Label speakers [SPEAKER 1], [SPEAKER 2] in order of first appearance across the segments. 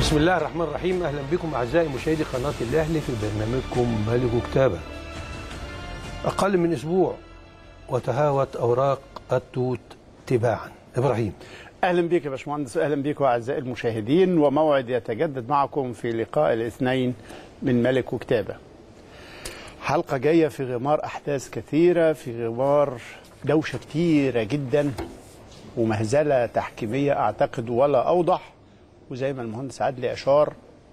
[SPEAKER 1] بسم الله الرحمن الرحيم اهلا بكم اعزائي مشاهدي قناه الاهلي في برنامجكم ملك كتابه. اقل من اسبوع وتهاوت اوراق التوت تباعا. ابراهيم
[SPEAKER 2] اهلا بك يا باشمهندس اهلا بكم اعزائي المشاهدين وموعد يتجدد معكم في لقاء الاثنين من ملك وكتابه. حلقه جايه في غمار احداث كثيره في غمار دوشه كتيره جدا ومهزله تحكيميه اعتقد ولا اوضح وزي ما المهندس عدلي اشار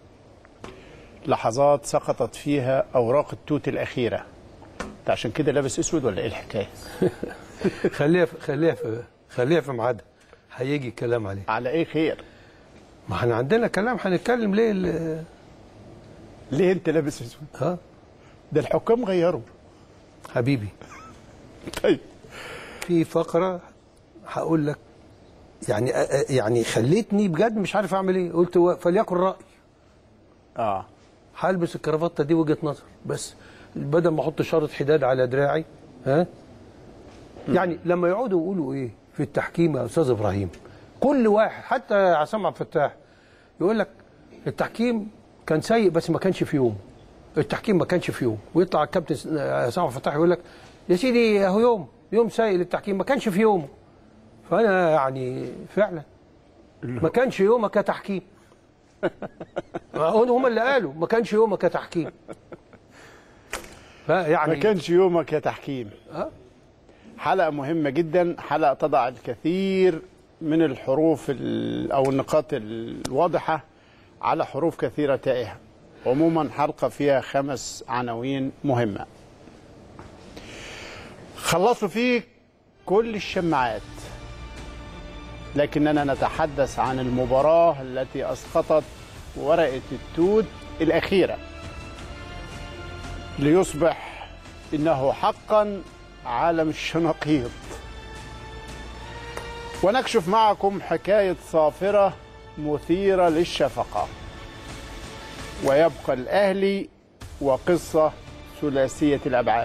[SPEAKER 2] لحظات سقطت فيها اوراق التوت الاخيره. انت عشان كده لابس اسود ولا ايه الحكايه؟
[SPEAKER 1] خليها في خليها في خليها في ميعادها هيجي الكلام عليه.
[SPEAKER 2] على ايه خير؟
[SPEAKER 1] ما احنا عندنا كلام هنتكلم ليه ال-
[SPEAKER 2] ليه انت لابس اسود؟
[SPEAKER 1] ها
[SPEAKER 2] ده الحكام غيروا.
[SPEAKER 1] حبيبي
[SPEAKER 2] طيب
[SPEAKER 1] في فقره هقول لك يعني يعني خليتني بجد مش عارف اعمل ايه قلت و- فليكن راي
[SPEAKER 2] اه
[SPEAKER 1] هلبس الكرافته دي وجهه نظر بس بدل ما احط شارة حداد على دراعي ها يعني لما يقعدوا يقولوا ايه في التحكيم يا استاذ ابراهيم كل واحد حتى عصام عبد الفتاح يقول لك التحكيم كان سيء بس ما كانش في يوم التحكيم ما كانش في يوم ويطلع الكابتن عصام عبد الفتاح يقول لك يا سيدي اهو يوم يوم سيء للتحكيم ما كانش في يوم فانا يعني فعلا ما كانش يومك كتحكيم هم اللي قالوا ما كانش يومك كتحكيم فيعني
[SPEAKER 2] ما كانش يومك يا تحكيم
[SPEAKER 1] أه؟
[SPEAKER 2] حلقة مهمة جدا حلقة تضع الكثير من الحروف ال- أو النقاط الواضحة على حروف كثيرة تائهة عموما حلقة فيها خمس عناوين مهمة خلصوا فيه كل الشماعات لكننا نتحدث عن المباراة التي أسقطت ورقة التوت الأخيرة ليصبح إنه حقا عالم الشناقيط ونكشف معكم حكاية صافرة مثيرة للشفقة ويبقى الأهلي وقصة ثلاثية الأبعاد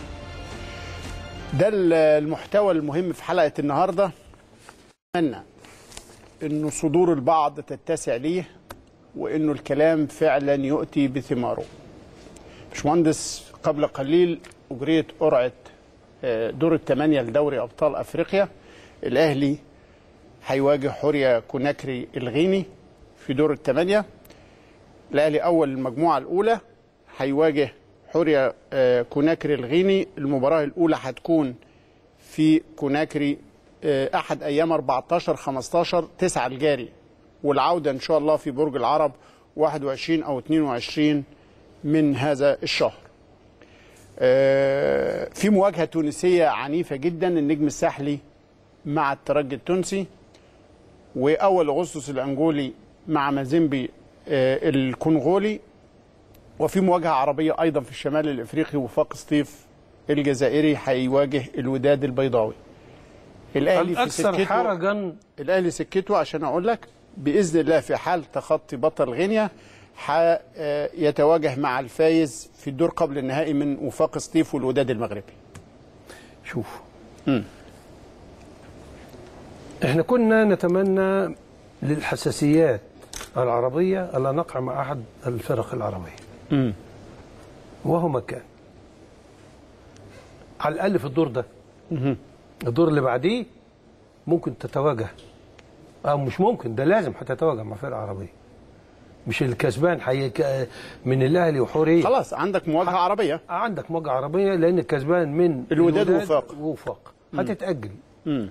[SPEAKER 2] ده المحتوى المهم في حلقة النهاردة أتمنى إنه صدور البعض تتسع ليه وإنه الكلام فعلا يؤتي بثماره باشمهندس قبل قليل أجريت قرعة آه، دور الثمانية لدوري أبطال أفريقيا الأهلي هيواجه حوريا كوناكري الغيني في دور الثمانية الأهلي أول المجموعة الأولى هيواجه حوريا آه، كوناكري الغيني المباراة الأولى هتكون في كوناكري آه، أحد أيام 14 15 9 الجاري والعودة إن شاء الله في برج العرب 21 أو 22 من هذا الشهر آه، في مواجهة تونسية عنيفة جدا النجم الساحلي مع الترجي التونسي وأول أغسطس الأنجولي مع مازيمبي آه، الكونغولي وفي مواجهة عربية أيضا في الشمال الإفريقي وفاق سطيف الجزائري هيواجه الوداد البيضاوي الأهلي في
[SPEAKER 1] الاكثر
[SPEAKER 2] سكته
[SPEAKER 1] حرجا
[SPEAKER 2] الاهلي سكته عشان اقول لك باذن الله في حال تخطي بطل غينيا ح- آه، يتواجه مع الفايز في الدور قبل النهائي من وفاق سطيف والوداد المغربي
[SPEAKER 1] شوف احنا كنا نتمنى للحساسيات العربية ألا نقع مع أحد الفرق العربية وهو مكان على الأقل في الدور ده الدور اللي بعديه ممكن تتواجه أو مش ممكن ده لازم هتتواجه مع فرقة عربية مش الكسبان حي... من الأهلي وحورية
[SPEAKER 2] خلاص عندك مواجهه عربيه
[SPEAKER 1] عندك مواجهة عربية لأن الكسبان من
[SPEAKER 2] الوداد ووفاق.
[SPEAKER 1] ووفاق هتتأجل
[SPEAKER 2] مم.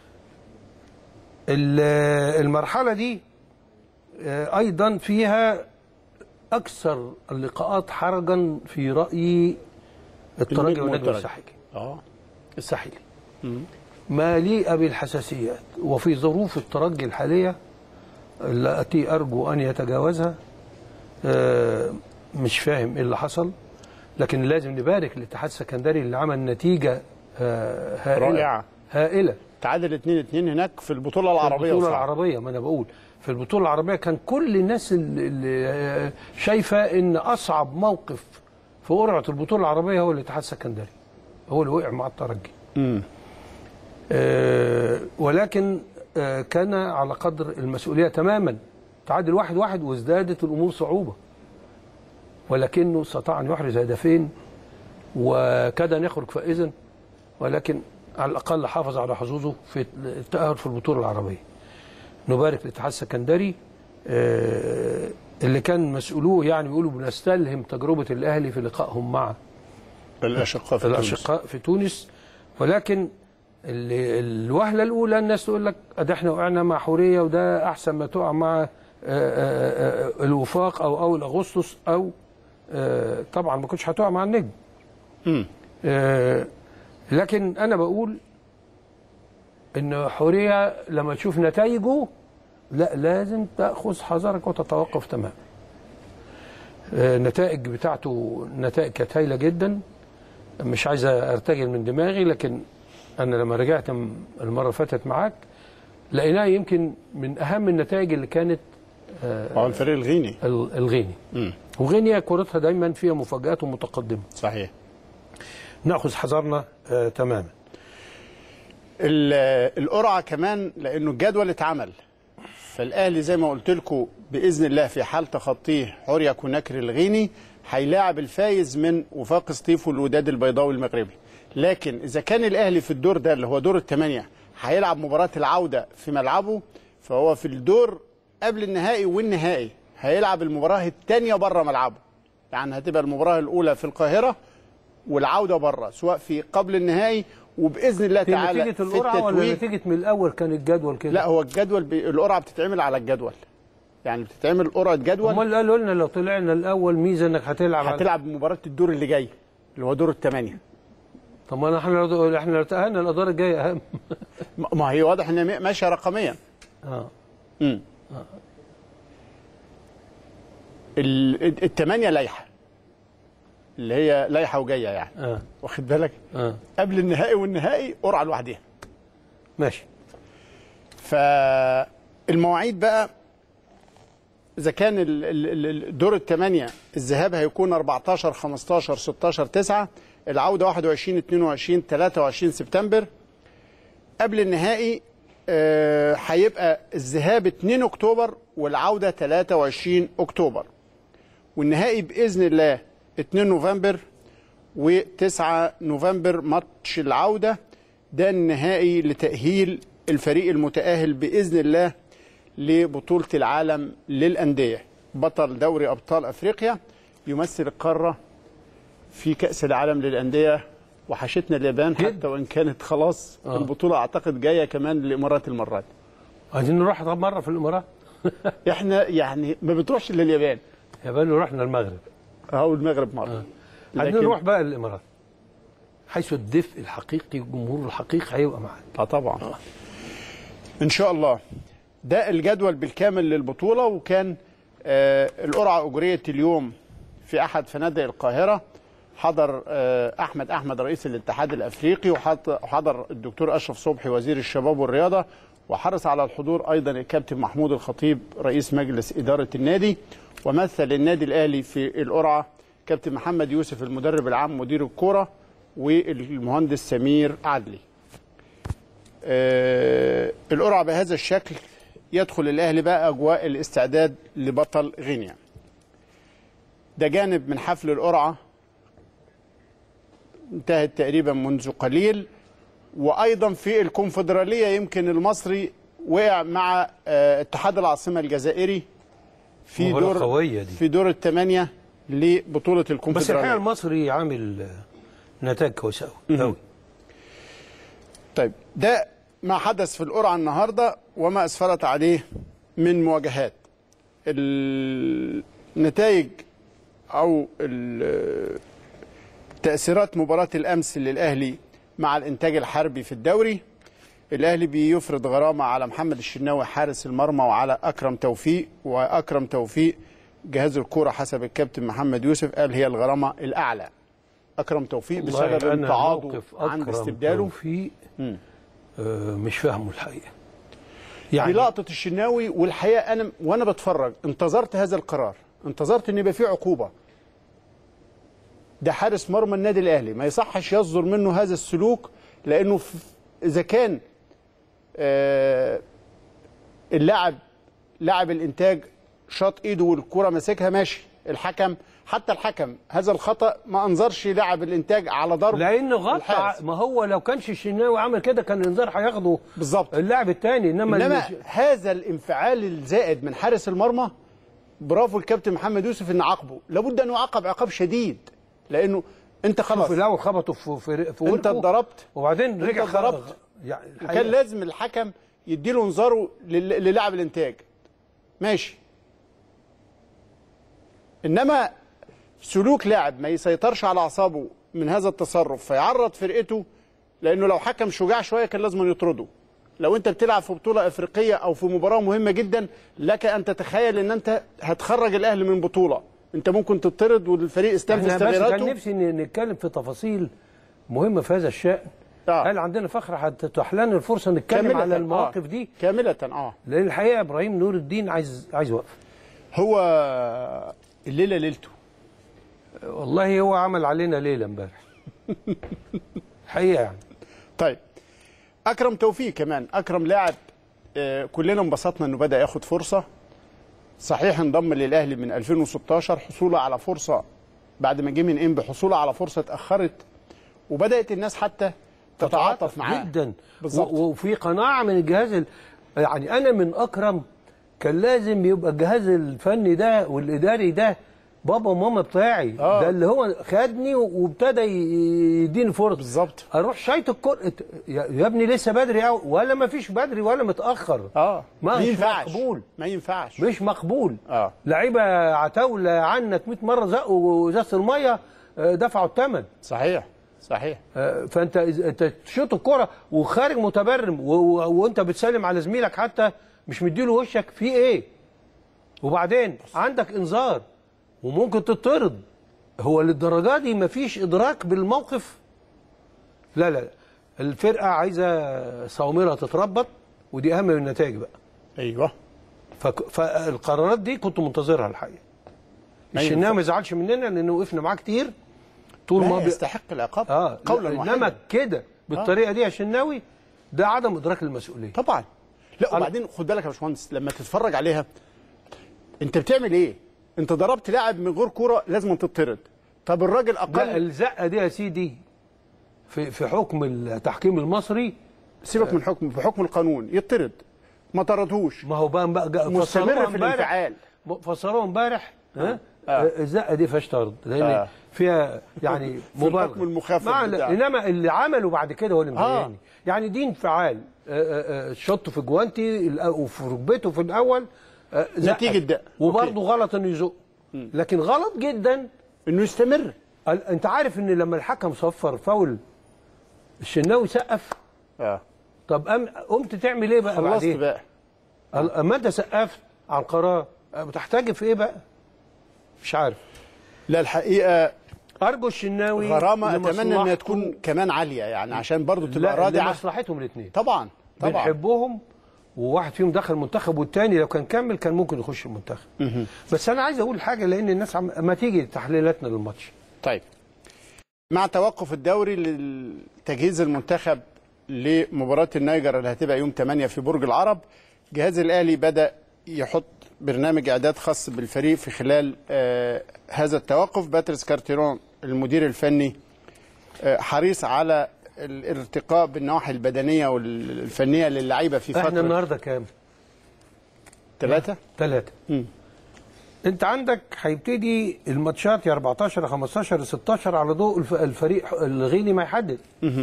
[SPEAKER 1] ال- المرحلة دي آه، أيضا فيها أكثر اللقاءات حرجا في رأيي الترجي
[SPEAKER 2] النجم
[SPEAKER 1] والنجم
[SPEAKER 2] والترجي.
[SPEAKER 1] الساحلي
[SPEAKER 2] اه
[SPEAKER 1] الساحلي مليئة بالحساسيات وفي ظروف الترجي الحالية التي أرجو أن يتجاوزها آه، مش فاهم إيه اللي حصل لكن لازم نبارك للاتحاد السكندري اللي عمل نتيجة آه، هائلة
[SPEAKER 2] رائعة.
[SPEAKER 1] هائلة
[SPEAKER 2] تعادل 2 2 هناك في البطوله العربيه
[SPEAKER 1] البطولة
[SPEAKER 2] وصعد.
[SPEAKER 1] العربية ما أنا بقول في البطولة العربية كان كل الناس اللي- اللي شايفة إن أصعب موقف في قرعة البطولة العربية هو الاتحاد السكندري هو اللي وقع مع الترجي
[SPEAKER 2] مم.
[SPEAKER 1] آه، ولكن آه، كان على قدر المسؤولية تماما تعادل واحد واحد وازدادت الامور صعوبه ولكنه استطاع ان يحرز هدفين وكاد ان يخرج فائزا ولكن على الاقل حافظ على حظوظه في التاهل في البطوله العربيه. نبارك للاتحاد السكندري آه، اللي كان مسؤولوه يعني بيقولوا بنستلهم تجربه الاهلي في لقائهم مع
[SPEAKER 2] الاشقاء في تونس.
[SPEAKER 1] الاشقاء في تونس ولكن اللي الوهله الاولى الناس تقول لك ادي احنا وقعنا مع حوريه وده احسن ما تقع مع آه، آه، آه، الوفاق او اول اغسطس او آه، طبعا ما كنتش هتقع مع النجم
[SPEAKER 2] مم.
[SPEAKER 1] آه، لكن انا بقول ان حوريه لما تشوف نتائجه لا لازم تاخذ حذرك وتتوقف تماما آه، النتائج بتاعته نتائج كانت هايله جدا مش عايز ارتجل من دماغي لكن انا لما رجعت م- المره اللي فاتت معاك لقيناها يمكن من اهم النتائج اللي كانت
[SPEAKER 2] هو الفريق الغيني
[SPEAKER 1] ال- الغيني
[SPEAKER 2] مم.
[SPEAKER 1] وغينيا كورتها دايما فيها مفاجات ومتقدمه
[SPEAKER 2] صحيح
[SPEAKER 1] ناخذ حذرنا آه تماما
[SPEAKER 2] ال- القرعه كمان لانه الجدول اتعمل فالاهلي زي ما قلت لكم باذن الله في حال تخطيه حوريه كوناكري الغيني هيلاعب الفايز من وفاق سطيف والوداد البيضاوي المغربي لكن اذا كان الاهلي في الدور ده اللي هو دور الثمانيه هيلعب مباراه العوده في ملعبه فهو في الدور قبل النهائي والنهائي هيلعب المباراه الثانيه بره ملعبه يعني هتبقى المباراه الاولى في القاهره والعوده بره سواء في قبل النهائي وباذن الله
[SPEAKER 1] دي
[SPEAKER 2] تعالى
[SPEAKER 1] نتيجه
[SPEAKER 2] في
[SPEAKER 1] القرعه ولا
[SPEAKER 2] التتويج
[SPEAKER 1] نتيجه من الاول كان الجدول كده
[SPEAKER 2] لا هو الجدول بي... القرعه بتتعمل على الجدول يعني بتتعمل قرعه جدول
[SPEAKER 1] امال قالوا لنا لو طلعنا الاول ميزه انك هتلعب على-
[SPEAKER 2] هتلعب مباراه الدور اللي جاي اللي هو دور الثمانيه
[SPEAKER 1] طب ما احنا لو احنا لو تاهلنا الادوار الجايه اهم
[SPEAKER 2] م- ما هي واضح انها ماشيه رقميا
[SPEAKER 1] اه
[SPEAKER 2] امم ال- الثمانيه لايحه اللي هي لايحه وجايه يعني
[SPEAKER 1] اه
[SPEAKER 2] واخد بالك
[SPEAKER 1] اه
[SPEAKER 2] قبل النهائي والنهائي قرعه لوحدها
[SPEAKER 1] ماشي
[SPEAKER 2] فالمواعيد بقى اذا كان ال- ال- ال- دور الثمانيه الذهاب هيكون 14 15 16 9 العوده 21 22 23 سبتمبر قبل النهائي آه، هيبقى الذهاب 2 اكتوبر والعوده 23 اكتوبر والنهائي باذن الله 2 نوفمبر و9 نوفمبر ماتش العوده ده النهائي لتاهيل الفريق المتاهل باذن الله لبطوله العالم للانديه بطل دوري ابطال افريقيا يمثل القاره في كاس العالم للانديه وحشتنا اليابان
[SPEAKER 1] جد.
[SPEAKER 2] حتى وان كانت خلاص
[SPEAKER 1] آه.
[SPEAKER 2] البطوله اعتقد جايه كمان للامارات المره دي
[SPEAKER 1] عايزين نروح طب مره في الامارات
[SPEAKER 2] احنا يعني ما بتروحش الا اليابان
[SPEAKER 1] يابان رحنا المغرب
[SPEAKER 2] او المغرب مره
[SPEAKER 1] عايزين
[SPEAKER 2] لكن-
[SPEAKER 1] نروح بقى الامارات حيث الدفء الحقيقي الجمهور الحقيقي هيبقى معانا
[SPEAKER 2] اه طبعا ان شاء الله ده الجدول بالكامل للبطوله وكان آه القرعه اجريت اليوم في احد فنادق القاهره حضر آه احمد احمد رئيس الاتحاد الافريقي وحط- وحضر الدكتور اشرف صبحي وزير الشباب والرياضه وحرص على الحضور ايضا الكابتن محمود الخطيب رئيس مجلس اداره النادي ومثل النادي الاهلي في القرعه كابتن محمد يوسف المدرب العام مدير الكوره والمهندس سمير عدلي آه، القرعه بهذا الشكل يدخل الاهلي بقى اجواء الاستعداد لبطل غينيا ده جانب من حفل القرعه انتهت تقريبا منذ قليل وايضا في الكونفدراليه يمكن المصري وقع مع آه، اتحاد العاصمه الجزائري في
[SPEAKER 1] مباراة
[SPEAKER 2] دور
[SPEAKER 1] قوية دي.
[SPEAKER 2] في دور الثمانيه لبطوله
[SPEAKER 1] بس الحقيقه
[SPEAKER 2] الكونفدراليه
[SPEAKER 1] المصري عامل آه، نتائج كويسه قوي قوي
[SPEAKER 2] طيب ده ما حدث في القرعه النهارده وما اسفرت عليه من مواجهات النتائج او ال- تاثيرات مباراه الامس للاهلي مع الانتاج الحربي في الدوري الاهلي بيفرض غرامه على محمد الشناوي حارس المرمى وعلى اكرم توفيق واكرم توفيق جهاز الكوره حسب الكابتن محمد يوسف قال هي الغرامه الاعلى اكرم توفيق
[SPEAKER 1] والله
[SPEAKER 2] بسبب
[SPEAKER 1] أنا
[SPEAKER 2] امتعاضه
[SPEAKER 1] موقف
[SPEAKER 2] عند
[SPEAKER 1] أكرم
[SPEAKER 2] استبداله
[SPEAKER 1] توفيق
[SPEAKER 2] مم.
[SPEAKER 1] آه مش فاهمه الحقيقه
[SPEAKER 2] دي
[SPEAKER 1] يعني
[SPEAKER 2] لقطه الشناوي والحقيقه انا وانا بتفرج انتظرت هذا القرار انتظرت ان يبقى فيه عقوبه ده حارس مرمى النادي الاهلي ما يصحش يصدر منه هذا السلوك لانه ف- اذا كان آه، اللاعب لاعب الانتاج شاط ايده والكره ماسكها ماشي الحكم حتى الحكم هذا الخطا ما انظرش لاعب الانتاج على ضرب
[SPEAKER 1] لانه غطى
[SPEAKER 2] الحارس.
[SPEAKER 1] ما هو لو كانش الشناوي عمل كده كان الانذار هياخده
[SPEAKER 2] بالظبط
[SPEAKER 1] اللاعب الثاني انما,
[SPEAKER 2] انما
[SPEAKER 1] اللي-
[SPEAKER 2] هذا الانفعال الزائد من حارس المرمى برافو الكابتن محمد يوسف ان عاقبه لابد ان يعاقب عقاب شديد لانه انت خلاص
[SPEAKER 1] في الاول خبطوا في في, في
[SPEAKER 2] انت
[SPEAKER 1] وركه،
[SPEAKER 2] اتضربت
[SPEAKER 1] وبعدين رجع
[SPEAKER 2] انت اتضربت.
[SPEAKER 1] خ- يعني
[SPEAKER 2] وكان
[SPEAKER 1] الحقيقة
[SPEAKER 2] لازم الحكم يديله انذاره لل- للاعب الانتاج ماشي انما سلوك لاعب ما يسيطرش على اعصابه من هذا التصرف فيعرض فرقته لانه لو حكم شجاع شويه كان لازم يطرده لو انت بتلعب في بطوله افريقيه او في مباراه مهمه جدا لك ان تتخيل ان انت هتخرج الاهلي من بطوله انت ممكن تطرد والفريق استنفذ
[SPEAKER 1] احنا بس كان
[SPEAKER 2] تغييراته
[SPEAKER 1] نفسي ن- نتكلم في تفاصيل مهمه في هذا الشان
[SPEAKER 2] آه.
[SPEAKER 1] هل عندنا فخر هتتاح لنا الفرصه نتكلم
[SPEAKER 2] كاملة،
[SPEAKER 1] على
[SPEAKER 2] آه.
[SPEAKER 1] المواقف دي
[SPEAKER 2] كامله اه
[SPEAKER 1] لان الحقيقه ابراهيم نور الدين عايز عايز وقف
[SPEAKER 2] هو الليله ليلته
[SPEAKER 1] والله هو عمل علينا ليله امبارح حقيقه يعني
[SPEAKER 2] طيب اكرم توفيق كمان اكرم لاعب آه، كلنا انبسطنا انه بدا ياخد فرصه صحيح انضم للاهلي من 2016 حصوله على فرصه بعد ما جه من انبي حصوله على فرصه اتاخرت وبدات الناس حتى تتعاطف معاه
[SPEAKER 1] جدا
[SPEAKER 2] بالظبط.
[SPEAKER 1] و- وفي قناعه من الجهاز ال... يعني انا من اكرم كان لازم يبقى الجهاز الفني ده والاداري ده بابا وماما بتاعي
[SPEAKER 2] آه.
[SPEAKER 1] ده اللي هو خدني وابتدى ي- يديني فرص
[SPEAKER 2] بالظبط
[SPEAKER 1] اروح شايط الكرة يا يا ابني لسه بدري أوي ولا ما فيش بدري ولا متاخر
[SPEAKER 2] اه
[SPEAKER 1] ما
[SPEAKER 2] ما
[SPEAKER 1] مش
[SPEAKER 2] ينفعش
[SPEAKER 1] مقبول.
[SPEAKER 2] ما ينفعش
[SPEAKER 1] مش مقبول
[SPEAKER 2] اه
[SPEAKER 1] لعيبه عتاوله عنك 100 مره زقوا ازازه الميه آه، دفعوا الثمن
[SPEAKER 2] صحيح صحيح
[SPEAKER 1] آه، فانت إذا- انت تشوط الكره وخارج متبرم و- و- وانت بتسلم على زميلك حتى مش مديله وشك في ايه وبعدين عندك انذار وممكن تطرد هو للدرجه دي مفيش ادراك بالموقف لا لا لا. الفرقه عايزه صواميلها تتربط ودي اهم من النتائج بقى
[SPEAKER 2] ايوه
[SPEAKER 1] فك... فالقرارات دي كنت منتظرها الحقيقه
[SPEAKER 2] ما
[SPEAKER 1] الشناوي
[SPEAKER 2] ينفع.
[SPEAKER 1] ما يزعلش مننا لان وقفنا معاه كتير طول ما
[SPEAKER 2] لا
[SPEAKER 1] بي...
[SPEAKER 2] يستحق العقاب
[SPEAKER 1] اه
[SPEAKER 2] قولا
[SPEAKER 1] لا،
[SPEAKER 2] واحدا
[SPEAKER 1] انما كده بالطريقه دي يا شناوي ده عدم ادراك المسؤوليه
[SPEAKER 2] طبعا لا وبعدين خد بالك يا باشمهندس لما تتفرج عليها انت بتعمل ايه؟ انت ضربت لاعب من غير كوره لازم تطرد طب الراجل
[SPEAKER 1] ده
[SPEAKER 2] اقل
[SPEAKER 1] الزقه دي يا سيدي في في حكم التحكيم المصري
[SPEAKER 2] سيبك من حكم في حكم القانون يطرد ما طردهوش
[SPEAKER 1] ما هو بقى بقى جا-
[SPEAKER 2] مستمر
[SPEAKER 1] فسروها
[SPEAKER 2] في
[SPEAKER 1] امبارح-
[SPEAKER 2] الانفعال.
[SPEAKER 1] فسروها امبارح ها
[SPEAKER 2] آه.
[SPEAKER 1] الزقه دي فيهاش طرد لان
[SPEAKER 2] آه.
[SPEAKER 1] فيها يعني مبالغه
[SPEAKER 2] الحكم المخفف
[SPEAKER 1] مع
[SPEAKER 2] بتاعه.
[SPEAKER 1] انما اللي عمله بعد كده هو اللي
[SPEAKER 2] آه.
[SPEAKER 1] مضايقني يعني دي انفعال آه، آه، آه، شط في جوانتي الأ- وفي ركبته في الاول آه، زقة.
[SPEAKER 2] نتيجة ده.
[SPEAKER 1] وبرضه غلط انه يزق لكن غلط جدا
[SPEAKER 2] انه يستمر
[SPEAKER 1] ال- انت عارف ان لما الحكم صفر فاول الشناوي سقف
[SPEAKER 2] اه
[SPEAKER 1] طب أم قمت تعمل ايه بقى
[SPEAKER 2] خلصت
[SPEAKER 1] بعدين
[SPEAKER 2] بقى
[SPEAKER 1] ال- اما انت سقفت على القرار أه، بتحتاج في ايه بقى مش عارف
[SPEAKER 2] لا الحقيقه
[SPEAKER 1] ارجو الشناوي
[SPEAKER 2] غرامه اتمنى انها
[SPEAKER 1] لمصلحته-
[SPEAKER 2] تكون كمان عاليه يعني عشان برضو تبقى
[SPEAKER 1] لا
[SPEAKER 2] رادعه
[SPEAKER 1] لمصلحتهم الاثنين
[SPEAKER 2] طبعا طبعا
[SPEAKER 1] بنحبهم وواحد فيهم دخل المنتخب والتاني لو كان كمل كان ممكن يخش المنتخب بس انا عايز اقول حاجه لان الناس عم... ما تيجي تحليلاتنا للماتش
[SPEAKER 2] طيب مع توقف الدوري لتجهيز المنتخب لمباراة النيجر اللي هتبقى يوم 8 في برج العرب جهاز الأهلي بدأ يحط برنامج إعداد خاص بالفريق في خلال آه هذا التوقف باتريس كارتيرون المدير الفني آه حريص على الارتقاء بالنواحي البدنية والفنية للعيبة في
[SPEAKER 1] احنا
[SPEAKER 2] فترة
[SPEAKER 1] النهارده كام؟
[SPEAKER 2] ثلاثة
[SPEAKER 1] ثلاثة
[SPEAKER 2] مم.
[SPEAKER 1] انت عندك هيبتدي الماتشات يا 14 يا 15 يا 16 على ضوء الف- الفريق الغيني ما يحدد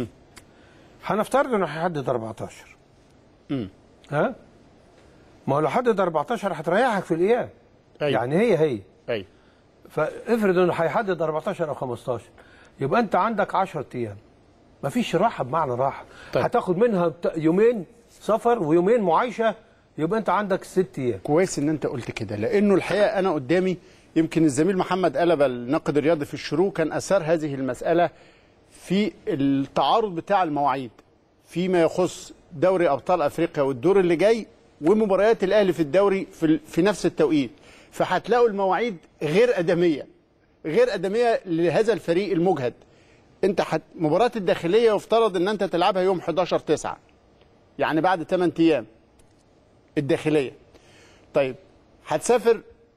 [SPEAKER 1] هنفترض انه هيحدد 14
[SPEAKER 2] مم.
[SPEAKER 1] ها ما هو لو حدد 14 هتريحك في الاياب
[SPEAKER 2] أيوة.
[SPEAKER 1] يعني هي هي
[SPEAKER 2] أيوة.
[SPEAKER 1] فافرض انه هيحدد 14 او 15 يبقى انت عندك 10 ايام مفيش راحه بمعنى راحه
[SPEAKER 2] طيب.
[SPEAKER 1] هتاخد منها بت- يومين سفر ويومين معايشه يبقى انت عندك ست ايام
[SPEAKER 2] كويس ان انت قلت كده لانه الحقيقه انا قدامي يمكن الزميل محمد قلبه الناقد الرياضي في الشروق كان اثار هذه المساله في التعارض بتاع المواعيد فيما يخص دوري ابطال افريقيا والدور اللي جاي ومباريات الاهلي في الدوري في, ال- في نفس التوقيت فهتلاقوا المواعيد غير ادميه غير ادميه لهذا الفريق المجهد انت حت مباراه الداخليه يفترض ان انت تلعبها يوم 11 9 يعني بعد 8 ايام الداخليه طيب هتسافر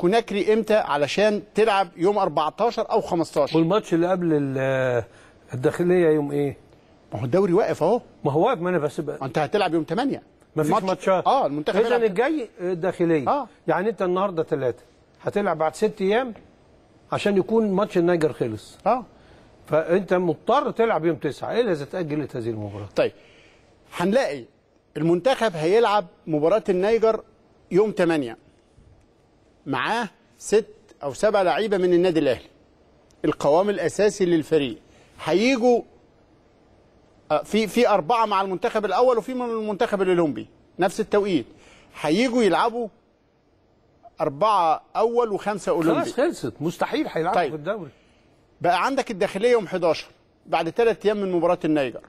[SPEAKER 2] كوناكري امتى علشان تلعب يوم 14 او 15
[SPEAKER 1] والماتش اللي قبل ال- الداخليه يوم ايه؟
[SPEAKER 2] ما هو الدوري واقف اهو
[SPEAKER 1] ما هو واقف ما انا بس بقى
[SPEAKER 2] ما انت هتلعب يوم 8
[SPEAKER 1] ما فيش
[SPEAKER 2] الماتش-
[SPEAKER 1] ماتشات
[SPEAKER 2] اه المنتخب
[SPEAKER 1] اذا
[SPEAKER 2] يلعب-
[SPEAKER 1] الجاي الداخليه
[SPEAKER 2] آه.
[SPEAKER 1] يعني انت النهارده ثلاثه هتلعب بعد ست ايام عشان يكون ماتش النيجر خلص
[SPEAKER 2] اه
[SPEAKER 1] فانت مضطر تلعب يوم تسعة الا اذا تاجلت هذه المباراه
[SPEAKER 2] طيب هنلاقي المنتخب هيلعب مباراة النيجر يوم 8 معاه ست او سبع لعيبه من النادي الاهلي القوام الاساسي للفريق هيجوا آه، في في اربعه مع المنتخب الاول وفي من المنتخب الاولمبي نفس التوقيت هيجوا يلعبوا اربعه اول وخمسه اولمبي
[SPEAKER 1] خلاص خلصت مستحيل هيلعبوا
[SPEAKER 2] طيب.
[SPEAKER 1] في الدوري
[SPEAKER 2] بقى عندك الداخليه يوم 11 بعد ثلاث ايام من مباراه النيجر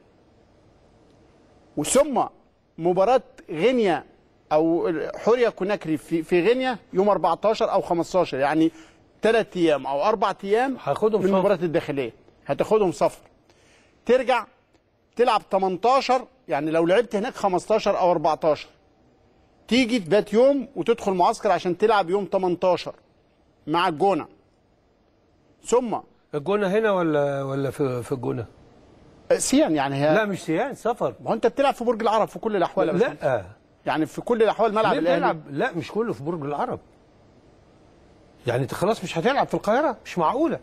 [SPEAKER 2] وثم مباراه غينيا او حوريا كوناكري في في غينيا يوم 14 او 15 يعني ثلاث ايام او اربع ايام
[SPEAKER 1] هاخدهم
[SPEAKER 2] من
[SPEAKER 1] سفر.
[SPEAKER 2] مباراه الداخليه هتاخدهم سفر ترجع تلعب 18 يعني لو لعبت هناك 15 او 14 تيجي تبات يوم وتدخل معسكر عشان تلعب يوم 18 مع الجونه ثم
[SPEAKER 1] الجونه هنا ولا ولا في في الجونه؟
[SPEAKER 2] سيان يعني هي
[SPEAKER 1] لا مش سيان سفر
[SPEAKER 2] ما هو انت بتلعب في برج العرب في كل الاحوال يا باشمهندس.
[SPEAKER 1] لا
[SPEAKER 2] يعني في كل الاحوال ملعب
[SPEAKER 1] ليه
[SPEAKER 2] الاهلي
[SPEAKER 1] بتلعب لا مش كله في برج العرب يعني انت خلاص مش هتلعب في القاهره مش معقوله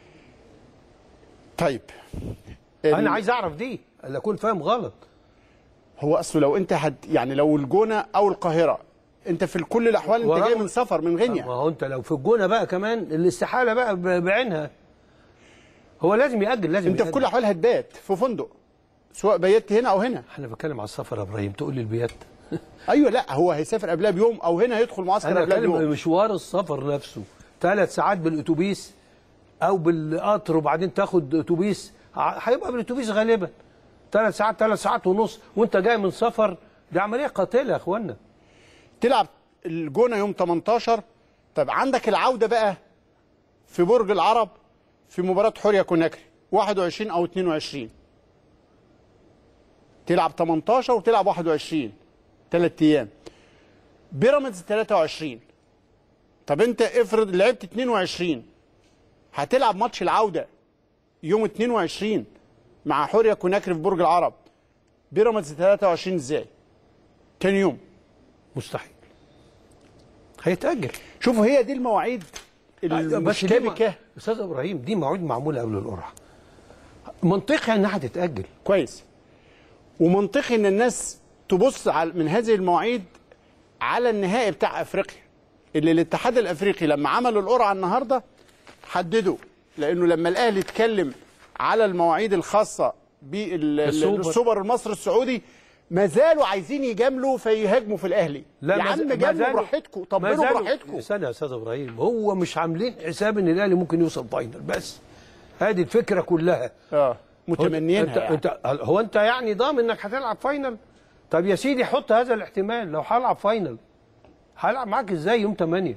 [SPEAKER 2] طيب ال-
[SPEAKER 1] انا عايز اعرف دي الا اكون فاهم غلط
[SPEAKER 2] هو اصله لو انت هد يعني لو الجونه او القاهره انت في كل الاحوال انت
[SPEAKER 1] ورغم-
[SPEAKER 2] جاي من سفر من
[SPEAKER 1] ما
[SPEAKER 2] غينيا
[SPEAKER 1] هو انت لو في الجونه بقى كمان الاستحاله بقى ب- بعينها هو لازم ياجل لازم
[SPEAKER 2] انت في
[SPEAKER 1] يأجل.
[SPEAKER 2] كل الاحوال هتبات في فندق سواء بيت هنا او هنا
[SPEAKER 1] احنا بتكلم على السفر يا ابراهيم تقول لي البيات
[SPEAKER 2] ايوه لا هو هيسافر قبلها بيوم او هنا هيدخل معسكر
[SPEAKER 1] انا
[SPEAKER 2] قبلها
[SPEAKER 1] بتكلم
[SPEAKER 2] بيوم
[SPEAKER 1] مشوار السفر نفسه ثلاث ساعات بالاتوبيس او بالقطر وبعدين تاخد اتوبيس ع- هيبقى بالاتوبيس غالبا ثلاث ساعات ثلاث ساعات ونص وانت جاي من سفر دي عمليه قاتله يا اخوانا
[SPEAKER 2] تلعب الجونه يوم 18 طب عندك العوده بقى في برج العرب في مباراه حوريا كوناكري 21 او 22 تلعب 18 وتلعب 21 ثلاث ايام بيراميدز 23 طب انت افرض لعبت 22 هتلعب ماتش العوده يوم 22 مع حوريا كوناكري في برج العرب بيراميدز 23 ازاي؟ تاني يوم
[SPEAKER 1] مستحيل هيتاجل
[SPEAKER 2] شوفوا هي دي المواعيد
[SPEAKER 1] بس دي ما-
[SPEAKER 2] المشتبكه
[SPEAKER 1] استاذ ابراهيم دي مواعيد معموله قبل القرعه منطقي انها تتاجل
[SPEAKER 2] كويس ومنطقي ان الناس تبص على من هذه المواعيد على النهائي بتاع افريقيا اللي الاتحاد الافريقي لما عملوا القرعه النهارده حددوا لانه لما الاهلي اتكلم على المواعيد الخاصه
[SPEAKER 1] السوبر.
[SPEAKER 2] بالسوبر المصري السعودي ما زالوا عايزين يجاملوا فيهاجموا في الاهلي يا
[SPEAKER 1] ما
[SPEAKER 2] عم
[SPEAKER 1] ز- ما
[SPEAKER 2] جاملوا
[SPEAKER 1] زالوا-
[SPEAKER 2] براحتكم
[SPEAKER 1] ما
[SPEAKER 2] طبلوا
[SPEAKER 1] زالوا-
[SPEAKER 2] براحتكم
[SPEAKER 1] استنى يا استاذ ابراهيم هو مش عاملين حساب ان الاهلي ممكن يوصل فاينل بس هذه الفكره كلها
[SPEAKER 2] اه متمنينها
[SPEAKER 1] انت
[SPEAKER 2] يعني.
[SPEAKER 1] انت هو انت يعني ضامن انك هتلعب فاينل طب يا سيدي حط هذا الاحتمال لو هلعب فاينل هلعب معاك ازاي يوم 8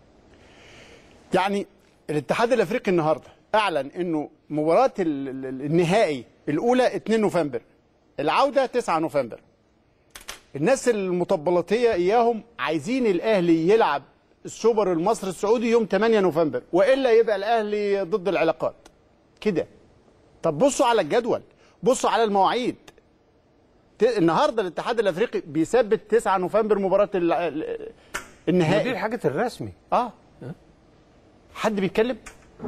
[SPEAKER 2] يعني الاتحاد الافريقي النهارده اعلن انه مباراه ال- ال- النهائي الاولى 2 نوفمبر العوده 9 نوفمبر الناس المطبلاتيه اياهم عايزين الاهلي يلعب السوبر المصري السعودي يوم 8 نوفمبر والا يبقى الاهلي ضد العلاقات كده طب بصوا على الجدول بصوا على المواعيد ت- النهارده الاتحاد الافريقي بيثبت 9 نوفمبر مباراه ال- ال-
[SPEAKER 1] دي
[SPEAKER 2] النهائي
[SPEAKER 1] الحاجات الرسمي
[SPEAKER 2] اه حد بيتكلم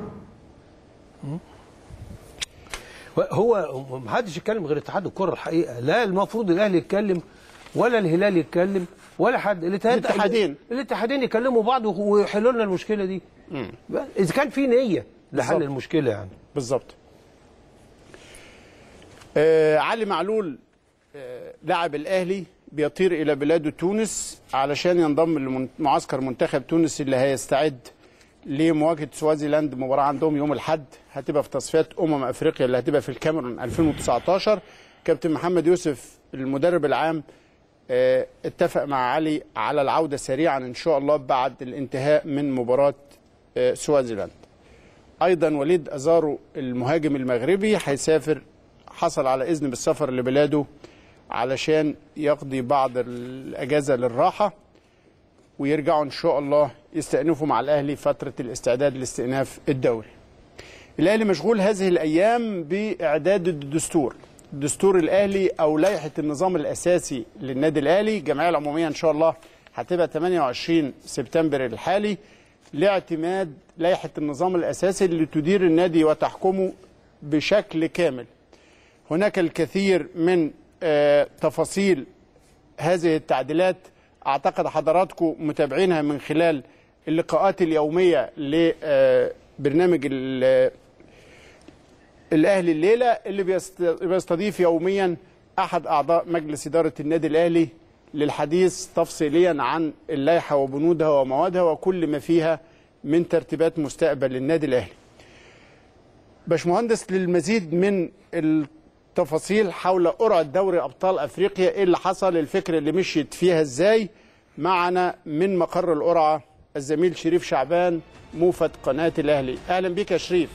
[SPEAKER 1] هو ما حدش يتكلم غير اتحاد الكره الحقيقه لا المفروض الاهلي يتكلم ولا الهلال يتكلم ولا حد الاتحاد
[SPEAKER 2] الاتحادين.
[SPEAKER 1] الاتحادين يكلموا بعض ويحلوا لنا المشكله دي اذا كان في نيه لحل
[SPEAKER 2] بالظبط.
[SPEAKER 1] المشكله يعني
[SPEAKER 2] بالظبط آه علي معلول آه لاعب الاهلي بيطير الى بلاد تونس علشان ينضم لمعسكر منتخب تونس اللي هيستعد لمواجهه سوازيلاند مباراه عندهم يوم الاحد هتبقى في تصفيات امم افريقيا اللي هتبقى في الكاميرون 2019 كابتن محمد يوسف المدرب العام آه، اتفق مع علي على العوده سريعا ان شاء الله بعد الانتهاء من مباراه آه، سوازيلاند ايضا وليد ازارو المهاجم المغربي هيسافر حصل على اذن بالسفر لبلاده علشان يقضي بعض الاجازه للراحه ويرجعوا ان شاء الله يستأنفوا مع الاهلي فتره الاستعداد لاستئناف الدوري. الاهلي مشغول هذه الايام باعداد الدستور. دستور الاهلي او لائحه النظام الاساسي للنادي الاهلي، الجمعيه العموميه ان شاء الله هتبقى 28 سبتمبر الحالي لاعتماد لائحه النظام الاساسي اللي تدير النادي وتحكمه بشكل كامل. هناك الكثير من آه، تفاصيل هذه التعديلات اعتقد حضراتكم متابعينها من خلال اللقاءات اليوميه لبرنامج ال- الاهلي الليله اللي بيست- بيستضيف يوميا احد اعضاء مجلس اداره النادي الاهلي للحديث تفصيليا عن اللائحه وبنودها وموادها وكل ما فيها من ترتيبات مستقبل النادي الاهلي. باشمهندس للمزيد من التفاصيل حول قرعه دوري ابطال افريقيا ايه اللي حصل الفكره اللي مشيت فيها ازاي معنا من مقر القرعه الزميل شريف شعبان موفد قناه الاهلي اهلا بك يا شريف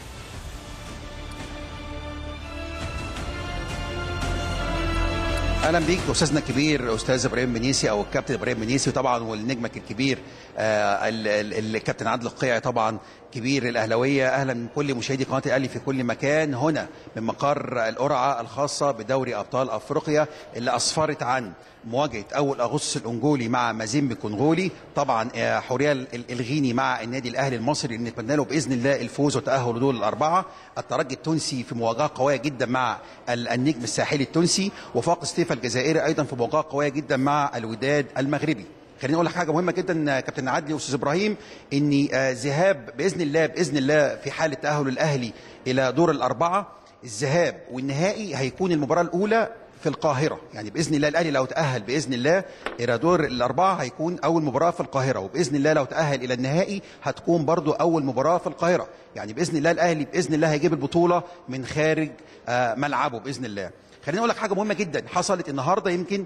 [SPEAKER 3] اهلا بيك استاذنا الكبير استاذ ابراهيم منيسي او الكابتن ابراهيم منيسي طبعا والنجمك الكبير آه، ال- ال- الكابتن عادل القيعي طبعا كبير الاهلاويه اهلا من كل مشاهدي قناه الاهلي في كل مكان هنا من مقر القرعه الخاصه بدوري ابطال افريقيا اللي اسفرت عن مواجهه اول اغسطس الانجولي مع مازيمبي كونغولي طبعا آه، حوريه ال- الغيني مع النادي الاهلي المصري اللي نتمنى له باذن الله الفوز وتاهل لدور الاربعه الترجي التونسي في مواجهه قويه جدا مع ال- النجم الساحلي التونسي وفاق ستيفا الجزائري ايضا في مواجهه قويه جدا مع الوداد المغربي خليني اقول لك حاجه مهمه جدا آه، كابتن عدلي واستاذ ابراهيم ان آه، ذهاب باذن الله باذن الله في حاله تاهل الاهلي الى دور الاربعه الذهاب والنهائي هيكون المباراه الاولى في القاهره يعني باذن الله الاهلي لو تاهل باذن الله الى دور الاربعه هيكون اول مباراه في القاهره وباذن الله لو تاهل الى النهائي هتكون برضو اول مباراه في القاهره يعني باذن الله الاهلي باذن الله هيجيب البطوله من خارج آه، ملعبه باذن الله خليني اقول لك حاجه مهمه جدا حصلت النهارده يمكن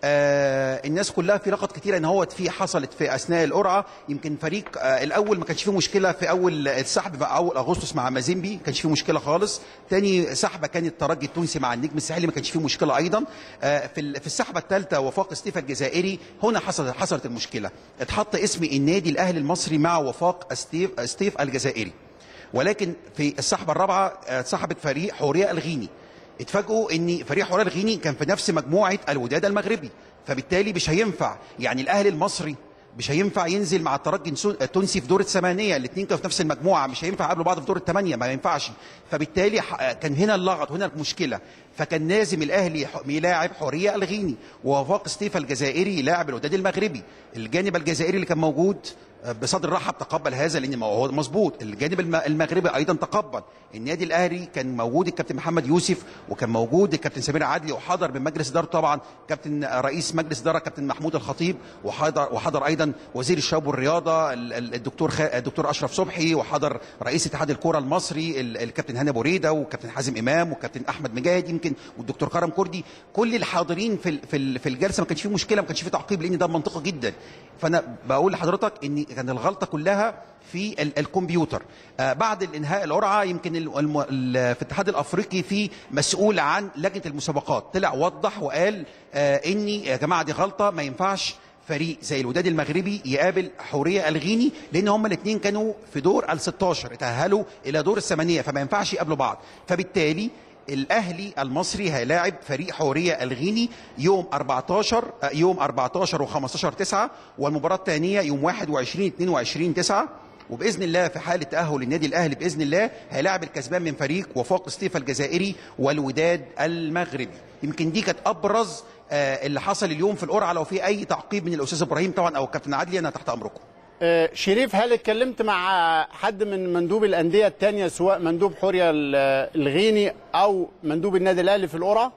[SPEAKER 3] آه الناس كلها في لقط كتيره ان هو في حصلت في اثناء القرعه يمكن فريق آه الاول ما كانش فيه مشكله في اول السحب في اول اغسطس مع مازيمبي ما كانش فيه مشكله خالص تاني سحبه كان الترجي التونسي مع النجم الساحلي ما كانش فيه مشكله ايضا آه في ال- في السحبه الثالثه وفاق ستيفا الجزائري هنا حصلت حصلت المشكله اتحط اسم النادي الاهلي المصري مع وفاق ستيف ستيف الجزائري ولكن في السحبه الرابعه آه، سحبت فريق حوريه الغيني اتفاجئوا ان فريق حوريه الغيني كان في نفس مجموعه الوداد المغربي فبالتالي مش هينفع يعني الاهلي المصري مش هينفع ينزل مع الترجي السو- التونسي في دور الثمانيه الاثنين كانوا في نفس المجموعه مش هينفع يقابلوا بعض في دور الثمانيه ما ينفعش فبالتالي ح- كان هنا اللغط هنا المشكله فكان لازم الاهلي ح- يلاعب حوريه الغيني ووفاق ستيفا الجزائري يلاعب الوداد المغربي الجانب الجزائري اللي كان موجود بصدر رحب تقبل هذا لان ما هو مظبوط الجانب الم- المغربي ايضا تقبل النادي الاهلي كان موجود الكابتن محمد يوسف وكان موجود الكابتن سمير عدلي وحضر من مجلس ادارته طبعا كابتن رئيس مجلس اداره كابتن محمود الخطيب وحضر وحضر ايضا وزير الشباب والرياضه ال- ال- الدكتور خ... الدكتور اشرف صبحي وحضر رئيس اتحاد الكره المصري ال- الكابتن هاني ابو ريده وكابتن حازم امام وكابتن احمد مجاهد يمكن والدكتور كرم كردي كل الحاضرين في ال- في ال- في الجلسه ما كانش فيه مشكله ما كانش فيه تعقيب لان ده منطقي جدا فانا بقول لحضرتك ان كان الغلطه كلها في ال- الكمبيوتر آه بعد الانهاء القرعه يمكن ال- الم- ال- في الاتحاد الافريقي في مسؤول عن لجنه المسابقات طلع وضح وقال آه اني يا جماعه دي غلطه ما ينفعش فريق زي الوداد المغربي يقابل حوريه الغيني لان هما الاثنين كانوا في دور ال 16 اتاهلوا الى دور الثمانيه فما ينفعش يقابلوا بعض فبالتالي الاهلي المصري هيلاعب فريق حوريه الغيني يوم 14 آه، يوم 14 و15 9 والمباراه الثانيه يوم 21 22 9 وباذن الله في حاله تاهل النادي الاهلي باذن الله هيلاعب الكسبان من فريق وفاق ستيفا الجزائري والوداد المغربي يمكن دي كانت ابرز آه، اللي حصل اليوم في القرعه لو في اي تعقيب من الاستاذ ابراهيم طبعا او الكابتن عدلي انا تحت امركم
[SPEAKER 2] آه، شريف هل اتكلمت مع حد من مندوب الانديه الثانيه سواء مندوب حوريه ال- الغيني او مندوب النادي الاهلي في القرعه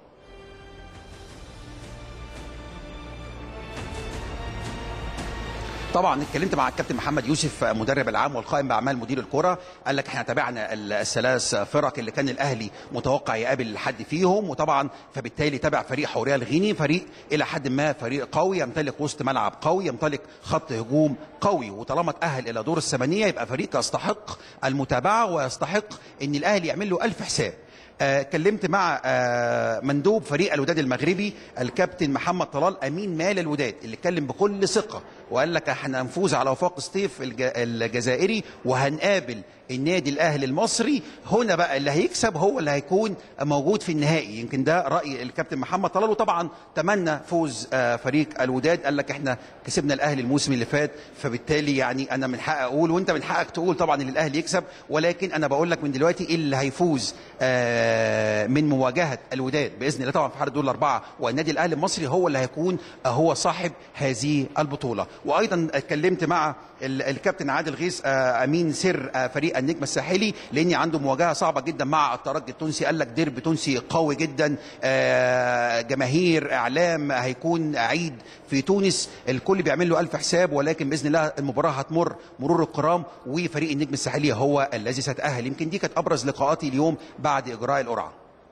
[SPEAKER 3] طبعا اتكلمت مع الكابتن محمد يوسف مدرب العام والقائم باعمال مدير الكره قال لك احنا تابعنا ال- الثلاث فرق اللي كان الاهلي متوقع يقابل حد فيهم وطبعا فبالتالي تابع فريق حوريه الغيني فريق الى حد ما فريق قوي يمتلك وسط ملعب قوي يمتلك خط هجوم قوي وطالما تاهل الى دور الثمانيه يبقى فريق يستحق المتابعه ويستحق ان الاهلي يعمل له الف حساب آه، كلمت مع آه، مندوب فريق الوداد المغربي الكابتن محمد طلال امين مال الوداد اللي اتكلم بكل ثقه وقال لك احنا هنفوز على وفاق سطيف الج- الجزائري وهنقابل النادي الاهلي المصري هنا بقى اللي هيكسب هو اللي هيكون موجود في النهائي يمكن ده راي الكابتن محمد طلال وطبعا تمنى فوز آه، فريق الوداد قال لك احنا كسبنا الاهلي الموسم اللي فات فبالتالي يعني انا من حقي اقول وانت من حقك تقول طبعا ان الاهلي يكسب ولكن انا بقول لك من دلوقتي إيه اللي هيفوز آه، من مواجهه الوداد باذن الله طبعا في حرب دول الاربعه والنادي الاهلي المصري هو اللي هيكون آه، هو صاحب هذه البطوله وايضا اتكلمت مع ال- الكابتن عادل غيث آه، امين سر آه، فريق النجم الساحلي لاني عنده مواجهه صعبه جدا مع الترجي التونسي قال لك ديربي تونسي قوي جدا آه، جماهير اعلام هيكون عيد في تونس الكل بيعمل له الف حساب ولكن باذن الله المباراه هتمر مرور الكرام وفريق النجم الساحلي هو الذي سيتاهل يمكن دي كانت ابرز لقاءاتي اليوم بعد اجراء القرعه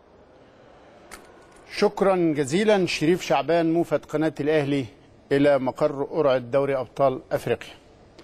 [SPEAKER 2] شكرا جزيلا شريف شعبان موفد قناة الأهلي إلى مقر قرعة دوري أبطال أفريقيا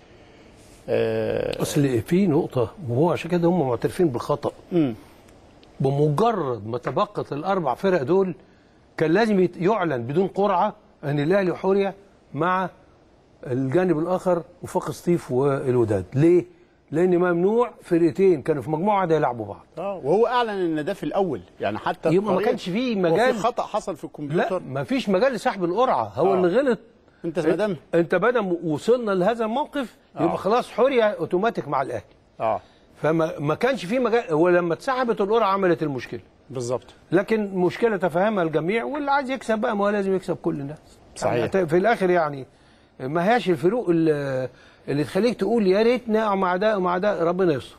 [SPEAKER 2] آه،
[SPEAKER 1] اصل في نقطه وهو عشان كده هم معترفين بالخطا
[SPEAKER 2] مم.
[SPEAKER 1] بمجرد ما تبقت الاربع فرق دول كان لازم يت- يعلن بدون قرعه ان الاهلي وحوريه مع الجانب الاخر وفاق سطيف والوداد ليه لان ممنوع فرقتين كانوا في مجموعه واحده يلعبوا بعض
[SPEAKER 2] اه وهو اعلن ان ده في الاول يعني حتى
[SPEAKER 1] يبقى ما
[SPEAKER 2] الطريقة-
[SPEAKER 1] كانش فيه
[SPEAKER 2] هو
[SPEAKER 1] مجال-
[SPEAKER 2] في خطا حصل في
[SPEAKER 1] لا
[SPEAKER 2] الكمبيوتر
[SPEAKER 1] ما فيش مجال لسحب القرعه هو
[SPEAKER 2] آه.
[SPEAKER 1] اللي غلط
[SPEAKER 2] انت ما دام
[SPEAKER 1] انت بدل وصلنا لهذا الموقف
[SPEAKER 2] آه.
[SPEAKER 1] يبقى خلاص حوريه اوتوماتيك مع الاهلي
[SPEAKER 2] اه
[SPEAKER 1] فما ما كانش في مجال هو لما اتسحبت القرعه عملت المشكله
[SPEAKER 2] بالظبط
[SPEAKER 1] لكن مشكله تفهمها الجميع واللي عايز يكسب بقى ما هو لازم يكسب كل الناس
[SPEAKER 2] صحيح.
[SPEAKER 1] يعني في الاخر يعني ما هياش الفروق اللي, اللي تخليك تقول يا ريتنا مع ده ومع ده ربنا يستر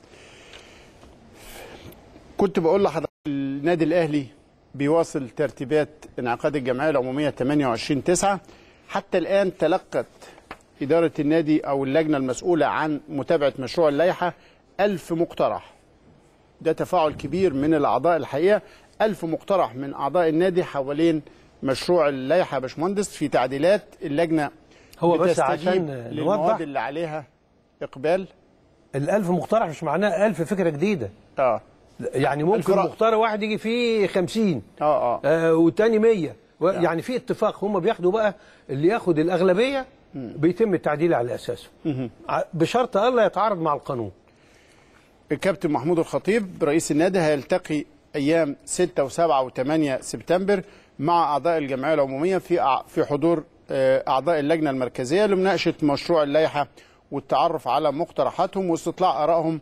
[SPEAKER 2] كنت بقول لحضرتك النادي الاهلي بيواصل ترتيبات انعقاد الجمعيه العموميه 28 9 حتى الان تلقت اداره النادي او اللجنه المسؤوله عن متابعه مشروع اللائحه 1000 مقترح ده تفاعل كبير من الاعضاء الحقيقه 1000 مقترح من اعضاء النادي حوالين مشروع اللائحه يا باشمهندس في تعديلات اللجنه
[SPEAKER 1] هو بس
[SPEAKER 2] بتستجيب
[SPEAKER 1] عشان
[SPEAKER 2] للمواد
[SPEAKER 1] نوضح
[SPEAKER 2] اللي عليها اقبال
[SPEAKER 1] الألف مقترح مش معناه ألف فكرة جديدة
[SPEAKER 2] اه
[SPEAKER 1] يعني ممكن
[SPEAKER 2] الفرق.
[SPEAKER 1] مقترح واحد يجي فيه خمسين
[SPEAKER 2] اه اه
[SPEAKER 1] آه والتاني مية و- يعني في اتفاق هم بياخدوا بقى اللي ياخد الأغلبية بيتم التعديل على أساسه ع- بشرط ألا يتعارض مع القانون
[SPEAKER 2] الكابتن محمود الخطيب رئيس النادي هيلتقي ايام 6 و7 و8 سبتمبر مع اعضاء الجمعيه العموميه في أع- في حضور آه، اعضاء اللجنه المركزيه لمناقشه مشروع اللائحه والتعرف على مقترحاتهم واستطلاع ارائهم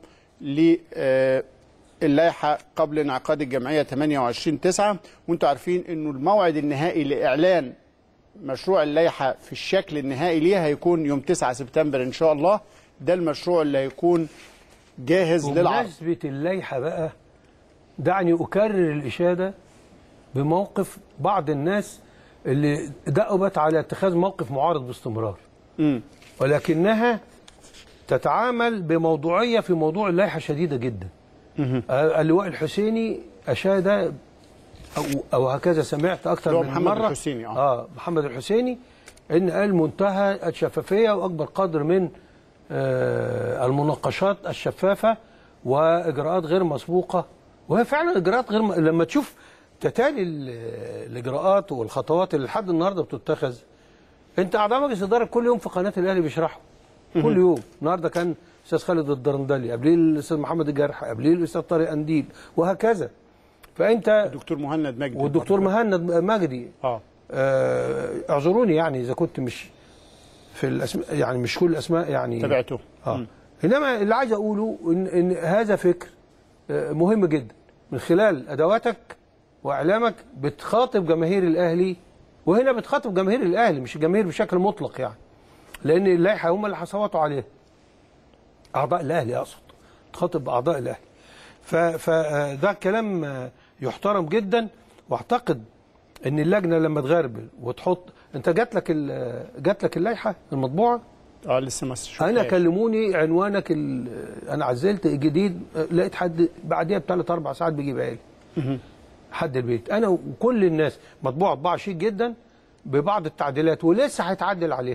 [SPEAKER 2] للائحه قبل انعقاد الجمعيه 28 9 وانتم عارفين انه الموعد النهائي لاعلان مشروع اللائحه في الشكل النهائي ليها هيكون يوم 9 سبتمبر ان شاء الله ده المشروع اللي هيكون جاهز للعرض
[SPEAKER 1] بمناسبة اللائحة بقى دعني أكرر الإشادة بموقف بعض الناس اللي دأبت على اتخاذ موقف معارض باستمرار
[SPEAKER 2] مم.
[SPEAKER 1] ولكنها تتعامل بموضوعية في موضوع اللائحة شديدة جدا آه، اللواء الحسيني أشاد أو, أو هكذا سمعت أكثر
[SPEAKER 2] اللي هو
[SPEAKER 1] من
[SPEAKER 2] محمد
[SPEAKER 1] مرة
[SPEAKER 2] الحسيني، آه.
[SPEAKER 1] آه محمد الحسيني إن قال منتهى الشفافية وأكبر قدر من آه المناقشات الشفافة وإجراءات غير مسبوقة وهي فعلا إجراءات غير م... لما تشوف تتالي ال- الإجراءات والخطوات اللي لحد النهاردة بتتخذ انت اعضاء مجلس الاداره كل يوم في قناه الاهلي بيشرحوا كل يوم النهارده كان الاستاذ خالد الدرندلي قبليه الاستاذ محمد الجرح قبليه الاستاذ طارق انديل وهكذا فانت
[SPEAKER 2] دكتور مهند مجدي
[SPEAKER 1] والدكتور مهند مجدي
[SPEAKER 2] اه
[SPEAKER 1] آه، اعذروني يعني اذا كنت مش في الاسماء يعني مش كل الاسماء يعني
[SPEAKER 2] تابعته
[SPEAKER 1] اه انما اللي عايز اقوله ان ان هذا فكر آه، مهم جدا من خلال ادواتك واعلامك بتخاطب جماهير الاهلي وهنا بتخاطب جماهير الاهلي مش الجماهير بشكل مطلق يعني لان اللائحه هم اللي هيصوتوا عليها اعضاء الاهلي اقصد تخاطب اعضاء الاهلي فده كلام آه، يحترم جدا واعتقد ان اللجنه لما تغربل وتحط انت جات لك ال- جات لك اللائحه المطبوعه
[SPEAKER 2] اه لسه ما شفتهاش.
[SPEAKER 1] انا كلموني عنوانك ال... انا عزلت الجديد لقيت حد بعديها بثلاث اربع ساعات بيجيبها لي حد البيت انا وكل الناس مطبوعه طباعه شيك جدا ببعض التعديلات ولسه هيتعدل عليها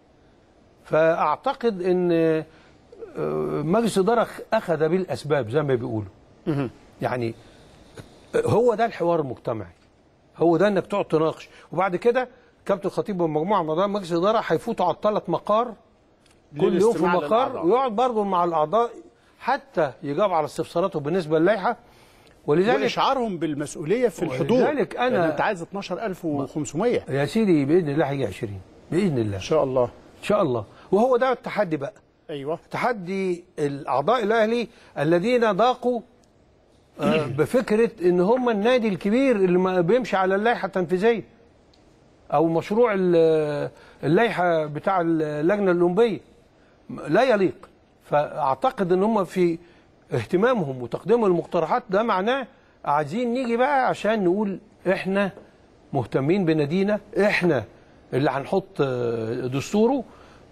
[SPEAKER 1] فاعتقد ان آه، مجلس الاداره اخذ بالاسباب زي ما بيقولوا يعني هو ده الحوار المجتمعي هو ده انك تقعد تناقش وبعد كده كابتن الخطيب ومجموعه من اعضاء مجلس الاداره هيفوتوا على الثلاث مقار كل يوم في
[SPEAKER 2] للاستماع
[SPEAKER 1] مقار
[SPEAKER 2] للأعضاء.
[SPEAKER 1] ويقعد برضه مع الاعضاء حتى يجاوب على استفساراته بالنسبه للائحه ولذلك
[SPEAKER 2] واشعارهم بالمسؤوليه في الحضور
[SPEAKER 1] ولذلك أنا-
[SPEAKER 2] لأن انت عايز 12500
[SPEAKER 1] يا سيدي باذن الله هيجي 20 باذن الله
[SPEAKER 2] ان شاء الله
[SPEAKER 1] ان شاء الله وهو ده التحدي بقى
[SPEAKER 2] ايوه
[SPEAKER 1] تحدي الاعضاء الاهلي الذين ضاقوا آه، بفكره ان هم النادي الكبير اللي ما بيمشي على اللائحه التنفيذيه او مشروع ال- اللائحه بتاع اللجنه الاولمبيه لا يليق فاعتقد ان هم في اهتمامهم وتقديمهم المقترحات ده معناه عايزين نيجي بقى عشان نقول احنا مهتمين بنادينا احنا اللي هنحط آه، دستوره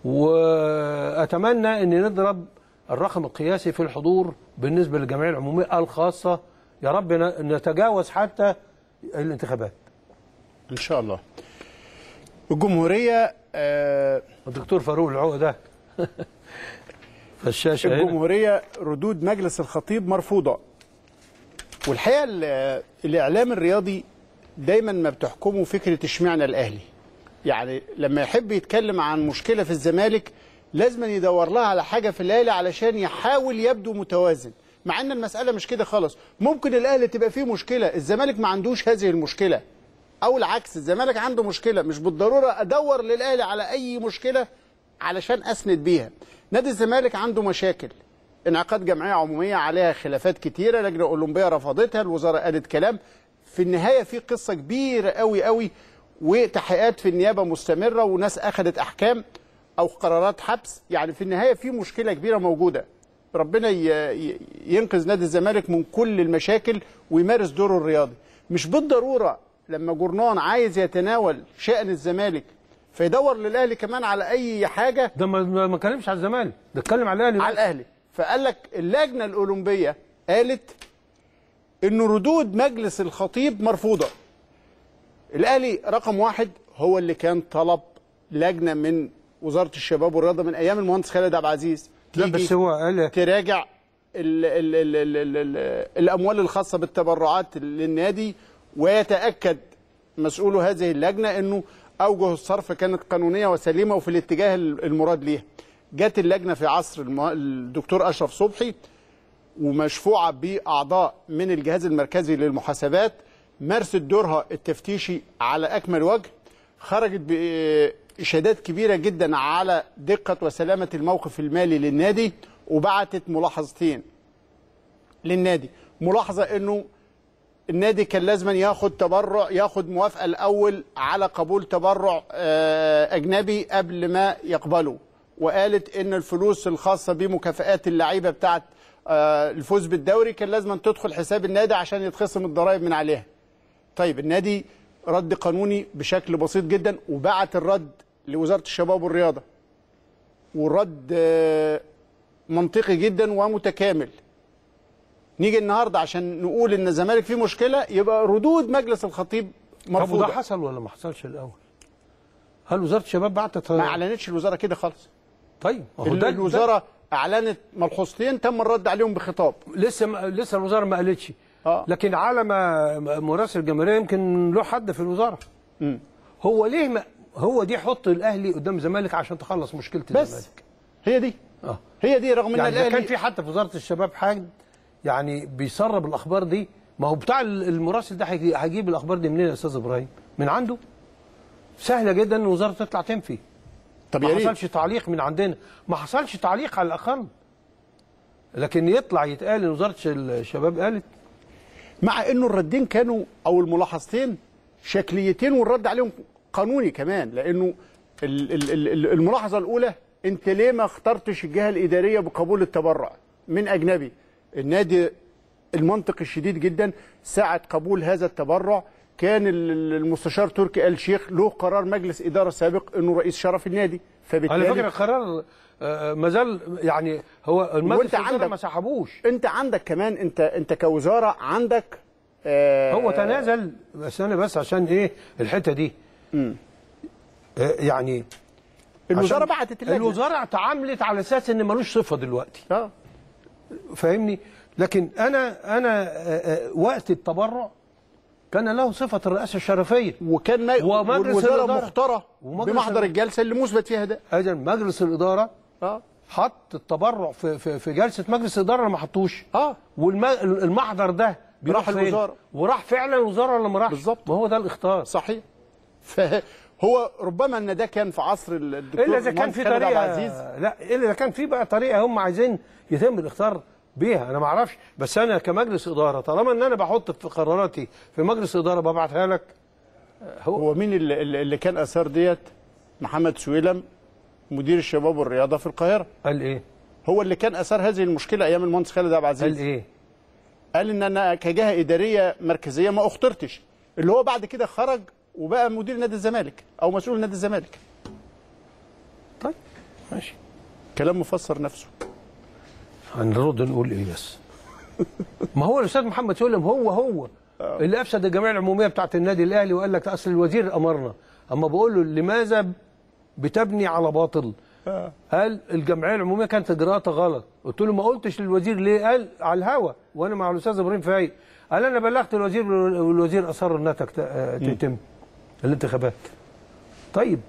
[SPEAKER 1] واتمنى ان نضرب الرقم القياسي في الحضور بالنسبه للجمعيه العموميه الخاصه يا رب ن- نتجاوز حتى الانتخابات
[SPEAKER 2] ان شاء الله الجمهوريه آه
[SPEAKER 1] الدكتور فاروق العقد ده في الشاشه هنا
[SPEAKER 2] الجمهوريه ردود مجلس الخطيب مرفوضه والحقيقه ال- الاعلام الرياضي دايما ما بتحكمه فكره اشمعنى الاهلي يعني لما يحب يتكلم عن مشكله في الزمالك لازم يدور لها على حاجه في الاهلي علشان يحاول يبدو متوازن مع ان المساله مش كده خالص ممكن الاهلي تبقى فيه مشكله الزمالك ما عندوش هذه المشكله او العكس الزمالك عنده مشكله مش بالضروره ادور للاهلي على اي مشكله علشان اسند بيها نادي الزمالك عنده مشاكل انعقاد جمعيه عموميه عليها خلافات كتيره لجنه اولمبيه رفضتها الوزاره قالت كلام في النهايه في قصه كبيره قوي قوي وتحقيقات في النيابه مستمره وناس اخذت احكام او قرارات حبس يعني في النهايه في مشكله كبيره موجوده ربنا ي- ي- ينقذ نادي الزمالك من كل المشاكل ويمارس دوره الرياضي مش بالضروره لما جورنان عايز يتناول شأن الزمالك فيدور للاهلي كمان على اي حاجه
[SPEAKER 1] ده ما ما ما اتكلمش على الزمالك ده اتكلم على الاهلي
[SPEAKER 2] على الاهلي فقال لك اللجنه الاولمبيه قالت ان ردود مجلس الخطيب مرفوضه الاهلي رقم واحد هو اللي كان طلب لجنه من وزاره الشباب والرياضه من ايام المهندس خالد عبد العزيز
[SPEAKER 1] لا
[SPEAKER 2] تيجي
[SPEAKER 1] بس هو قال
[SPEAKER 2] تراجع ال ال ال ال ال ال الاموال الخاصه بالتبرعات للنادي ويتاكد مسؤول هذه اللجنه انه اوجه الصرف كانت قانونيه وسليمه وفي الاتجاه المراد ليها. جت اللجنه في عصر المه- الدكتور اشرف صبحي ومشفوعه باعضاء من الجهاز المركزي للمحاسبات مارست دورها التفتيشي على اكمل وجه خرجت باشادات كبيره جدا على دقه وسلامه الموقف المالي للنادي وبعتت ملاحظتين للنادي ملاحظه انه النادي كان لازم ياخد تبرع ياخد موافقه الاول على قبول تبرع آه، اجنبي قبل ما يقبله وقالت ان الفلوس الخاصه بمكافئات اللعيبه بتاعت آه، الفوز بالدوري كان لازم تدخل حساب النادي عشان يتخصم الضرائب من عليها طيب النادي رد قانوني بشكل بسيط جدا وبعت الرد لوزاره الشباب والرياضه والرد آه، منطقي جدا ومتكامل نيجي النهارده عشان نقول ان الزمالك فيه مشكله يبقى ردود مجلس الخطيب
[SPEAKER 1] طب وده
[SPEAKER 2] مرفوضه
[SPEAKER 1] حصل ولا ما حصلش الاول؟ هل وزاره الشباب بعتت
[SPEAKER 2] ما اعلنتش الوزاره كده خالص
[SPEAKER 1] طيب ما هو ده
[SPEAKER 2] الوزاره اعلنت ملحوظتين تم الرد عليهم بخطاب
[SPEAKER 1] ده لسه ما لسه الوزاره ما قالتش
[SPEAKER 2] آه.
[SPEAKER 1] لكن على ما ما مراسل الجماهيريه يمكن له حد في الوزاره هو ليه ما هو دي حط الاهلي قدام الزمالك عشان تخلص مشكله
[SPEAKER 2] بس
[SPEAKER 1] الزمالك
[SPEAKER 2] هي دي
[SPEAKER 1] اه
[SPEAKER 2] هي دي رغم ان
[SPEAKER 1] يعني إذا كان
[SPEAKER 2] الاهلي
[SPEAKER 1] في حتى في وزاره الشباب حاجه يعني بيسرب الاخبار دي ما هو بتاع المراسل ده هيجي- هيجيب الاخبار دي منين يا استاذ ابراهيم؟ من عنده سهله جدا ان الوزاره تطلع تنفي
[SPEAKER 2] طب
[SPEAKER 1] ما
[SPEAKER 2] يا ريت
[SPEAKER 1] حصلش تعليق من عندنا ما حصلش تعليق على الاقل لكن يطلع يتقال ان وزاره الشباب قالت
[SPEAKER 2] مع انه الردين كانوا او الملاحظتين شكليتين والرد عليهم قانوني كمان لانه ال- ال- ال- ال- الملاحظه الاولى انت ليه ما اخترتش الجهه الاداريه بقبول التبرع من اجنبي النادي المنطق الشديد جدا ساعه قبول هذا التبرع كان ال- ال- المستشار تركي آل شيخ له قرار مجلس اداره سابق انه رئيس شرف النادي
[SPEAKER 1] على
[SPEAKER 2] فبالتالي
[SPEAKER 1] فكره القرار آه، ما زال يعني هو المجلس
[SPEAKER 2] وأنت
[SPEAKER 1] الإدارة
[SPEAKER 2] عندك-
[SPEAKER 1] ما سحبوش
[SPEAKER 2] انت عندك كمان انت انت كوزاره عندك آه
[SPEAKER 1] هو تنازل بس انا بس عشان ايه الحته دي آه، يعني
[SPEAKER 2] الوزاره
[SPEAKER 1] عشان
[SPEAKER 2] بعتت اللجنه
[SPEAKER 1] الوزاره تعاملت على اساس ان ملوش صفه دلوقتي
[SPEAKER 2] اه
[SPEAKER 1] فاهمني لكن انا انا آه، آه، وقت التبرع كان له صفه الرئاسه الشرفيه
[SPEAKER 2] وكان ما
[SPEAKER 1] ومجلس
[SPEAKER 2] والوزاره
[SPEAKER 1] الإدارة.
[SPEAKER 2] مختاره
[SPEAKER 1] ومجلس
[SPEAKER 2] بمحضر
[SPEAKER 1] الإدارة.
[SPEAKER 2] الجلسه اللي مثبت فيها ده
[SPEAKER 1] اذا مجلس الاداره
[SPEAKER 2] اه
[SPEAKER 1] حط التبرع في في, في جلسه مجلس الاداره ولا ما حطوش
[SPEAKER 2] اه
[SPEAKER 1] والمحضر ده بيروح
[SPEAKER 2] راح
[SPEAKER 1] فين؟
[SPEAKER 2] الوزارة.
[SPEAKER 1] وراح فعلا الوزاره ولا ما راحش
[SPEAKER 2] بالظبط.
[SPEAKER 1] ما هو ده الاختار
[SPEAKER 2] صحيح فهو ربما ان ده كان في عصر الدكتور
[SPEAKER 1] الا اذا كان
[SPEAKER 2] المهندس
[SPEAKER 1] في
[SPEAKER 2] خالد عبد
[SPEAKER 1] طريقه
[SPEAKER 2] العزيز
[SPEAKER 1] لا الا اذا كان في بقى طريقه هم عايزين يتم الاختيار بيها انا ما اعرفش بس انا كمجلس اداره طالما ان انا بحط في قراراتي في مجلس اداره ببعتها لك هو
[SPEAKER 2] هو مين اللي, اللي اللي كان اثار ديت محمد سويلم مدير الشباب والرياضه في القاهره
[SPEAKER 1] قال ايه؟
[SPEAKER 2] هو اللي كان اثار هذه المشكله ايام المهندس خالد عبد
[SPEAKER 1] قال
[SPEAKER 2] العزيز
[SPEAKER 1] ايه؟
[SPEAKER 2] قال ان انا كجهه اداريه مركزيه ما اخترتش اللي هو بعد كده خرج وبقى مدير نادي الزمالك او مسؤول نادي الزمالك
[SPEAKER 1] طيب ماشي
[SPEAKER 2] كلام مفسر نفسه
[SPEAKER 1] هنرد نقول ايه بس ما هو الاستاذ محمد سلم هو هو اللي افسد الجمعيه العموميه بتاعت النادي الاهلي وقال لك اصل الوزير امرنا اما بقول له لماذا بتبني على باطل قال الجمعيه العموميه كانت اجراءاتها غلط قلت له ما قلتش للوزير ليه قال على الهوا وانا مع الاستاذ ابراهيم فايق قال انا بلغت الوزير والوزير اصر انها تكت- آه، تتم الانتخابات طيب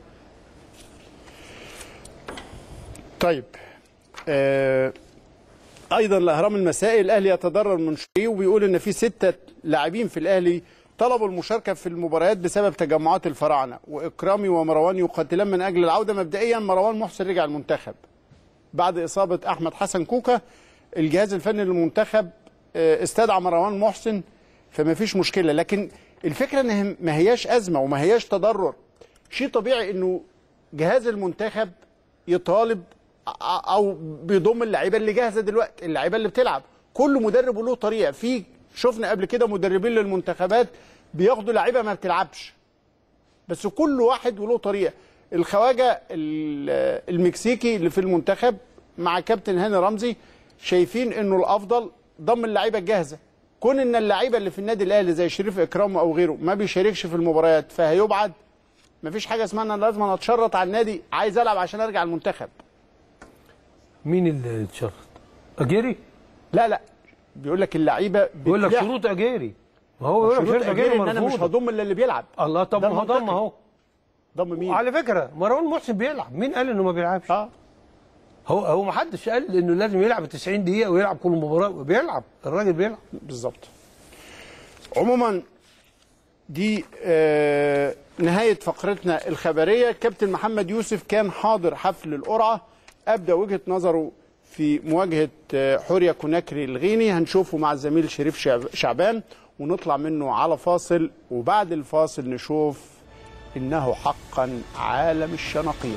[SPEAKER 2] طيب آه ايضا الاهرام المسائي الاهلي يتضرر من شيء وبيقول ان في سته لاعبين في الاهلي طلبوا المشاركه في المباريات بسبب تجمعات الفراعنه واكرامي ومروان يقاتلان من اجل العوده مبدئيا مروان محسن رجع المنتخب بعد اصابه احمد حسن كوكا الجهاز الفني للمنتخب آه، استدعى مروان محسن فما فيش مشكله لكن الفكره ان ما هياش ازمه وما هياش تضرر شيء طبيعي انه جهاز المنتخب يطالب ع- او بيضم اللعيبه اللي جاهزه دلوقتي اللعيبه اللي بتلعب كل مدرب له طريقه في شفنا قبل كده مدربين للمنتخبات بياخدوا لعيبه ما بتلعبش بس كل واحد وله طريقه الخواجه ال- المكسيكي اللي في المنتخب مع كابتن هاني رمزي شايفين انه الافضل ضم اللعيبه الجاهزه كون ان اللعيبه اللي في النادي الاهلي زي شريف اكرام او غيره ما بيشاركش في المباريات فهيبعد مفيش حاجه اسمها ان انا لازم أنا اتشرط على النادي عايز العب عشان ارجع المنتخب
[SPEAKER 1] مين اللي اتشرط؟ اجيري؟
[SPEAKER 2] لا لا بيقول لك اللعيبه
[SPEAKER 1] بيقول لك
[SPEAKER 2] بتلاقي
[SPEAKER 1] شروط اجيري ما هو بيقول لك
[SPEAKER 2] شروط
[SPEAKER 1] شروط
[SPEAKER 2] اجيري
[SPEAKER 1] اجيري
[SPEAKER 2] ان انا مش
[SPEAKER 1] مرفوضة.
[SPEAKER 2] هضم الا اللي بيلعب
[SPEAKER 1] الله طب
[SPEAKER 2] ده
[SPEAKER 1] ما هو ضم
[SPEAKER 2] منطقي.
[SPEAKER 1] اهو
[SPEAKER 2] ضم مين
[SPEAKER 1] وعلى فكره مروان محسن بيلعب مين قال انه ما بيلعبش
[SPEAKER 2] اه
[SPEAKER 1] هو هو ما حدش قال انه لازم يلعب 90 دقيقه ويلعب كل مباراه بيلعب الراجل بيلعب
[SPEAKER 2] بالظبط عموما دي آه نهاية فقرتنا الخبرية كابتن محمد يوسف كان حاضر حفل القرعة أبدأ وجهة نظره في مواجهة آه، حوريا كوناكري الغيني هنشوفه مع الزميل شريف شعب- شعبان ونطلع منه على فاصل وبعد الفاصل نشوف إنه حقا عالم الشنقيط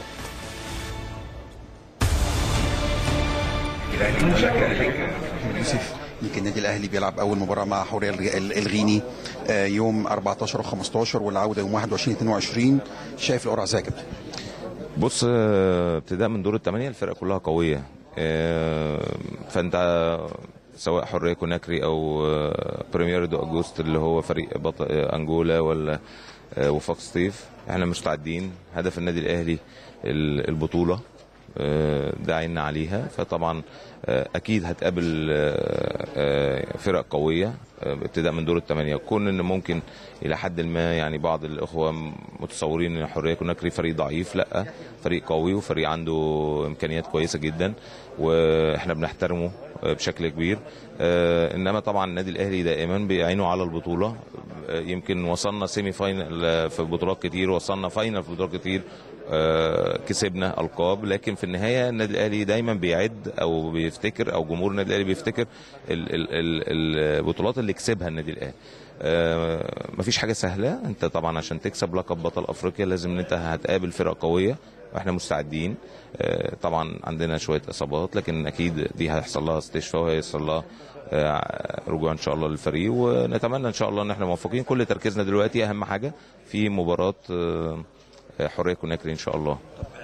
[SPEAKER 3] يوسف يمكن النادي الاهلي بيلعب اول مباراه مع حوريه الغ- ال- الغيني آه، يوم 14 و15 والعوده يوم 21 22 شايف القرعه ازاي يا كابتن؟
[SPEAKER 4] بص آه، ابتداء من دور الثمانيه الفرقه كلها قويه آه، فانت سواء حريه كوناكري او آه، بريمير دو اجوست اللي هو فريق بطل آه، انجولا ولا آه، وفاق سطيف احنا مستعدين هدف النادي الاهلي ال- البطوله آه، داعينا عليها فطبعا آه، اكيد هتقابل آه، آه، فرق قويه آه، ابتداء من دور الثمانيه كون ان ممكن الى حد ما يعني بعض الاخوه متصورين ان حريه كوناكري فريق ضعيف لا فريق قوي وفريق عنده امكانيات كويسه جدا واحنا بنحترمه آه، بشكل كبير آه، انما طبعا النادي الاهلي دائما بيعينه على البطوله آه، يمكن وصلنا سيمي فاينل آه، في بطولات كتير وصلنا فاينل في بطولات كتير آه، كسبنا القاب لكن في النهايه النادي الاهلي دايما بيعد او بيفتكر او جمهور النادي الاهلي بيفتكر ال- ال- ال- البطولات اللي كسبها النادي الاهلي آه، مفيش حاجه سهله انت طبعا عشان تكسب لقب بطل افريقيا لازم ان انت هتقابل فرق قويه واحنا مستعدين آه، طبعا عندنا شويه اصابات لكن اكيد دي هيحصل لها استشفاء وهيحصل لها آه، رجوع ان شاء الله للفريق ونتمنى ان شاء الله ان احنا موفقين كل تركيزنا دلوقتي اهم حاجه في مباراه آه، حريه كوناكري ان شاء الله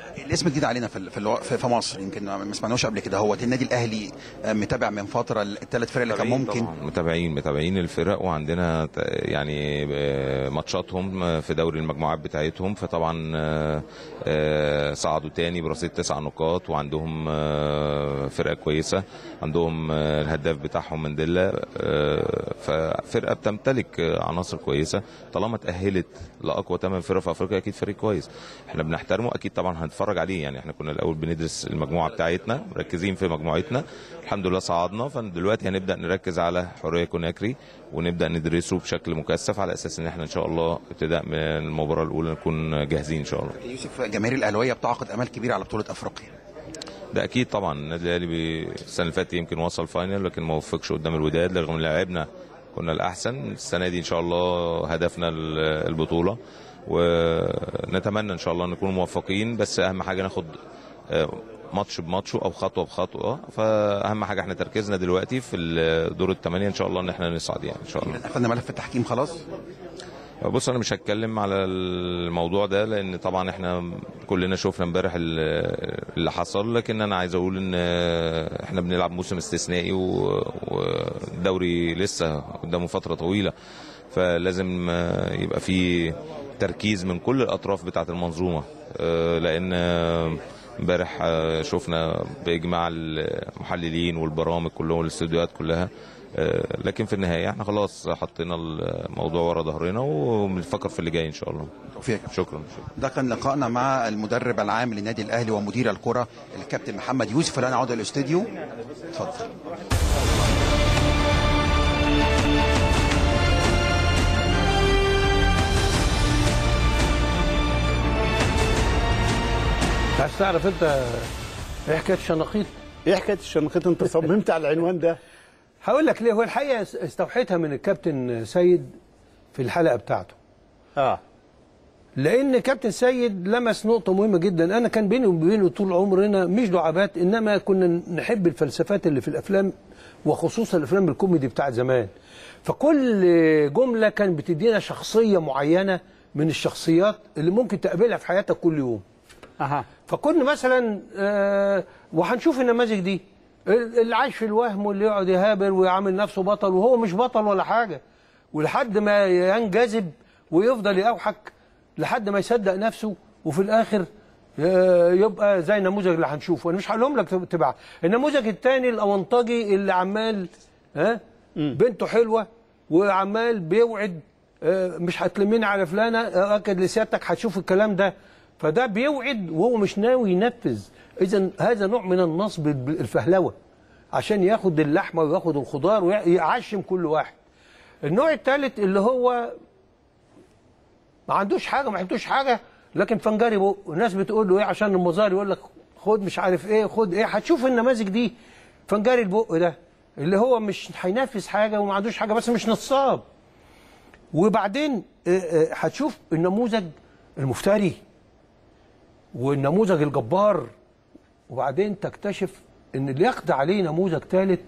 [SPEAKER 3] الاسم جديد علينا في ال- في, الو... في في مصر يمكن ما سمعناش قبل كده هو النادي الاهلي آه، متابع من فتره الثلاث فرق اللي كان
[SPEAKER 4] متابعين
[SPEAKER 3] ممكن
[SPEAKER 4] طبعاً، متابعين متابعين الفرق وعندنا ت- يعني آه، ماتشاتهم آه، في دوري المجموعات بتاعتهم فطبعا آه، آه، صعدوا تاني برصيد تسع نقاط وعندهم آه، فرقه كويسه عندهم آه، الهداف بتاعهم منديلا آه، ففرقه بتمتلك آه، عناصر كويسه طالما تاهلت لاقوى ثمان فرق في افريقيا اكيد فريق كويس احنا بنحترمه اكيد طبعا هنتفرج عليه يعني احنا كنا الاول بندرس المجموعه بتاعتنا مركزين في مجموعتنا الحمد لله صعدنا فدلوقتي هنبدا نركز على حريه كوناكري ونبدا ندرسه بشكل مكثف على اساس ان احنا ان شاء الله ابتداء من المباراه الاولى نكون جاهزين ان شاء الله
[SPEAKER 3] يوسف جماهير الاهلاويه بتعقد امال كبيره على بطوله افريقيا
[SPEAKER 4] ده اكيد طبعا النادي الاهلي بي- السنه اللي فاتت يمكن وصل فاينل لكن ما وفقش قدام الوداد رغم ان لعبنا كنا الاحسن السنه دي ان شاء الله هدفنا ال- البطوله ونتمنى ان شاء الله نكون موفقين بس اهم حاجه ناخد آه، ماتش بماتشه او خطوه بخطوه فاهم حاجه احنا تركيزنا دلوقتي في دور الثمانيه ان شاء الله ان احنا نصعد يعني ان شاء الله
[SPEAKER 3] قفلنا ملف التحكيم خلاص
[SPEAKER 4] بص انا مش هتكلم على الموضوع ده لان طبعا احنا كلنا شفنا امبارح ال- اللي حصل لكن انا عايز اقول ان احنا بنلعب موسم استثنائي و- والدوري لسه قدامه فتره طويله فلازم يبقى في تركيز من كل الاطراف بتاعه المنظومه لان امبارح شفنا باجماع المحللين والبرامج كلهم والاستوديوهات كلها آه، لكن في النهايه احنا خلاص حطينا الموضوع ورا ظهرنا وبنفكر في اللي جاي ان شاء الله
[SPEAKER 3] توفيق
[SPEAKER 4] شكرا شكرا
[SPEAKER 3] ده كان لقائنا مع المدرب العام للنادي الاهلي ومدير الكره الكابتن محمد يوسف الان عوده الاستوديو اتفضل
[SPEAKER 1] عايز تعرف انت ايه حكايه الشناقيط؟
[SPEAKER 2] ايه حكايه الشنقيط انت صممت على العنوان ده
[SPEAKER 1] هقول لك ليه هو الحقيقه استوحيتها من الكابتن سيد في الحلقه بتاعته
[SPEAKER 2] اه
[SPEAKER 1] لان كابتن سيد لمس نقطه مهمه جدا انا كان بيني وبينه طول عمرنا مش دعابات انما كنا نحب الفلسفات اللي في الافلام وخصوصا الافلام الكوميدي بتاع زمان فكل جمله كان بتدينا شخصيه معينه من الشخصيات اللي ممكن تقابلها في حياتك كل يوم
[SPEAKER 2] اها
[SPEAKER 1] فكنا مثلا آه وهنشوف النماذج دي اللي عايش في الوهم واللي يقعد يهابر ويعمل نفسه بطل وهو مش بطل ولا حاجه ولحد ما ينجذب ويفضل يوحك لحد ما يصدق نفسه وفي الاخر آه، يبقى زي النموذج اللي هنشوفه انا مش هقولهم لك تبع النموذج الثاني الاونطجي اللي عمال ها بنته حلوه وعمال بيوعد آه، مش هتلميني على فلانه آه، اكد لسيادتك هتشوف الكلام ده فده بيوعد وهو مش ناوي ينفذ اذا هذا نوع من النصب الفهلوه عشان ياخد اللحمه وياخد الخضار ويعشم كل واحد النوع الثالث اللي هو ما عندوش حاجه ما عندوش حاجه لكن فنجري بقه الناس بتقول له ايه عشان المظاهر يقول لك خد مش عارف ايه خد ايه هتشوف النماذج دي فنجري البق ده اللي هو مش هينفذ حاجه وما عندوش حاجه بس مش نصاب وبعدين آه، آه، هتشوف النموذج المفتري والنموذج الجبار وبعدين تكتشف ان اللي يخدع عليه نموذج ثالث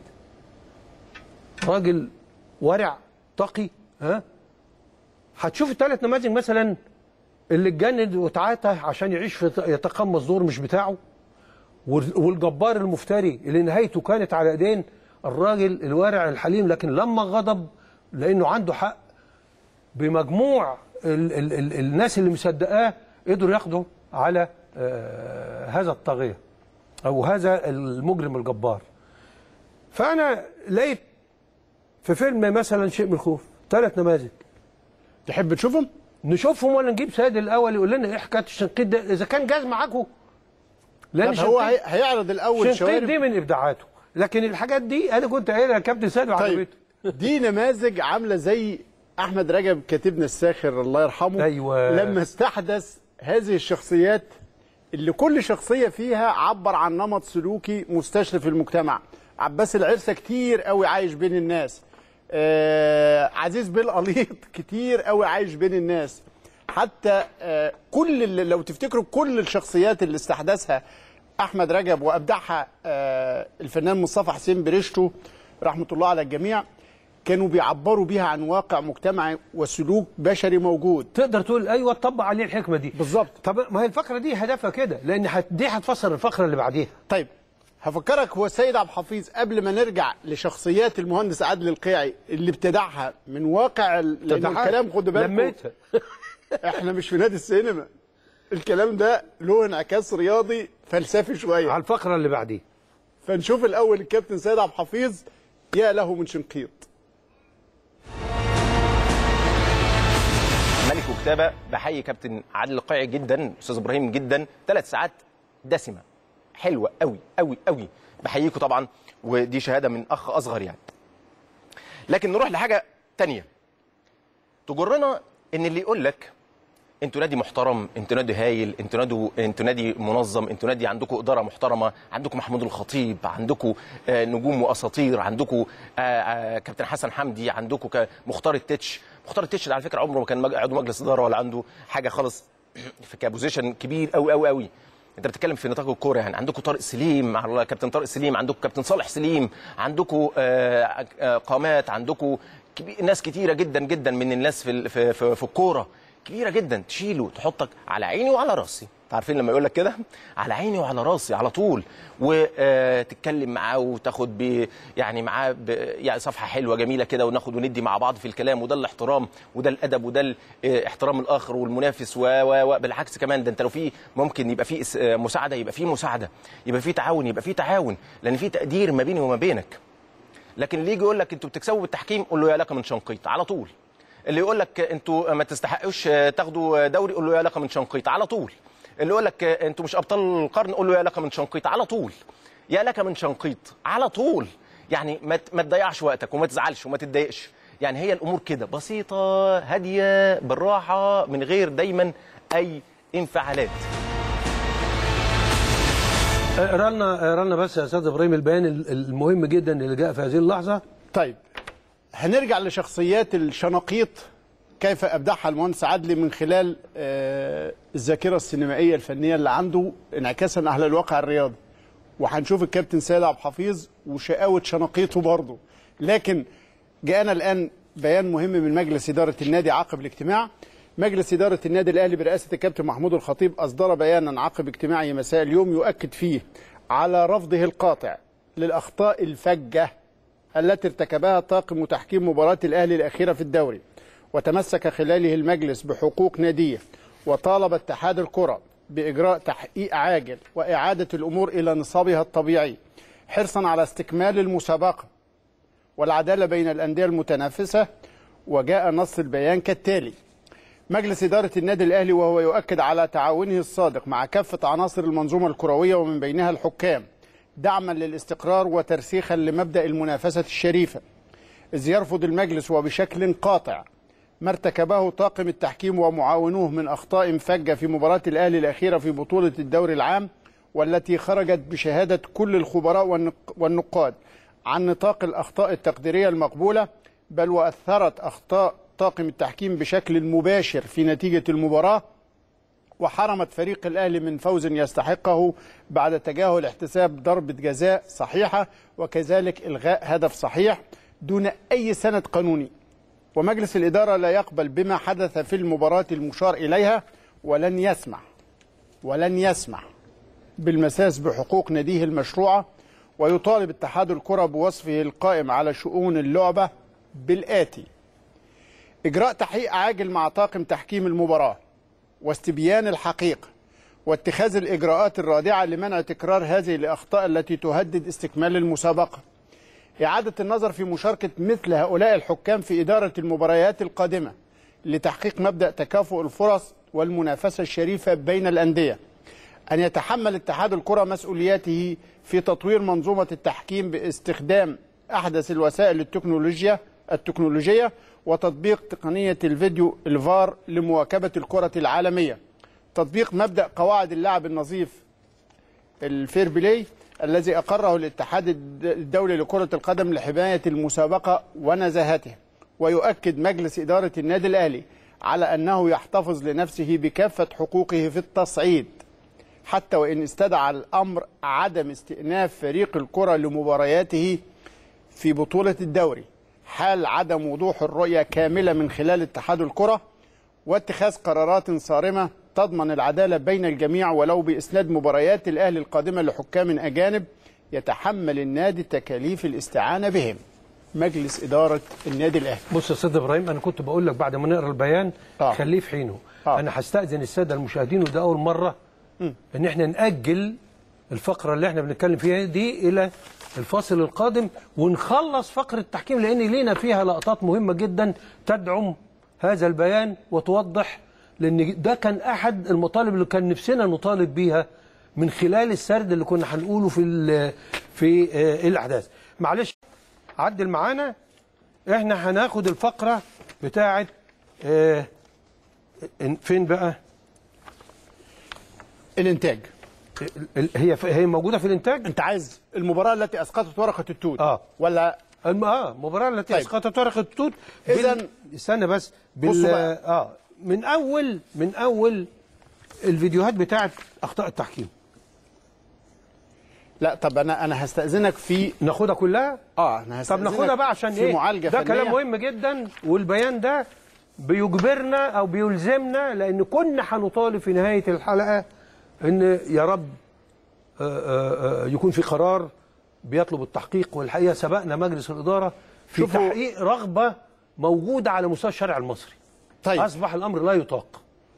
[SPEAKER 1] راجل ورع تقي ها هتشوف الثلاث نماذج مثلا اللي اتجند وتعاتى عشان يعيش في يتقمص دور مش بتاعه وال- والجبار المفتري اللي نهايته كانت على ايدين الراجل الوارع الحليم لكن لما غضب لانه عنده حق بمجموع ال ال ال الناس اللي مصدقاه قدروا ياخدوا على آه هذا الطاغيه او هذا المجرم الجبار فانا لقيت في فيلم مثلا شيء من الخوف ثلاث نماذج
[SPEAKER 2] تحب تشوفهم
[SPEAKER 1] نشوفهم ولا نجيب سيد الاول يقول لنا ايه حكايه الشنقيط ده اذا كان جاز معاكم لان
[SPEAKER 2] طب هو
[SPEAKER 1] شنقيط-
[SPEAKER 2] هي- هيعرض الاول
[SPEAKER 1] شنقيط
[SPEAKER 2] شوارب
[SPEAKER 1] دي من ابداعاته لكن الحاجات دي انا كنت قايلها لكابتن سيد
[SPEAKER 2] طيب
[SPEAKER 1] وعجبته
[SPEAKER 2] دي نماذج عامله زي احمد رجب كاتبنا الساخر الله يرحمه
[SPEAKER 1] أيوة.
[SPEAKER 2] لما استحدث هذه الشخصيات اللي كل شخصيه فيها عبر عن نمط سلوكي مستشرف المجتمع عباس العرسه كتير قوي عايش بين الناس آه عزيز بالقليط كتير قوي عايش بين الناس حتى آه كل اللي لو تفتكروا كل الشخصيات اللي استحدثها احمد رجب وابدعها آه الفنان مصطفى حسين بريشتو رحمه الله على الجميع كانوا بيعبروا بيها عن واقع مجتمعي وسلوك بشري موجود
[SPEAKER 1] تقدر تقول ايوه تطبق عليه الحكمه دي
[SPEAKER 2] بالظبط.
[SPEAKER 1] طب ما هي الفقره دي هدفها كده لان هت- دي هتفسر الفقره اللي بعديها
[SPEAKER 2] طيب هفكرك هو السيد عبد الحفيظ قبل ما نرجع لشخصيات المهندس عادل القيعي اللي ابتدعها من واقع ال- لأن
[SPEAKER 1] تضحك.
[SPEAKER 2] الكلام خد بالك
[SPEAKER 1] لميتها
[SPEAKER 2] احنا مش في نادي السينما الكلام ده له انعكاس رياضي فلسفي شويه
[SPEAKER 1] على الفقره اللي بعديها
[SPEAKER 2] فنشوف الاول الكابتن سيد عبد الحفيظ يا له من شنقيط
[SPEAKER 5] ملك وكتابه بحيي كابتن عادل القيعي جدا استاذ ابراهيم جدا ثلاث ساعات دسمه حلوه قوي قوي قوي بحييكوا طبعا ودي شهاده من اخ اصغر يعني لكن نروح لحاجه تانية تجرنا ان اللي يقول لك انتوا نادي محترم انتوا نادي هايل انتوا نادي انتوا نادي منظم انتوا نادي عندكم اداره محترمه عندكم محمود الخطيب عندكم آه، نجوم واساطير عندكم آه، آه، كابتن حسن حمدي عندكم ك- مختار التتش مختار التتش ده على فكره عمره ما كان مج- عضو مجلس اداره ولا عنده حاجه خالص في كبوزيشن كبير قوي قوي قوي انت بتتكلم في نطاق الكوره يعني عندكم طارق سليم على كابتن طارق سليم عندكم كابتن صالح سليم عندكم آه، آه، قامات عندكم كبير ناس كتيره جدا جدا من الناس في ال- في في, في الكوره كبيره جدا تشيله تحطك على عيني وعلى راسي عارفين لما يقول لك كده على عيني وعلى راسي على طول وتتكلم معاه وتاخد ب يعني معاه ب- يعني صفحه حلوه جميله كده وناخد وندي مع بعض في الكلام وده الاحترام وده الادب وده ال- آه، احترام الاخر والمنافس و- و- وبالعكس كمان ده انت لو في ممكن يبقى في اس- آه، مساعده يبقى في مساعده يبقى في تعاون يبقى في تعاون لان في تقدير ما بيني وما بينك لكن اللي يجي يقول لك انتوا بتكسبوا بالتحكيم قول له يا لك من شنقيط على طول اللي يقول لك انتوا ما تستحقوش تاخدوا دوري قول له يا لك من شنقيط على طول اللي يقول لك انتوا مش ابطال القرن قول له يا لك من شنقيط على طول يا لك من شنقيط على طول يعني ما ت- ما تضيعش وقتك وما تزعلش وما تتضايقش يعني هي الامور كده بسيطه هاديه بالراحه من غير دايما اي انفعالات
[SPEAKER 1] اقرا لنا اقرا لنا بس يا استاذ ابراهيم البيان ال- المهم جدا اللي جاء في هذه اللحظه
[SPEAKER 2] طيب هنرجع لشخصيات الشناقيط كيف ابدعها المهندس عدلي من خلال آه، الذاكره السينمائيه الفنيه اللي عنده انعكاسا على الواقع الرياضي وهنشوف الكابتن سيد عبد الحفيظ وشقاوه شناقيطه برضه لكن جاءنا الان بيان مهم من مجلس اداره النادي عقب الاجتماع مجلس اداره النادي الاهلي برئاسه الكابتن محمود الخطيب اصدر بيانا عقب اجتماعه مساء اليوم يؤكد فيه على رفضه القاطع للاخطاء الفجه التي ارتكبها طاقم تحكيم مباراة الأهلي الأخيرة في الدوري وتمسك خلاله المجلس بحقوق ناديه وطالب اتحاد الكرة بإجراء تحقيق عاجل وإعادة الأمور إلى نصابها الطبيعي حرصا على استكمال المسابقة والعدالة بين الأندية المتنافسة وجاء نص البيان كالتالي مجلس إدارة النادي الأهلي وهو يؤكد على تعاونه الصادق مع كافة عناصر المنظومة الكروية ومن بينها الحكام دعما للاستقرار وترسيخا لمبدأ المنافسة الشريفة إذ يرفض المجلس وبشكل قاطع ما ارتكبه طاقم التحكيم ومعاونوه من أخطاء فجة في مباراة الأهلي الأخيرة في بطولة الدوري العام والتي خرجت بشهادة كل الخبراء والنق- والنقاد عن نطاق الأخطاء التقديرية المقبولة بل وأثرت أخطاء طاقم التحكيم بشكل مباشر في نتيجة المباراة وحرمت فريق الاهلي من فوز يستحقه بعد تجاهل احتساب ضربه جزاء صحيحه وكذلك الغاء هدف صحيح دون اي سند قانوني ومجلس الاداره لا يقبل بما حدث في المباراه المشار اليها ولن يسمح ولن يسمح بالمساس بحقوق ناديه المشروعه ويطالب اتحاد الكره بوصفه القائم على شؤون اللعبه بالاتي اجراء تحقيق عاجل مع طاقم تحكيم المباراه واستبيان الحقيقة واتخاذ الإجراءات الرادعة لمنع تكرار هذه الأخطاء التي تهدد استكمال المسابقة إعادة النظر في مشاركة مثل هؤلاء الحكام في إدارة المباريات القادمة لتحقيق مبدأ تكافؤ الفرص والمنافسة الشريفة بين الأندية أن يتحمل اتحاد الكرة مسؤولياته في تطوير منظومة التحكيم باستخدام أحدث الوسائل التكنولوجيا التكنولوجية وتطبيق تقنية الفيديو الفار لمواكبة الكرة العالمية تطبيق مبدأ قواعد اللعب النظيف الفير بلاي الذي أقره الاتحاد الد- الدولي لكرة القدم لحماية المسابقة ونزاهتها ويؤكد مجلس إدارة النادي الأهلي على أنه يحتفظ لنفسه بكافة حقوقه في التصعيد حتى وإن استدعى الأمر عدم استئناف فريق الكرة لمبارياته في بطولة الدوري حال عدم وضوح الرؤية كاملة من خلال اتحاد الكرة واتخاذ قرارات صارمة تضمن العدالة بين الجميع ولو بإسناد مباريات الأهلي القادمة لحكام أجانب يتحمل النادي تكاليف الاستعانة بهم مجلس إدارة النادي الأهلي
[SPEAKER 1] بص يا استاذ ابراهيم انا كنت بقول لك بعد ما نقرا البيان
[SPEAKER 2] آه.
[SPEAKER 1] خليه في حينه
[SPEAKER 2] آه.
[SPEAKER 1] انا هستاذن الساده المشاهدين وده اول مره ان احنا ناجل الفقره اللي احنا بنتكلم فيها دي الى الفاصل القادم ونخلص فقره التحكيم لان لينا فيها لقطات مهمه جدا تدعم هذا البيان وتوضح لان ده كان احد المطالب اللي كان نفسنا نطالب بيها من خلال السرد اللي كنا هنقوله في ال- في آه، الاحداث معلش عدل معانا احنا هناخد الفقره بتاعه آه إن- فين بقى
[SPEAKER 2] الإنتاج
[SPEAKER 1] ال- ال- هي هي موجوده في الانتاج
[SPEAKER 2] أنت عايز المباراة التي أسقطت ورقة التوت
[SPEAKER 1] آه.
[SPEAKER 2] ولا
[SPEAKER 1] الم- اه المباراه التي
[SPEAKER 2] طيب.
[SPEAKER 1] اسقطت ورقه التوت
[SPEAKER 2] إذن-
[SPEAKER 1] بال- استنى بس بال
[SPEAKER 2] بصوا بقى.
[SPEAKER 1] اه من اول من اول الفيديوهات بتاعه اخطاء التحكيم
[SPEAKER 2] لا طب أنا أنا هستأذنك في
[SPEAKER 1] ناخدها كلها
[SPEAKER 2] اه انا
[SPEAKER 1] طب
[SPEAKER 2] هستأذنك
[SPEAKER 1] ناخدها بقى عشان
[SPEAKER 2] في
[SPEAKER 1] ايه
[SPEAKER 2] معالجة
[SPEAKER 1] ده
[SPEAKER 2] فنية.
[SPEAKER 1] كلام مهم جدا والبيان ده بيجبرنا او بيلزمنا لان كنا هنطالب في نهايه الحلقه ان يا رب آه، آه، آه، يكون في قرار بيطلب التحقيق والحقيقه سبقنا مجلس الاداره في
[SPEAKER 2] شوفوا-
[SPEAKER 1] تحقيق رغبه موجوده على مستوى الشارع المصري
[SPEAKER 2] طيب
[SPEAKER 1] اصبح الامر لا يطاق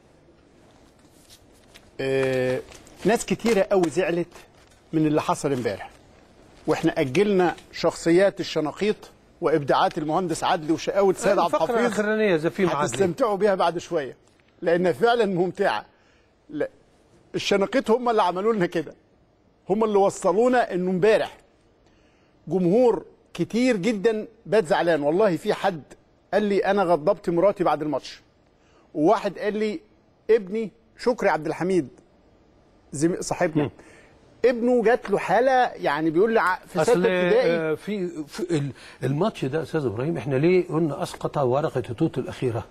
[SPEAKER 2] آه ناس كتيرة قوي زعلت من اللي حصل امبارح واحنا اجلنا شخصيات الشناقيط وابداعات المهندس عدلي وشقاوة سيد عبد
[SPEAKER 1] الفقره
[SPEAKER 2] الحفيظ
[SPEAKER 1] الاخرانيه زي في معادله
[SPEAKER 2] هتستمتعوا بيها بعد شويه لانها فعلا ممتعه لا الشناقيط هم اللي عملوا لنا كده هم اللي وصلونا انه امبارح جمهور كتير جدا بات زعلان والله في حد قال لي انا غضبت مراتي بعد الماتش وواحد قال لي ابني شكري عبد الحميد زميل صاحبنا ابنه جات له حاله يعني بيقول لي ع- في سته
[SPEAKER 1] اصل
[SPEAKER 2] ابتدائي
[SPEAKER 1] آه، في, في ال- الماتش ده يا استاذ ابراهيم احنا ليه قلنا اسقط ورقه التوت الاخيره؟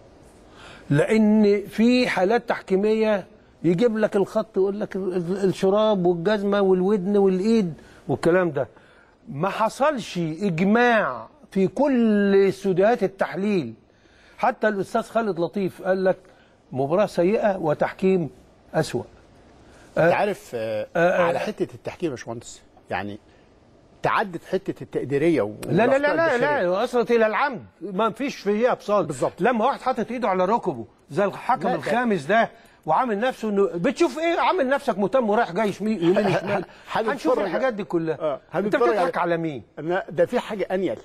[SPEAKER 1] لان في حالات تحكيميه يجيب لك الخط يقول لك ال- ال- الشراب والجزمه والودن والايد والكلام ده ما حصلش اجماع في كل استوديوهات التحليل حتى الاستاذ خالد لطيف قال لك مباراه سيئه وتحكيم اسوأ
[SPEAKER 2] انت عارف آه
[SPEAKER 1] آه،
[SPEAKER 2] على حته التحكيم يا باشمهندس يعني تعدت حته التقديريه و-
[SPEAKER 1] لا لا لا
[SPEAKER 2] والأخطاء
[SPEAKER 1] لا
[SPEAKER 2] البشرية.
[SPEAKER 1] لا وصلت الى العمد ما فيش فيها افصال
[SPEAKER 2] بالظبط.
[SPEAKER 1] لما واحد حاطط ايده على ركبه زي الحكم
[SPEAKER 2] لا، ده-
[SPEAKER 1] الخامس ده وعامل نفسه انه بتشوف ايه عامل نفسك مهتم ورايح جاي شمي- يمين شمال
[SPEAKER 2] هنتفرج-
[SPEAKER 1] هنشوف الحاجات دي كلها
[SPEAKER 2] آه،
[SPEAKER 1] انت
[SPEAKER 2] هنتفرج
[SPEAKER 1] بتضحك
[SPEAKER 2] على-
[SPEAKER 1] على مين
[SPEAKER 2] أنا ده في حاجه انيل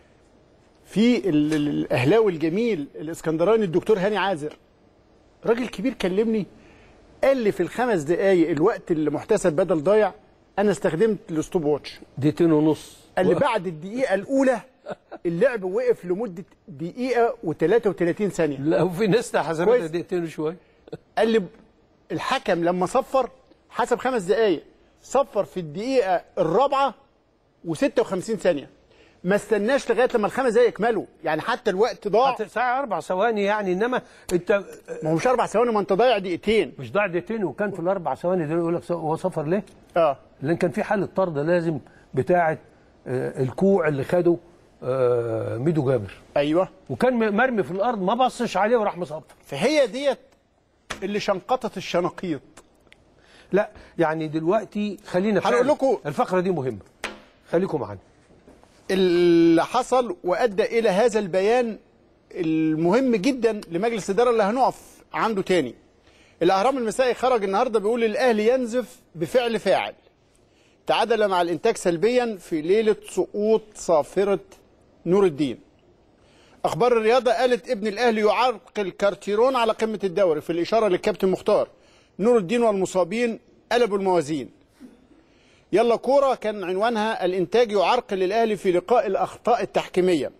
[SPEAKER 2] في ال- ال- الاهلاوي الجميل الاسكندراني الدكتور هاني عازر راجل كبير كلمني قال لي في الخمس دقائق الوقت اللي محتسب بدل ضايع انا استخدمت الستوب واتش
[SPEAKER 1] دقيقتين ونص
[SPEAKER 2] قال لي بعد الدقيقه الاولى اللعب وقف لمده دقيقه و33 ثانيه
[SPEAKER 1] لا وفي ناس حسبتها
[SPEAKER 2] كويس.
[SPEAKER 1] دقيقتين وشويه
[SPEAKER 2] قال لي الحكم لما صفر حسب خمس دقائق صفر في الدقيقه الرابعه و56 ثانيه ما استناش لغايه لما الخمس دقائق يكملوا يعني حتى الوقت ضاع
[SPEAKER 1] حتى ساعه اربع ثواني يعني انما انت
[SPEAKER 2] ما هو مش اربع ثواني ما انت ضايع دقيقتين
[SPEAKER 1] مش ضاع دقيقتين وكان في الاربع ثواني دول يقول لك هو سفر ليه؟
[SPEAKER 2] اه
[SPEAKER 1] لان كان في حاله طرد لازم بتاعه آه، الكوع اللي خده آه، ميدو جابر
[SPEAKER 2] ايوه
[SPEAKER 1] وكان م- مرمي في الارض ما بصش عليه وراح مصفر
[SPEAKER 2] فهي ديت اللي شنقطت الشناقيط
[SPEAKER 1] لا يعني دلوقتي خلينا
[SPEAKER 2] هنقول
[SPEAKER 1] فعلا-
[SPEAKER 2] لكم-
[SPEAKER 1] الفقره دي مهمه خليكم معانا
[SPEAKER 2] اللي حصل وادى الى هذا البيان المهم جدا لمجلس الاداره اللي هنقف عنده تاني الاهرام المسائي خرج النهارده بيقول الاهلي ينزف بفعل فاعل تعادل مع الانتاج سلبيا في ليله سقوط صافره نور الدين اخبار الرياضه قالت ابن الاهلي يعرقل كارتيرون على قمه الدوري في الاشاره للكابتن مختار نور الدين والمصابين قلبوا الموازين يلا كورة كان عنوانها الإنتاج يعرقل الأهلي في لقاء الأخطاء التحكيمية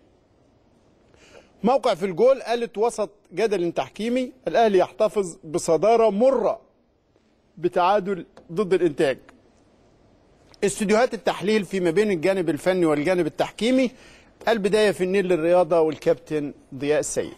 [SPEAKER 2] موقع في الجول قالت وسط جدل تحكيمي الأهلي يحتفظ بصدارة مرة بتعادل ضد الإنتاج استوديوهات التحليل فيما بين الجانب الفني والجانب التحكيمي البداية في النيل للرياضة والكابتن ضياء السيد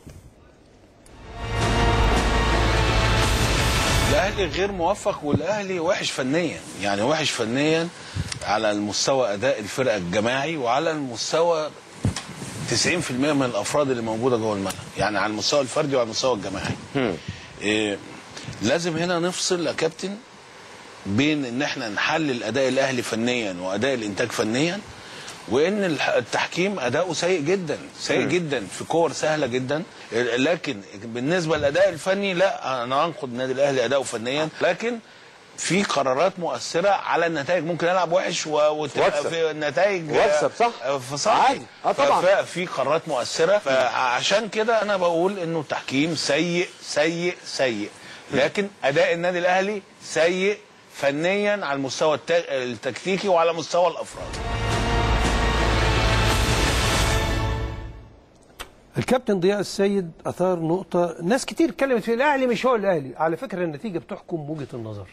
[SPEAKER 6] الاهلي غير موفق والاهلي وحش فنيا يعني وحش فنيا على المستوى اداء الفرقه الجماعي وعلى المستوى 90% من الافراد اللي موجوده جوه الملعب يعني على المستوى الفردي وعلى المستوى الجماعي إيه لازم هنا نفصل يا كابتن بين ان احنا نحلل اداء الاهلي فنيا واداء الانتاج فنيا وان الح- التحكيم اداؤه سيء جدا سيء جدا في كور سهله جدا لكن بالنسبه للاداء الفني لا انا انقد النادي الاهلي اداؤه فنيا لكن في قرارات مؤثره على النتائج ممكن العب وحش و- وتبقى
[SPEAKER 7] واكسب.
[SPEAKER 6] في النتائج
[SPEAKER 7] واكسب، صح.
[SPEAKER 6] في صالحي
[SPEAKER 7] عادي. اه طبعا.
[SPEAKER 6] فف- في قرارات مؤثره فعشان كده انا بقول انه التحكيم سيء سيء سيء لكن اداء النادي الاهلي سيء فنيا على المستوى الت- التكتيكي وعلى مستوى الافراد
[SPEAKER 1] الكابتن ضياء السيد اثار نقطه ناس كتير اتكلمت في الاهلي مش هو الاهلي على فكره النتيجه بتحكم وجهه النظر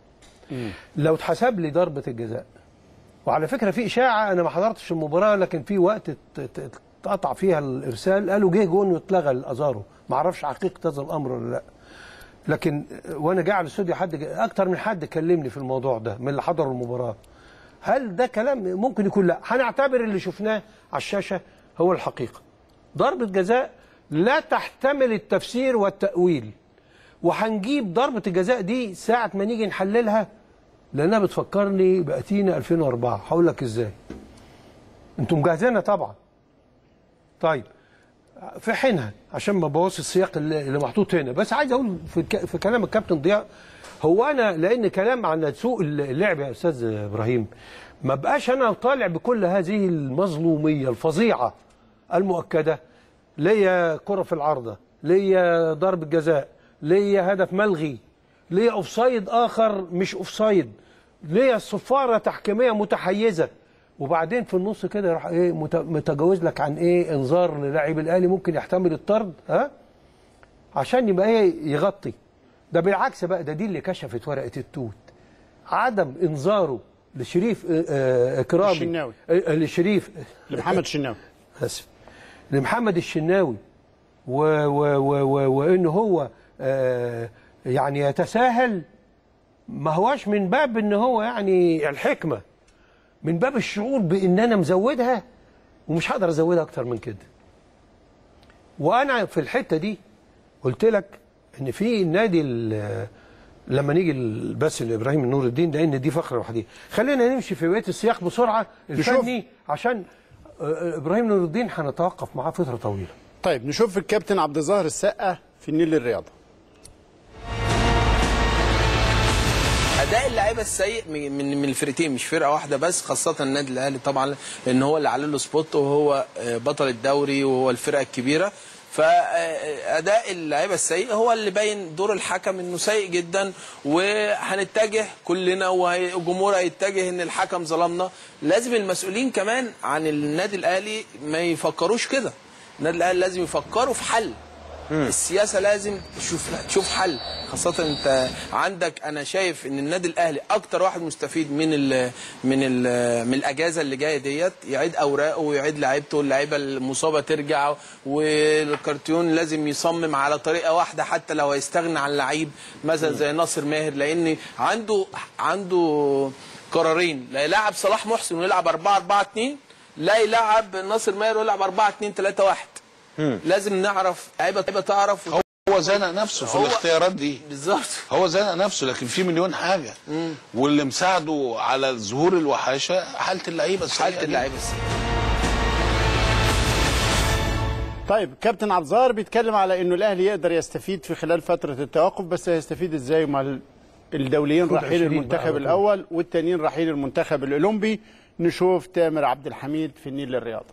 [SPEAKER 1] لو اتحسب لي ضربه الجزاء وعلى فكره في اشاعه انا ما حضرتش المباراه لكن في وقت ات- ات- اتقطع فيها الارسال قالوا جه جون واتلغى الازارو ما اعرفش حقيقه هذا الامر ولا لا لكن وانا جاي على الاستوديو حد اكتر من حد كلمني في الموضوع ده من اللي حضروا المباراه هل ده كلام ممكن يكون لا هنعتبر اللي شفناه على الشاشه هو الحقيقه ضربه جزاء لا تحتمل التفسير والتاويل وهنجيب ضربه الجزاء دي ساعه ما نيجي نحللها لانها بتفكرني باتينا 2004 هقول لك ازاي انتم مجهزينها طبعا طيب في حينها عشان ما بوظ السياق اللي اللي محطوط هنا بس عايز اقول في, ك... في كلام الكابتن ضياء هو انا لان كلام عن سوء اللعب يا استاذ ابراهيم ما بقاش انا طالع بكل هذه المظلوميه الفظيعه المؤكده ليا كره في العارضه ليا ضربه جزاء ليا هدف ملغي ليا اوفسايد اخر مش اوفسايد ليا صفاره تحكيميه متحيزه وبعدين في النص كده راح ايه مت- متجاوز لك عن ايه انذار للاعب الاهلي ممكن يحتمل الطرد ها عشان يبقى ايه يغطي ده بالعكس بقى ده دي اللي كشفت ورقه التوت عدم انذاره لشريف آه، آه، اكرامي
[SPEAKER 2] الشناوي.
[SPEAKER 1] آه، آه، لشريف
[SPEAKER 2] لمحمد الشناوي
[SPEAKER 1] اسف لمحمد الشناوي و و و و وان هو آه يعني يتساهل ما هواش من باب ان هو يعني الحكمه من باب الشعور بان انا مزودها ومش هقدر ازودها اكتر من كده وانا في الحته دي قلت لك ان في النادي ال- لما نيجي ال- بس لابراهيم نور الدين لان دي فقره لوحدها خلينا نمشي في بقيه السياق بسرعه الفني عشان آه، آه، ابراهيم نور الدين هنتوقف معاه فتره طويله
[SPEAKER 2] طيب نشوف الكابتن عبد الظاهر السقا في النيل الرياضه
[SPEAKER 8] اداء اللعيبه السيء من من من الفرقتين مش فرقه واحده بس خاصه النادي الاهلي طبعا لان هو اللي عليه له سبوت وهو آه، بطل الدوري وهو الفرقه الكبيره فاداء اللعيبه السيء هو اللي باين دور الحكم انه سيء جدا وهنتجه كلنا والجمهور هيتجه ان الحكم ظلمنا لازم المسؤولين كمان عن النادي الاهلي ما يفكروش كده النادي الاهلي لازم يفكروا في حل السياسه لازم تشوف تشوف حل خاصه انت عندك انا شايف ان النادي الاهلي اكتر واحد مستفيد من ال من ال من الاجازه اللي جايه ديت يعيد اوراقه ويعيد لعيبته اللعيبه المصابه ترجع والكارتيون لازم يصمم على طريقه واحده حتى لو هيستغنى عن لعيب مثلا زي ناصر ماهر لان عنده عنده قرارين لا يلعب صلاح محسن ويلعب 4 4 2 لا يلعب ناصر ماهر ويلعب 4 2 3 1 لازم نعرف لعيبه لعيبه تعرف
[SPEAKER 6] هو زنق نفسه في
[SPEAKER 8] هو-
[SPEAKER 6] الاختيارات دي
[SPEAKER 8] بالظبط
[SPEAKER 6] هو زنق نفسه لكن في مليون حاجه واللي مساعده على ظهور الوحاشه حاله اللعيبه السيئة
[SPEAKER 8] حاله
[SPEAKER 6] دي.
[SPEAKER 8] اللعيبه السيئة.
[SPEAKER 2] طيب كابتن عبد الظاهر بيتكلم على انه الاهلي يقدر يستفيد في خلال فتره التوقف بس هيستفيد ازاي مع ال- الدوليين
[SPEAKER 1] خد
[SPEAKER 2] رايحين
[SPEAKER 1] 20 بقى
[SPEAKER 2] المنتخب
[SPEAKER 1] على طول.
[SPEAKER 2] الاول والتانيين رايحين المنتخب الاولمبي نشوف تامر عبد الحميد في النيل الرياضه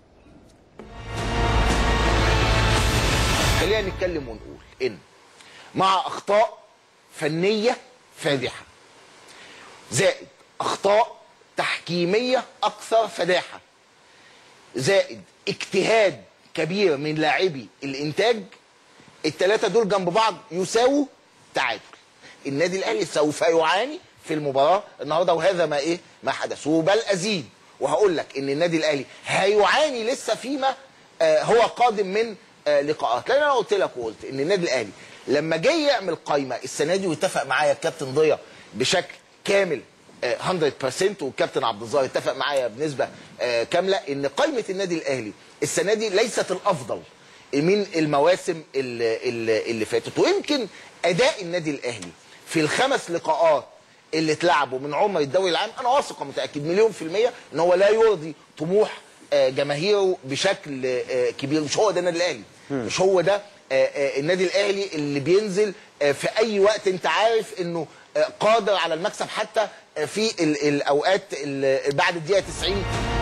[SPEAKER 9] خلينا نتكلم ونقول ان مع اخطاء فنيه فادحه زائد اخطاء تحكيميه اكثر فداحه زائد اجتهاد كبير من لاعبي الانتاج الثلاثه دول جنب بعض يساووا تعادل النادي الاهلي سوف يعاني في المباراه النهارده وهذا ما ايه ما حدث وبل ازيد وهقول لك ان النادي الاهلي هيعاني لسه فيما آه هو قادم من آه لقاءات لان انا قلت لك وقلت ان النادي الاهلي لما جاي يعمل قائمه السنه دي واتفق معايا الكابتن ضياء بشكل كامل آه، 100% والكابتن عبد الظاهر اتفق معايا بنسبه آه، كامله ان قائمه النادي الاهلي السنه دي ليست الافضل من المواسم اللي, اللي اللي فاتت ويمكن اداء النادي الاهلي في الخمس لقاءات اللي اتلعبوا من عمر الدوري العام انا واثق ومتاكد مليون في الميه ان هو لا يرضي طموح آه، جماهيره بشكل آه، كبير مش هو ده النادي الاهلي مش هو ده آه، آه، النادي الاهلي اللي بينزل آه، في اي وقت انت عارف انه آه، قادر على المكسب حتى آه، في ال- الاوقات ال- بعد الدقيقه 90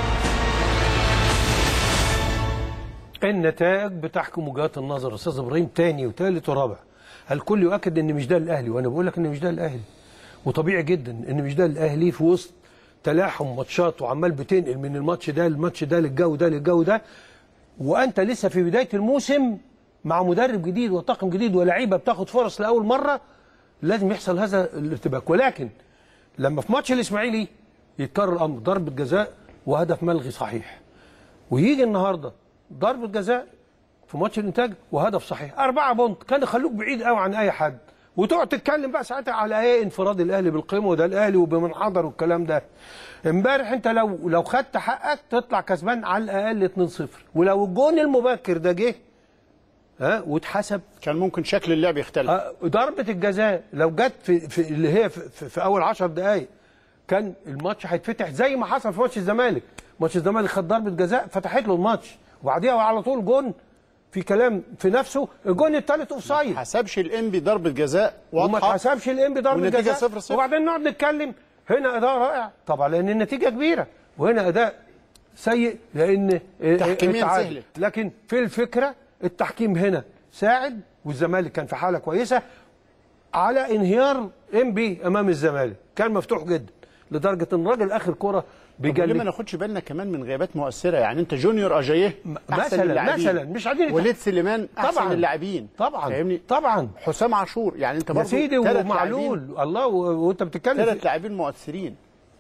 [SPEAKER 1] النتائج بتحكم وجهات النظر استاذ ابراهيم تاني وتالت ورابع الكل يؤكد ان مش ده الاهلي وانا بقول لك ان مش ده الاهلي وطبيعي جدا ان مش ده الاهلي في وسط تلاحم ماتشات وعمال بتنقل من الماتش ده للماتش ده للجو ده للجو ده وانت لسه في بدايه الموسم مع مدرب جديد وطاقم جديد ولاعيبه بتاخد فرص لاول مره لازم يحصل هذا الارتباك ولكن لما في ماتش الاسماعيلي يتكرر الامر ضربه جزاء وهدف ملغي صحيح ويجي النهارده ضربه جزاء في ماتش الانتاج وهدف صحيح أربعة بونت كان يخلوك بعيد قوي عن اي حد وتقعد تتكلم بقى ساعتها على ايه انفراد الاهلي بالقيمه وده الاهلي وبمن حضر والكلام ده امبارح انت لو لو خدت حقك تطلع كسبان على الاقل 2-0 ولو الجون المبكر ده جه ها واتحسب
[SPEAKER 2] كان ممكن شكل اللعب يختلف
[SPEAKER 1] آه، ضربة الجزاء لو جت في, في اللي هي في, في, في أول 10 دقايق كان الماتش هيتفتح زي ما حصل في ماتش الزمالك ماتش الزمالك خد ضربة جزاء فتحت له الماتش وبعديها على طول جون في كلام في نفسه الجون الثالث اوف سايد
[SPEAKER 2] حسبش الانبي ضربه جزاء
[SPEAKER 1] وما
[SPEAKER 2] واضحه
[SPEAKER 1] اتحسبش الانبي ضربة
[SPEAKER 2] والنتيجة
[SPEAKER 1] جزاء
[SPEAKER 2] صفر صفر.
[SPEAKER 1] وبعدين نقعد نتكلم هنا اداء رائع طبعا لان النتيجه كبيره وهنا اداء سيء لان
[SPEAKER 2] تحكيمياً
[SPEAKER 1] اتعادل.
[SPEAKER 2] سهلت.
[SPEAKER 1] لكن في الفكره التحكيم هنا ساعد والزمالك كان في حاله كويسه على انهيار ام بي امام الزمالك كان مفتوح جدا لدرجه ان الراجل اخر كره
[SPEAKER 2] طب ليه ما
[SPEAKER 1] بيجلد
[SPEAKER 2] ناخدش بالنا كمان من غيابات مؤثره يعني انت جونيور اجاييه احسن
[SPEAKER 1] مثلاً-
[SPEAKER 2] اللاعبين.
[SPEAKER 1] مثلاً، مش عايزين نتح-
[SPEAKER 2] وليد سليمان احسن
[SPEAKER 1] طبعاً.
[SPEAKER 2] اللاعبين
[SPEAKER 1] طبعا
[SPEAKER 2] فاهمني
[SPEAKER 1] طبعا
[SPEAKER 2] حسام عاشور يعني انت
[SPEAKER 1] يا
[SPEAKER 2] برضه
[SPEAKER 1] سيدي
[SPEAKER 2] تلات
[SPEAKER 1] ومعلول
[SPEAKER 2] لاعبين-
[SPEAKER 1] الله و- وانت بتتكلم في-
[SPEAKER 2] ثلاث لاعبين مؤثرين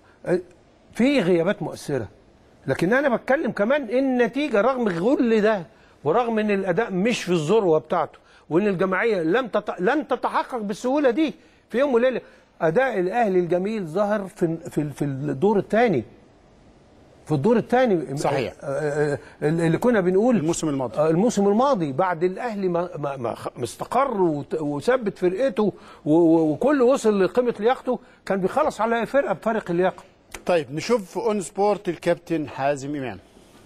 [SPEAKER 1] في غيابات مؤثره لكن انا بتكلم كمان النتيجه رغم كل ده ورغم ان الاداء مش في الذروه بتاعته وان الجماعيه لم تت... لن تتحقق بالسهوله دي في يوم وليله اداء الاهلي الجميل ظهر في في في الدور الثاني في الدور الثاني
[SPEAKER 2] صحيح.
[SPEAKER 1] اللي كنا بنقول
[SPEAKER 2] الموسم الماضي.
[SPEAKER 1] آه، الموسم الماضي بعد الاهلي ما ما ما خ- ما استقر وت- وثبت فرقته و- و- وكل وصل لقيمه لياقته كان بيخلص على أي فرقه بفارق اللياقه
[SPEAKER 2] طيب نشوف في اون سبورت الكابتن حازم امام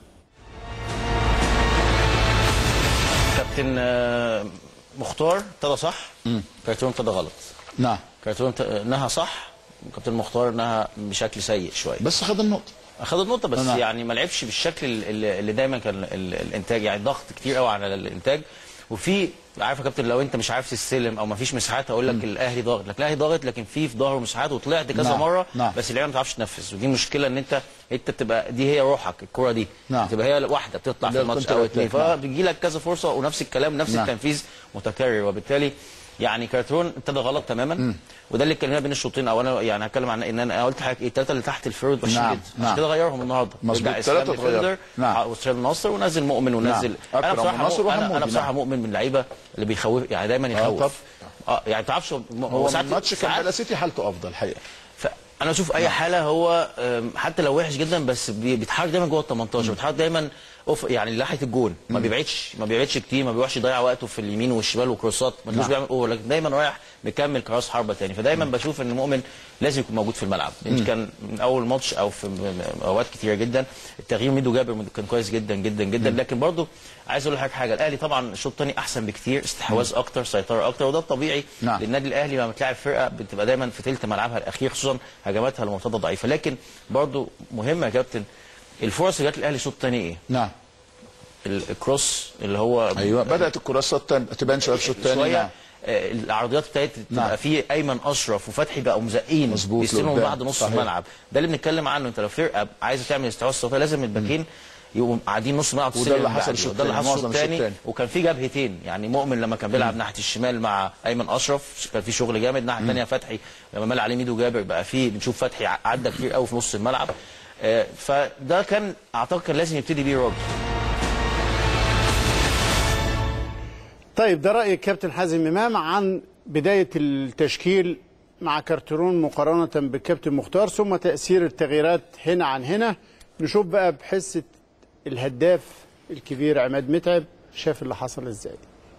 [SPEAKER 7] كابتن آه، مختار ابتدى صح كارتون ابتدى غلط
[SPEAKER 6] نعم
[SPEAKER 7] كارتون ت- نهى صح كابتن مختار نهى بشكل سيء شويه
[SPEAKER 6] بس خد النقطه
[SPEAKER 7] اخذ النقطه بس
[SPEAKER 6] نعم.
[SPEAKER 7] يعني ما لعبش بالشكل اللي, اللي دايما كان ال- الانتاج يعني ضغط كتير قوي على الانتاج وفي عارف يا كابتن لو انت مش عارف تستلم او ما فيش مساحات هقول لك الاهلي ضاغط لك الاهلي ضاغط لكن في في ظهره مساحات وطلعت كذا
[SPEAKER 6] نعم.
[SPEAKER 7] مره
[SPEAKER 6] نعم.
[SPEAKER 7] بس اللعيبه ما بتعرفش تنفذ ودي مشكله ان انت انت بتبقى دي هي روحك الكره دي
[SPEAKER 6] نعم.
[SPEAKER 7] تبقى هي واحده بتطلع في
[SPEAKER 6] ده
[SPEAKER 7] الماتش
[SPEAKER 6] الكونتر
[SPEAKER 7] او اتنين
[SPEAKER 6] أتاك، نعم.
[SPEAKER 7] فبيجي لك كذا فرصه ونفس الكلام نفس
[SPEAKER 6] نعم.
[SPEAKER 7] التنفيذ متكرر وبالتالي يعني كارترون ابتدى غلط تماما وده اللي اتكلمنا بين الشوطين او انا يعني هتكلم عن ان انا قلت حاجه ايه الثلاثه اللي تحت الفيرود وحشين
[SPEAKER 6] نعم،
[SPEAKER 7] جدا
[SPEAKER 6] نعم.
[SPEAKER 7] عشان كده غيرهم النهارده
[SPEAKER 6] مظبوط،
[SPEAKER 7] رجع إسلام
[SPEAKER 6] الثلاثة اتغيروا.
[SPEAKER 7] ديفندر،
[SPEAKER 6] نعم.
[SPEAKER 7] وسام ناصر ونزل مؤمن ونزل
[SPEAKER 6] نعم.
[SPEAKER 7] انا
[SPEAKER 6] أكرم
[SPEAKER 7] بصراحه
[SPEAKER 6] وناصر
[SPEAKER 7] مؤمن انا,
[SPEAKER 6] وحمودي،
[SPEAKER 7] أنا بصراحه
[SPEAKER 6] نعم.
[SPEAKER 7] مؤمن من اللعيبه اللي بيخوف يعني دايما
[SPEAKER 6] طبعا.
[SPEAKER 7] يخوف اه يعني ما تعرفش
[SPEAKER 6] هو
[SPEAKER 7] ساعات-
[SPEAKER 6] الماتش كان
[SPEAKER 7] ساعات-
[SPEAKER 6] بلا سيتي حالته افضل الحقيقه
[SPEAKER 7] فانا اشوف اي حاله هو أم، حتى لو وحش جدا بس بي- بيتحرك دايما جوه ال 18 بيتحرك دايما أوف يعني ناحيه الجون ما بيبعدش ما بيبعدش كتير ما بيروحش يضيع وقته في اليمين والشمال وكروسات ما تلاقوش
[SPEAKER 6] نعم.
[SPEAKER 7] بيعمل اوفر لكن دايما رايح مكمل كراس حربه تاني فدايما بشوف ان مؤمن لازم يكون موجود في الملعب يمكن كان من اول ماتش او في م- م- اوقات كتيره جدا التغيير ميدو جابر كان كويس جدا جدا جدا لكن برضو عايز اقول لحضرتك حاجه الاهلي طبعا الشوط الثاني احسن بكتير استحواذ اكتر سيطره اكتر وده الطبيعي
[SPEAKER 6] نعم.
[SPEAKER 7] للنادي الاهلي لما بتلاعب فرقه بتبقى دايما في ثلث ملعبها الاخير خصوصا هجماتها المرتده ضعيفه لكن برضو مهمه يا كابتن الفرص اللي جت الاهلي الشوط الثاني ايه؟
[SPEAKER 6] نعم
[SPEAKER 7] ال- الكروس اللي هو
[SPEAKER 6] ايوه بدات الكراسات تن- تبان شويه في الشوط الثاني
[SPEAKER 7] شويه
[SPEAKER 6] نعم.
[SPEAKER 7] آه، العرضيات ابتدت
[SPEAKER 6] نعم.
[SPEAKER 7] تبقى في ايمن اشرف وفتحي بقوا مزقين
[SPEAKER 6] مظبوط
[SPEAKER 7] بيستلموا من
[SPEAKER 6] لقدام.
[SPEAKER 7] بعد نص
[SPEAKER 6] صحيح.
[SPEAKER 7] الملعب ده اللي بنتكلم عنه انت لو فرقه عايزه تعمل استحواذ صوتيه لازم الباكين يبقوا قاعدين نص ملعب
[SPEAKER 6] وده
[SPEAKER 7] تستلم
[SPEAKER 6] اللي
[SPEAKER 7] من
[SPEAKER 6] حصل
[SPEAKER 7] بعديه.
[SPEAKER 6] الشوط
[SPEAKER 7] وده اللي
[SPEAKER 6] التاني،
[SPEAKER 7] حصل
[SPEAKER 6] معظم
[SPEAKER 7] الشوط
[SPEAKER 6] الشوط
[SPEAKER 7] الثاني
[SPEAKER 6] التاني.
[SPEAKER 7] وكان في جبهتين يعني مؤمن لما كان بيلعب ناحيه الشمال مع ايمن اشرف كان في شغل جامد الناحيه الثانيه فتحي لما مال عليه ميدو جابر بقى في بنشوف فتحي ع- عدى كتير قوي في نص الملعب آه، فده كان اعتقد كان لازم يبتدي بيه راجل
[SPEAKER 2] طيب ده راي الكابتن حازم امام عن بدايه التشكيل مع كارترون مقارنة بالكابتن مختار ثم تأثير التغييرات هنا عن هنا نشوف بقى بحسة الهداف الكبير عماد متعب شاف اللي حصل ازاي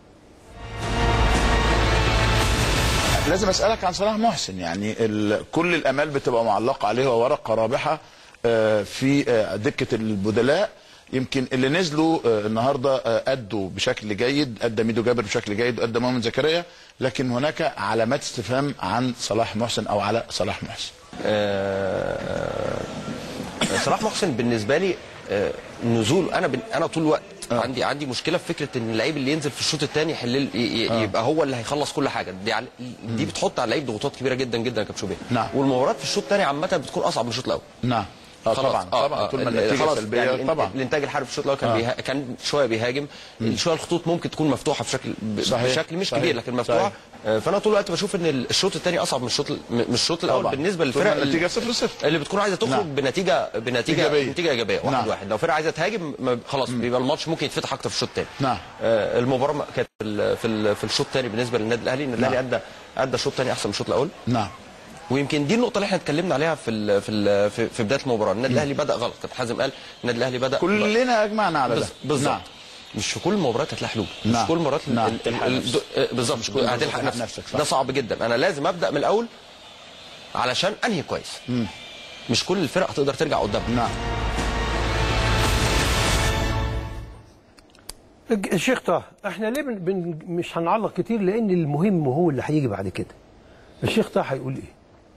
[SPEAKER 10] لازم اسالك عن صلاح محسن يعني ال... كل الامال بتبقى معلقه عليه وورقه رابحه آه، في آه، دكه البدلاء يمكن اللي نزلوا آه، النهارده آه، ادوا بشكل جيد ادى ميدو جابر بشكل جيد وادى مؤمن زكريا لكن هناك علامات استفهام عن صلاح محسن او على صلاح محسن
[SPEAKER 5] آه، صلاح محسن بالنسبه لي آه، نزول انا بن... انا طول الوقت
[SPEAKER 10] آه.
[SPEAKER 5] عندي عندي مشكله في فكره ان اللعيب اللي ينزل في الشوط الثاني يحل ي... ي... يبقى هو اللي هيخلص كل حاجه دي عل... دي بتحط على اللعيب ضغوطات كبيره جدا جدا يا كابتن شوبير
[SPEAKER 10] نعم.
[SPEAKER 5] والمباريات في الشوط الثاني عامه بتكون اصعب من الشوط الاول
[SPEAKER 10] نعم اه
[SPEAKER 5] خلاص.
[SPEAKER 10] طبعا طبعا طول ما
[SPEAKER 5] ال-
[SPEAKER 10] النتيجه
[SPEAKER 5] خلاص
[SPEAKER 10] سلبيه
[SPEAKER 5] يعني
[SPEAKER 10] طبعا
[SPEAKER 5] الانتاج الحربي في الشوط الاول كان
[SPEAKER 10] آه.
[SPEAKER 5] بيها... كان شويه بيهاجم شويه الخطوط ممكن تكون مفتوحه بشكل ب...
[SPEAKER 10] صحيح.
[SPEAKER 5] بشكل مش
[SPEAKER 10] صحيح.
[SPEAKER 5] كبير لكن مفتوحه
[SPEAKER 10] صحيح.
[SPEAKER 5] آه، فانا طول الوقت بشوف ان الشوط الثاني اصعب من الشوط ال- من الشوط الاول
[SPEAKER 10] طبعا.
[SPEAKER 5] بالنسبه
[SPEAKER 10] طول ما
[SPEAKER 5] للفرق
[SPEAKER 10] النتيجه 0 0
[SPEAKER 5] اللي بتكون عايزه تخرج
[SPEAKER 10] نعم.
[SPEAKER 5] بنتيجه بنتيجه
[SPEAKER 10] إيجابية.
[SPEAKER 5] نتيجه ايجابيه واحد
[SPEAKER 10] نعم.
[SPEAKER 5] واحد لو فرقه عايزه تهاجم ما- خلاص بيبقى الماتش ممكن يتفتح اكتر في الشوط الثاني
[SPEAKER 10] نعم.
[SPEAKER 5] آه المباراه ما- كانت في ال- في ال- في الشوط الثاني بالنسبه للنادي الاهلي النادي الاهلي ادى ادى الشوط الثاني احسن من الشوط الاول
[SPEAKER 10] نعم
[SPEAKER 5] ويمكن دي النقطه اللي احنا اتكلمنا عليها في ال في ال في, في بدايه المباراه النادي الاهلي بدا غلط كابتن حازم قال النادي الاهلي بدا
[SPEAKER 10] كلنا اجمعنا على ده
[SPEAKER 5] بز- بالظبط
[SPEAKER 10] نعم.
[SPEAKER 5] مش في كل المباريات هتلاقي حلول مش
[SPEAKER 10] نعم.
[SPEAKER 5] في كل المباريات ال-
[SPEAKER 10] نعم.
[SPEAKER 5] ال-
[SPEAKER 10] تلحق
[SPEAKER 5] ال-
[SPEAKER 10] نفسك.
[SPEAKER 5] آه، بالظبط مش كل-
[SPEAKER 10] بالظبط.
[SPEAKER 5] هتلحق
[SPEAKER 10] تلحق
[SPEAKER 5] نفسك,
[SPEAKER 10] نفسك، صح.
[SPEAKER 5] ده صعب جدا انا لازم ابدا من الاول علشان انهي كويس مش كل الفرق هتقدر ترجع قدامها
[SPEAKER 10] نعم
[SPEAKER 1] الشيخ طه احنا ليه بن بن مش هنعلق كتير لان المهم هو اللي هيجي بعد كده الشيخ طه هيقول ايه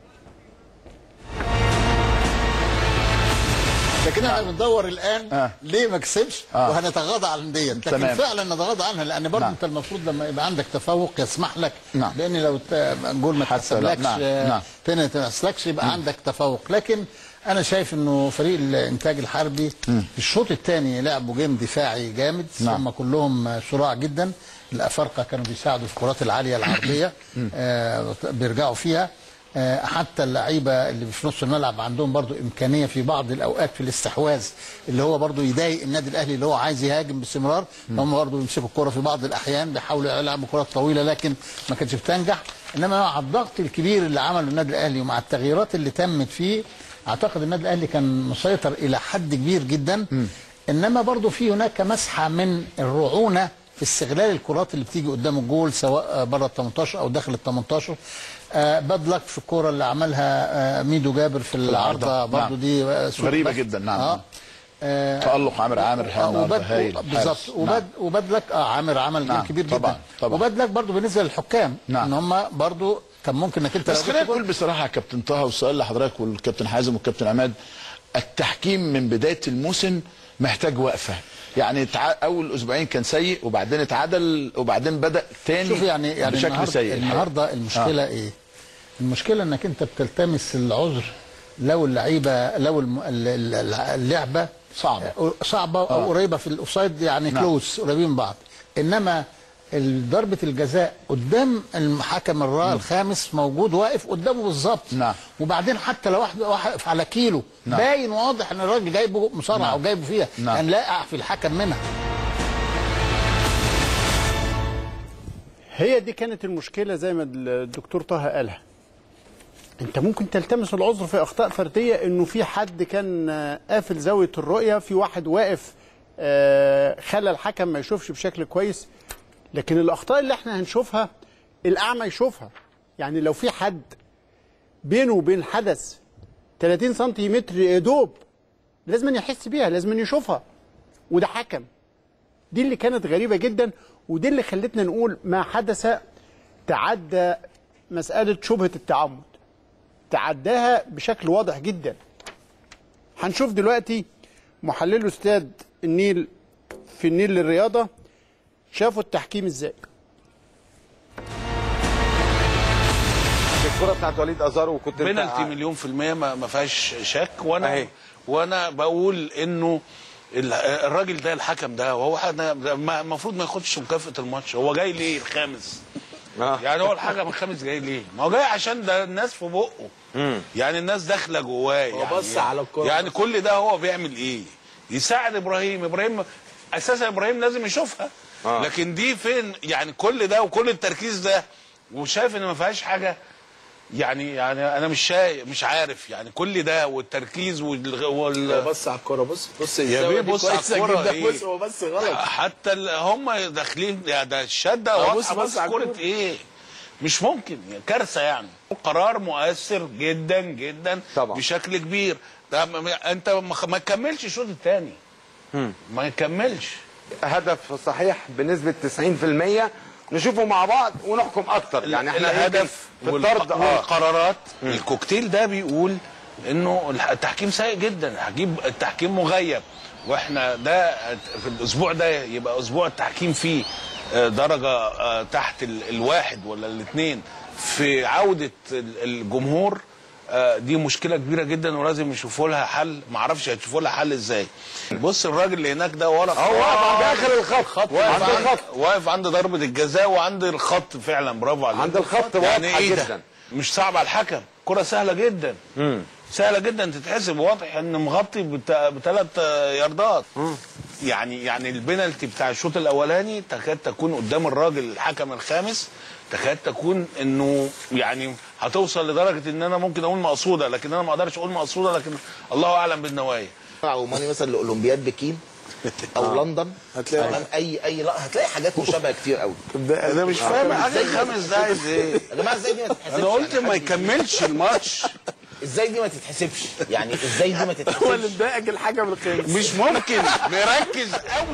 [SPEAKER 11] لكن احنا بندور الان
[SPEAKER 10] آه.
[SPEAKER 11] ليه ما كسبش
[SPEAKER 10] آه.
[SPEAKER 11] وهنتغاضى عن دي لكن
[SPEAKER 10] تمام.
[SPEAKER 11] فعلا نتغاضى عنها لان برضه
[SPEAKER 10] نعم.
[SPEAKER 11] انت المفروض لما يبقى عندك تفوق يسمح لك
[SPEAKER 10] نعم.
[SPEAKER 11] لان لو ت- جول ما
[SPEAKER 10] حتى لا-
[SPEAKER 11] تحسبلكش
[SPEAKER 10] نعم.
[SPEAKER 11] آه،
[SPEAKER 10] نعم.
[SPEAKER 11] تاني ما تحسبلكش يبقى عندك تفوق لكن انا شايف انه فريق الانتاج الحربي في الشوط الثاني لعبوا جيم دفاعي جامد
[SPEAKER 10] نعم.
[SPEAKER 11] هم كلهم شراع جدا الافارقه كانوا بيساعدوا في الكرات العاليه العرضيه آه بيرجعوا فيها آه، حتى اللعيبه اللي في نص الملعب عندهم برضو امكانيه في بعض الاوقات في الاستحواذ اللي هو برضو يضايق النادي الاهلي اللي هو عايز يهاجم باستمرار هم برضو يمسكوا الكره في بعض الاحيان بيحاولوا يلعبوا كرات طويله لكن ما كانتش بتنجح انما مع الضغط الكبير اللي عمله النادي الاهلي ومع التغييرات اللي تمت فيه اعتقد النادي الاهلي كان مسيطر الى حد كبير جدا انما برضو في هناك مسحه من الرعونه في استغلال الكرات اللي بتيجي قدام الجول سواء بره ال 18 او داخل ال 18 آه باد لك في الكوره اللي عملها آه ميدو جابر في العارضه
[SPEAKER 10] العارضة،
[SPEAKER 11] برضو
[SPEAKER 10] نعم.
[SPEAKER 11] دي آه، سوء
[SPEAKER 10] غريبة
[SPEAKER 11] بخت.
[SPEAKER 10] جدا، نعم.
[SPEAKER 11] اه, آه
[SPEAKER 10] تألق عامر عامر الحقيقة
[SPEAKER 11] آه،
[SPEAKER 10] النهاردة
[SPEAKER 11] وبد
[SPEAKER 10] هايل.
[SPEAKER 11] بالظبط
[SPEAKER 10] حارس.
[SPEAKER 11] وبد وبد لك اه عامر عمل جيم
[SPEAKER 10] نعم،
[SPEAKER 11] كبير
[SPEAKER 10] طبعاً،
[SPEAKER 11] جدا
[SPEAKER 10] طبعاً.
[SPEAKER 11] وبد لك برضو بالنسبه للحكام
[SPEAKER 10] نعم.
[SPEAKER 11] ان هم برضو كان ممكن انك انت
[SPEAKER 10] بس
[SPEAKER 11] لو
[SPEAKER 10] خلينا
[SPEAKER 11] جبت جول-
[SPEAKER 10] نقول بصراحه يا كابتن طه والسؤال لحضرتك والكابتن حازم والكابتن عماد التحكيم من بدايه الموسم محتاج وقفه يعني تع... اول اسبوعين كان سيء وبعدين اتعدل وبعدين بدا تاني
[SPEAKER 11] شوف يعني يعني
[SPEAKER 10] بشكل
[SPEAKER 11] النهارده,
[SPEAKER 10] سيء الحقيقة.
[SPEAKER 11] النهارده المشكله آه. ايه؟ المشكله انك انت بتلتمس العذر لو اللعيبه لو الم- ال- ال- اللعبه
[SPEAKER 10] صعبة.
[SPEAKER 11] صعبه او
[SPEAKER 10] آه.
[SPEAKER 11] قريبه في الاوفسايد يعني
[SPEAKER 10] نعم.
[SPEAKER 11] كلوز قريبين من بعض انما ال- ضربه الجزاء قدام الحكم الراء الخامس موجود واقف قدامه بالظبط
[SPEAKER 10] نعم.
[SPEAKER 11] وبعدين حتى لو واحد واقف على كيلو
[SPEAKER 10] نعم.
[SPEAKER 11] باين واضح ان الراجل جايبه مصارعه
[SPEAKER 10] نعم.
[SPEAKER 11] او جايبه فيها
[SPEAKER 10] نعم.
[SPEAKER 11] كان لاقع في الحكم منها
[SPEAKER 2] هي دي كانت المشكله زي ما الدكتور طه قالها انت ممكن تلتمس العذر في اخطاء فرديه انه في حد كان آه، قافل زاويه الرؤيه في واحد واقف آه، خلى الحكم ما يشوفش بشكل كويس لكن الاخطاء اللي احنا هنشوفها الاعمى يشوفها يعني لو في حد بينه وبين حدث 30 سنتيمتر يا دوب لازم يحس بيها لازم يشوفها وده حكم دي اللي كانت غريبة جدا ودي اللي خلتنا نقول ما حدث تعدى مسألة شبهة التعمد تعداها بشكل واضح جدا هنشوف دلوقتي محلل استاذ النيل في النيل للرياضة شافوا التحكيم ازاي
[SPEAKER 12] الكرة بتاعت وليد ازارو وكنت انت
[SPEAKER 6] بنالتي مليون في المية ما ما فيهاش شك وانا
[SPEAKER 12] أهي.
[SPEAKER 6] وانا بقول انه ال- الراجل ده الحكم ده وهو حد- ما- المفروض ما ياخدش مكافأة الماتش هو جاي ليه الخامس
[SPEAKER 12] آه.
[SPEAKER 6] يعني هو الحكم الخامس جاي ليه ما هو جاي عشان ده الناس في بقه يعني الناس داخله جواه يعني
[SPEAKER 8] بص على الكرة.
[SPEAKER 6] يعني كل ده هو بيعمل ايه يساعد ابراهيم ابراهيم اساسا ابراهيم لازم يشوفها
[SPEAKER 12] آه.
[SPEAKER 6] لكن دي فين يعني كل ده وكل التركيز ده وشايف ان ما فيهاش حاجه يعني يعني انا مش شايف مش عارف يعني كل ده والتركيز وال, وال...
[SPEAKER 8] بص على الكوره بص بص
[SPEAKER 6] يا
[SPEAKER 8] الزاوية
[SPEAKER 6] بيه
[SPEAKER 8] دي
[SPEAKER 6] بص على
[SPEAKER 8] كويسة
[SPEAKER 6] الكوره
[SPEAKER 8] جدا.
[SPEAKER 6] ايه
[SPEAKER 8] بص هو بس غلط
[SPEAKER 6] حتى ال- هم داخلين يا ده الشده
[SPEAKER 8] آه،
[SPEAKER 6] واضحه
[SPEAKER 8] بص- بص
[SPEAKER 6] بص
[SPEAKER 8] على
[SPEAKER 6] كوره
[SPEAKER 8] الكورة.
[SPEAKER 6] ايه مش ممكن كارثه يعني قرار مؤثر جدا جدا
[SPEAKER 12] طبعا.
[SPEAKER 6] بشكل كبير ده م- م- انت ما ما تكملش الشوط الثاني ما يكملش
[SPEAKER 12] هدف صحيح بنسبه 90% نشوفه مع بعض ونحكم اكتر يعني احنا
[SPEAKER 6] الهدف
[SPEAKER 12] يمكن في
[SPEAKER 6] والق-
[SPEAKER 12] الطرد اه
[SPEAKER 6] والقرارات الكوكتيل ده بيقول انه الح- التحكيم سيء جدا التحكيم التحكيم مغيب واحنا ده في الاسبوع ده يبقى اسبوع التحكيم فيه آه، درجه آه، تحت ال- الواحد ولا الاثنين في عوده ال- الجمهور آه، دي مشكله كبيره جدا ولازم يشوفوا لها حل ما اعرفش هيشوفوا لها حل ازاي بص الراجل اللي هناك ده ورا
[SPEAKER 12] هو واقف عند اخر الخط
[SPEAKER 6] خط
[SPEAKER 12] واقف
[SPEAKER 6] واقف
[SPEAKER 12] عند
[SPEAKER 6] عند,
[SPEAKER 12] الخط
[SPEAKER 6] واقف عند ضربه الجزاء وعند الخط فعلا برافو عليك
[SPEAKER 12] عند الخط
[SPEAKER 6] يعني
[SPEAKER 12] واضحة
[SPEAKER 6] ايه
[SPEAKER 12] جداً.
[SPEAKER 6] ده مش صعب على الحكم كره سهله جدا سهله جدا تتحسب واضح ان مغطي بثلاث ياردات يعني يعني البنالتي بتاع الشوط الاولاني تكاد تكون قدام الراجل الحكم الخامس تكاد تكون انه يعني هتوصل لدرجه ان انا ممكن اقول مقصوده لكن انا ما اقدرش اقول مقصوده لكن الله اعلم بالنوايا
[SPEAKER 9] عماني مثلا لاولمبياد بكين او لندن
[SPEAKER 8] هتلاقي
[SPEAKER 9] تمام اي اي لا هتلاقي حاجات مشابهه كتير قوي
[SPEAKER 6] انا مش فاهم حاجه خمس ده عايز ايه
[SPEAKER 9] يا جماعه ازاي دي ما تتحسبش
[SPEAKER 6] انا قلت
[SPEAKER 9] يعني
[SPEAKER 6] ما
[SPEAKER 9] حد-
[SPEAKER 6] يكملش الماتش
[SPEAKER 9] ازاي دي ما تتحسبش يعني ازاي دي ما
[SPEAKER 2] هو اللي
[SPEAKER 9] تتحسبش
[SPEAKER 2] مضايقك الحكم الخامس
[SPEAKER 6] مش ممكن مركز قوي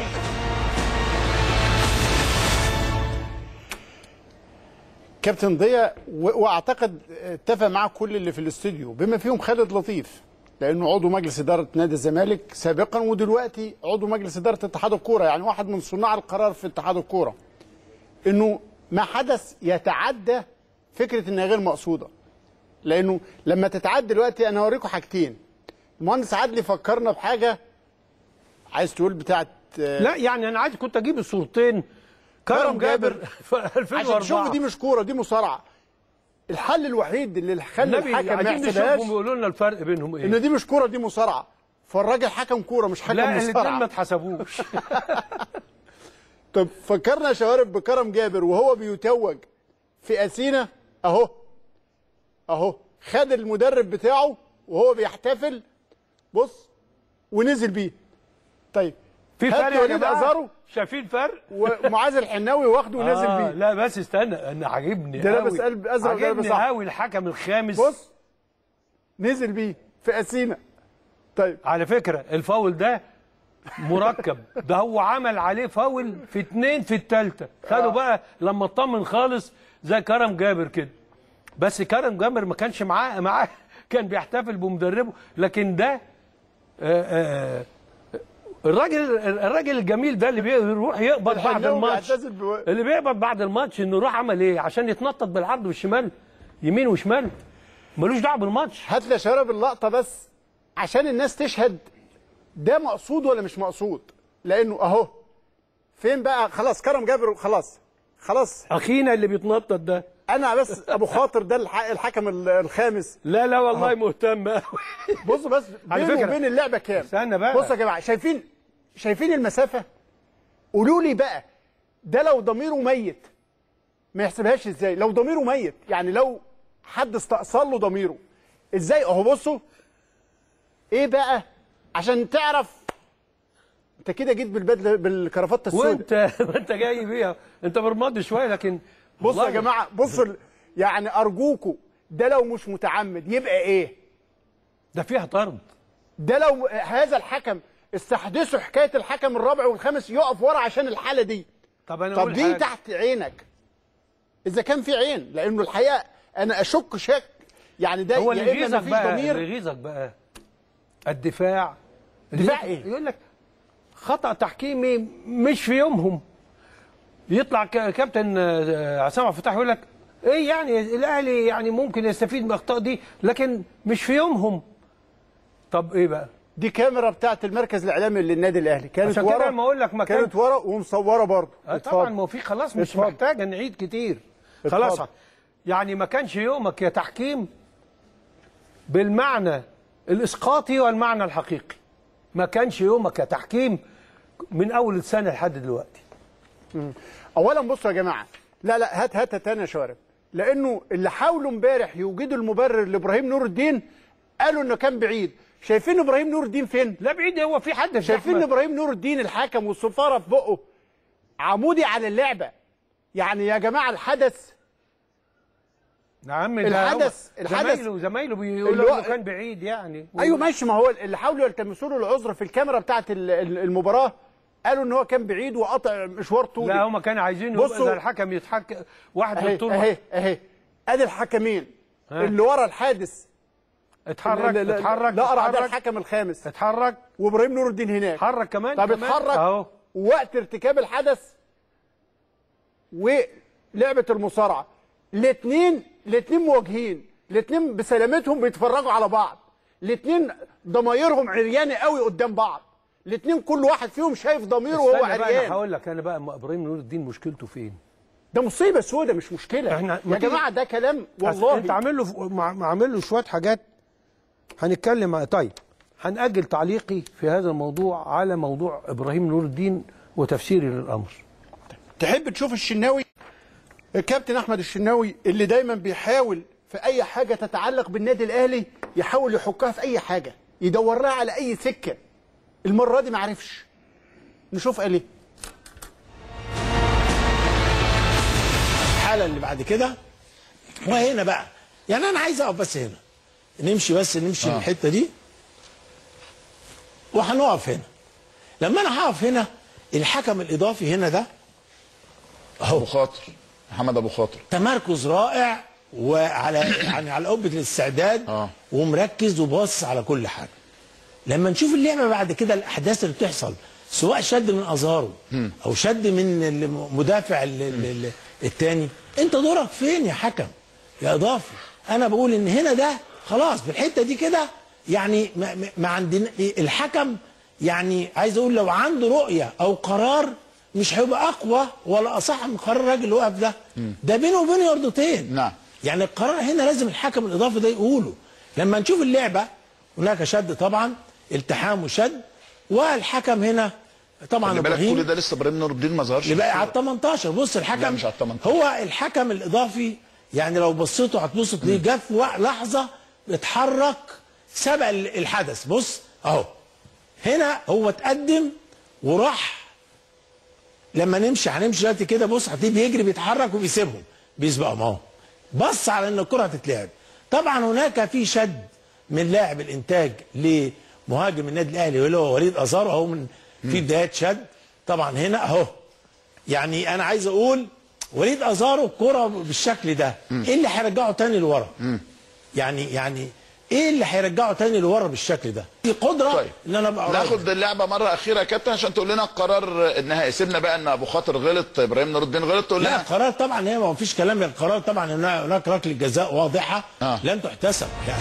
[SPEAKER 2] كابتن ضياء و- واعتقد اتفق معاه كل اللي في الاستوديو بما فيهم خالد لطيف لانه عضو مجلس اداره نادي الزمالك سابقا ودلوقتي عضو مجلس اداره اتحاد الكوره يعني واحد من صناع القرار في اتحاد الكوره انه ما حدث يتعدى فكره انها غير مقصوده لانه لما تتعدى دلوقتي انا هوريكم حاجتين المهندس عدلي فكرنا بحاجه عايز تقول بتاعت آه،
[SPEAKER 1] لا يعني انا عايز كنت اجيب الصورتين كرم
[SPEAKER 2] كرم جابر.
[SPEAKER 1] جابر في 2004
[SPEAKER 2] عشان تشوفوا دي مش كوره دي مصارعه الحل الوحيد اللي خلى
[SPEAKER 1] النبي
[SPEAKER 2] الحكم ما
[SPEAKER 1] عايزين
[SPEAKER 2] يحسبهاش
[SPEAKER 1] نشوفهم يقولوا لنا الفرق بينهم ايه
[SPEAKER 2] ان دي مش كوره دي مصارعه فالراجل حكم كوره مش حكم
[SPEAKER 1] لا الاثنين ما
[SPEAKER 2] مصارعه
[SPEAKER 1] اتحسبوش
[SPEAKER 2] طب فكرنا يا شوارب بكرم جابر وهو بيتوج في اثينا اهو اهو خد المدرب بتاعه وهو بيحتفل بص ونزل بيه طيب
[SPEAKER 1] في
[SPEAKER 2] هات
[SPEAKER 1] فرق يا
[SPEAKER 2] وليد
[SPEAKER 1] جماعه
[SPEAKER 2] ازارو
[SPEAKER 1] شايفين فرق
[SPEAKER 2] ومعاذ الحناوي واخده ونازل
[SPEAKER 1] آه
[SPEAKER 2] بيه
[SPEAKER 1] لا بس استنى انا عاجبني
[SPEAKER 2] ده لابس
[SPEAKER 1] قوي.
[SPEAKER 2] قلب أزرق وده لابس
[SPEAKER 1] عاجبني
[SPEAKER 2] أحمر.
[SPEAKER 1] قوي الحكم الخامس
[SPEAKER 2] بص نزل بيه في اثينا طيب
[SPEAKER 1] على فكره الفاول ده مركب ده هو عمل عليه فاول في اتنين في التالتة خدوا بقى لما اطمن خالص زي كرم جابر كده بس كرم جابر ما كانش معاه معاه كان بيحتفل بمدربه لكن ده آه، آه، الراجل الراجل الجميل ده اللي بيروح يقبض بعد
[SPEAKER 2] الحناوي
[SPEAKER 1] الماتش
[SPEAKER 2] بيعتزل بو-
[SPEAKER 1] اللي بيقبض بعد الماتش انه راح عمل ايه عشان يتنطط بالعرض والشمال يمين وشمال ملوش دعوه بالماتش
[SPEAKER 2] هات لي يا شباب اللقطه بس عشان الناس تشهد ده مقصود ولا مش مقصود لانه اهو فين بقى خلاص كرم جابر خلاص خلاص
[SPEAKER 1] اخينا اللي بيتنطط ده
[SPEAKER 2] انا بس ابو خاطر ده الح- الحكم ال- الخامس
[SPEAKER 1] لا لا والله مهتم قوي
[SPEAKER 2] بصوا بس
[SPEAKER 1] على
[SPEAKER 2] بينه
[SPEAKER 1] فكرة-
[SPEAKER 2] وبين اللعبه كام
[SPEAKER 1] استنى بقى.
[SPEAKER 2] بصوا يا جماعه شايفين شايفين المسافه قولوا لي بقى ده لو ضميره ميت ما يحسبهاش ازاي لو ضميره ميت يعني لو حد استأصل له ضميره ازاي اهو بصوا ايه بقى عشان تعرف انت كده جيت بالبدله بالكرافته السوداء
[SPEAKER 1] وانت انت جاي بيها انت برمض شويه لكن
[SPEAKER 2] بصوا يا
[SPEAKER 1] والله
[SPEAKER 2] جماعه بصوا ال- يعني ارجوكوا ده لو مش متعمد يبقى ايه
[SPEAKER 1] ده فيها طرد
[SPEAKER 2] ده لو هذا الحكم استحدثوا حكايه الحكم الرابع والخامس يقف ورا عشان الحاله دي
[SPEAKER 1] طب انا
[SPEAKER 2] طب
[SPEAKER 1] أقول
[SPEAKER 2] دي
[SPEAKER 1] حاجة.
[SPEAKER 2] تحت عينك اذا كان في عين لانه الحقيقه انا اشك شك يعني ده
[SPEAKER 1] هو
[SPEAKER 2] يا
[SPEAKER 1] اللي
[SPEAKER 2] اما
[SPEAKER 1] يغيظك
[SPEAKER 2] مفيش
[SPEAKER 1] بقى
[SPEAKER 2] ضمير
[SPEAKER 1] اللي يغيظك بقى الدفاع
[SPEAKER 2] دفاع ايه؟
[SPEAKER 1] يقول لك خطا تحكيمي مش في يومهم يطلع ك- كابتن آه، عصام عبد الفتاح يقول لك ايه يعني الاهلي يعني ممكن يستفيد من الاخطاء دي لكن مش في يومهم طب ايه بقى
[SPEAKER 2] دي كاميرا بتاعت المركز الاعلامي للنادي الاهلي كانت
[SPEAKER 1] عشان كده
[SPEAKER 2] ورا
[SPEAKER 1] لما اقول لك مكان
[SPEAKER 2] كانت ورا ومصوره برضه
[SPEAKER 1] آه طبعا ما هو في خلاص مش
[SPEAKER 2] اتفضل.
[SPEAKER 1] محتاجه نعيد كتير
[SPEAKER 2] اتفضل.
[SPEAKER 1] خلاص يعني ما كانش يومك يا تحكيم بالمعنى الاسقاطي والمعنى الحقيقي ما كانش يومك يا تحكيم من اول السنه لحد دلوقتي
[SPEAKER 2] اولا بصوا يا جماعه لا لا هات هات تاني يا شوارب لانه اللي حاولوا امبارح يوجدوا المبرر لابراهيم نور الدين قالوا انه كان بعيد شايفين ابراهيم نور الدين فين
[SPEAKER 1] لا بعيد هو في حد في
[SPEAKER 2] شايفين
[SPEAKER 1] زحمة.
[SPEAKER 2] ابراهيم نور الدين الحكم والصفاره في بقه عمودي على اللعبه يعني يا جماعه الحدث
[SPEAKER 1] نعم ده
[SPEAKER 2] الحدث-
[SPEAKER 1] هو
[SPEAKER 2] الحدث
[SPEAKER 1] زمايله زمايله
[SPEAKER 2] اللي
[SPEAKER 1] بيقولوا
[SPEAKER 2] هو-
[SPEAKER 1] انه كان بعيد يعني
[SPEAKER 2] ايوه ماشي ما هو اللي حاولوا يلتمسوا له العذر في الكاميرا بتاعت ال- ال- المباراه قالوا ان هو كان بعيد وقطع مشوار طولي
[SPEAKER 1] لا هم كانوا عايزين يبقى
[SPEAKER 2] بصوا.
[SPEAKER 1] زي الحكم يتحكم واحد
[SPEAKER 2] اهي
[SPEAKER 1] بالطول
[SPEAKER 2] اهي اهي ادي الحكمين
[SPEAKER 1] ها.
[SPEAKER 2] اللي ورا الحادث
[SPEAKER 1] اتحرك
[SPEAKER 2] لا- لا-
[SPEAKER 1] اتحرك
[SPEAKER 2] لا ارى ده
[SPEAKER 1] اتحرك
[SPEAKER 2] الحكم الخامس
[SPEAKER 1] اتحرك
[SPEAKER 2] وابراهيم نور الدين هناك
[SPEAKER 1] اتحرك كمان
[SPEAKER 2] طب
[SPEAKER 1] كمان.
[SPEAKER 2] اتحرك
[SPEAKER 1] اهو
[SPEAKER 2] وقت ارتكاب الحدث ولعبه المصارعه الاثنين الاثنين مواجهين الاثنين بسلامتهم بيتفرجوا على بعض الاثنين ضمايرهم عريانه قوي قدام بعض الاثنين كل واحد فيهم شايف ضميره وهو
[SPEAKER 1] استنى بقى انا
[SPEAKER 2] عريان
[SPEAKER 1] هقول لك انا بقى م- ابراهيم نور الدين مشكلته فين؟
[SPEAKER 2] ده مصيبه سودة مش مشكله
[SPEAKER 1] احنا ما
[SPEAKER 2] يا
[SPEAKER 1] تيجي-
[SPEAKER 2] جماعه ده كلام
[SPEAKER 1] أصل
[SPEAKER 2] والله
[SPEAKER 1] انت عامل له ف- مع- عامل له شويه حاجات هنتكلم ع- طيب هنأجل تعليقي في هذا الموضوع على موضوع ابراهيم نور الدين وتفسيري للامر
[SPEAKER 2] تحب تشوف الشناوي الكابتن احمد الشناوي اللي دايما بيحاول في اي حاجه تتعلق بالنادي الاهلي يحاول يحكها في اي حاجه يدور لها على اي سكه المره دي ما عرفش نشوف قال ايه
[SPEAKER 13] الحاله اللي بعد كده وهنا بقى يعني انا عايز اقف بس هنا نمشي بس نمشي آه. الحته دي وهنقف هنا لما انا هقف هنا الحكم الاضافي هنا ده
[SPEAKER 10] ابو خاطر محمد ابو خاطر
[SPEAKER 13] تمركز رائع وعلى يعني على قبه الاستعداد
[SPEAKER 10] آه.
[SPEAKER 13] ومركز وباصص على كل حاجه لما نشوف اللعبه بعد كده الاحداث اللي بتحصل سواء شد من ازارو او شد من المدافع ال- ال- ال- التاني انت دورك فين يا حكم يا اضافي انا بقول ان هنا ده خلاص في الحته دي كده يعني ما, ما- ما عندنا الحكم يعني عايز اقول لو عنده رؤيه او قرار مش هيبقى اقوى ولا اصح من قرار الراجل اللي واقف ده ده بينه وبينه يرضتين
[SPEAKER 10] نعم
[SPEAKER 13] يعني القرار هنا لازم الحكم الاضافي ده يقوله لما نشوف اللعبه هناك شد طبعا التحام وشد والحكم هنا طبعا
[SPEAKER 10] خلي بالك
[SPEAKER 13] ابراهيم
[SPEAKER 10] كل ده لسه ابراهيم نور الدين ما ظهرش
[SPEAKER 13] اللي
[SPEAKER 10] في
[SPEAKER 13] بقى على
[SPEAKER 10] الصورة.
[SPEAKER 13] ال 18 بص الحكم
[SPEAKER 10] لا، مش على ال 18.
[SPEAKER 13] هو الحكم الاضافي يعني لو بصيتوا هتبص تلاقيه جه في وق- لحظه اتحرك سبق ال- الحدث بص اهو هنا هو اتقدم وراح لما نمشي هنمشي دلوقتي كده بص هتلاقيه بيجري بيتحرك وبيسيبهم بيسبقهم اهو بص على ان الكره هتتلعب طبعا هناك في شد من لاعب الانتاج لمهاجم النادي الاهلي واللي هو وليد ازارو اهو من في بدايات شد طبعا هنا اهو يعني انا عايز اقول وليد ازارو الكره بالشكل ده ايه اللي هيرجعه تاني لورا يعني يعني ايه اللي هيرجعه تاني لورا بالشكل ده دي قدره
[SPEAKER 10] طيب.
[SPEAKER 13] ان انا ابقى راجل.
[SPEAKER 10] ناخد اللعبه مره اخيره يا كابتن عشان تقول لنا القرار النهائي سيبنا بقى ان ابو خاطر غلط ابراهيم نور الدين غلط تقول
[SPEAKER 13] لا
[SPEAKER 10] لنا
[SPEAKER 13] القرار طبعا هي ما فيش كلام القرار طبعا ان هناك ركله جزاء واضحه
[SPEAKER 10] آه.
[SPEAKER 13] لن تحتسب يعني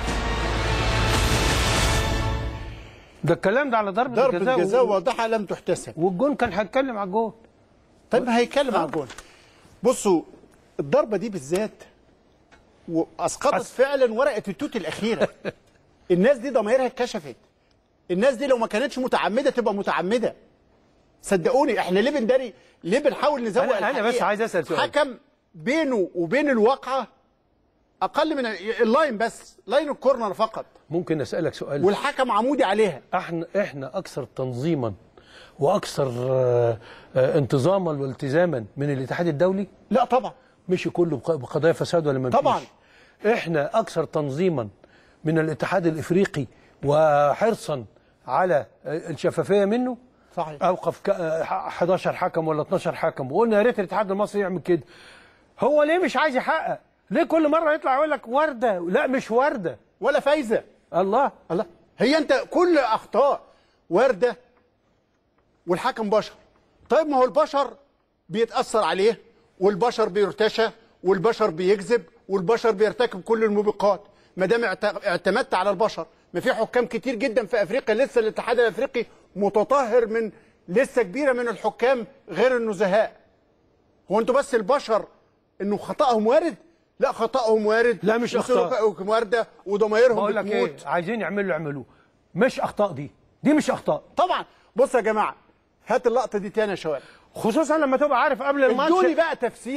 [SPEAKER 1] ده الكلام ده على ضربه
[SPEAKER 2] ضربه
[SPEAKER 1] الجزاء
[SPEAKER 2] جزاء
[SPEAKER 1] و-
[SPEAKER 2] واضحه لم تحتسب
[SPEAKER 1] والجون كان هيتكلم على الجون
[SPEAKER 2] طيب ما هيتكلم على الجون بصوا الضربه دي بالذات واسقطت فعلا ورقه التوت الاخيره الناس دي ضمايرها اتكشفت الناس دي لو ما كانتش متعمده تبقى متعمده صدقوني احنا ليه بنداري ليه بنحاول نزوق
[SPEAKER 1] أنا- أنا بس
[SPEAKER 2] الحقيقة؟
[SPEAKER 1] عايز أسأل سؤال.
[SPEAKER 2] حكم بينه وبين الواقعه اقل من اللاين بس لاين الكورنر فقط
[SPEAKER 1] ممكن اسالك سؤال
[SPEAKER 2] والحكم عمودي عليها
[SPEAKER 1] احنا احنا اكثر تنظيما واكثر آه، آه، انتظاما والتزاما من الاتحاد الدولي
[SPEAKER 2] لا طبعا
[SPEAKER 1] مشي كله بق- بقضايا فساد ولا ما مشيش؟
[SPEAKER 2] طبعا.
[SPEAKER 1] احنا اكثر تنظيما من الاتحاد الافريقي وحرصا على آه، الشفافيه منه
[SPEAKER 2] صحيح
[SPEAKER 1] اوقف ك- آه، 11 حكم ولا 12 حكم وقلنا يا ريت الاتحاد المصري يعمل كده هو ليه مش عايز يحقق ليه كل مره يطلع يقول لك ورده لا مش ورده
[SPEAKER 2] ولا فايزه
[SPEAKER 1] الله
[SPEAKER 2] الله هي انت كل اخطاء وارده والحكم بشر طيب ما هو البشر بيتاثر عليه والبشر بيرتشى والبشر بيكذب والبشر بيرتكب كل الموبقات ما دام اعت- اعتمدت على البشر ما في حكام كتير جدا في افريقيا لسه الاتحاد الافريقي متطهر من لسه كبيره من الحكام غير النزهاء هو انتوا بس البشر انه خطأهم وارد لا خطأهم وارد
[SPEAKER 1] لا مش أخطاء.
[SPEAKER 2] وسلوكهم وارده وضمايرهم
[SPEAKER 1] بقول لك ايه
[SPEAKER 2] بتموت
[SPEAKER 1] عايزين يعملوا يعملوه مش اخطاء دي دي مش اخطاء
[SPEAKER 2] طبعا بص يا جماعه هات اللقطه دي تاني يا شباب
[SPEAKER 1] خصوصا لما تبقى عارف قبل الماتش
[SPEAKER 2] ادوني بقى تفسير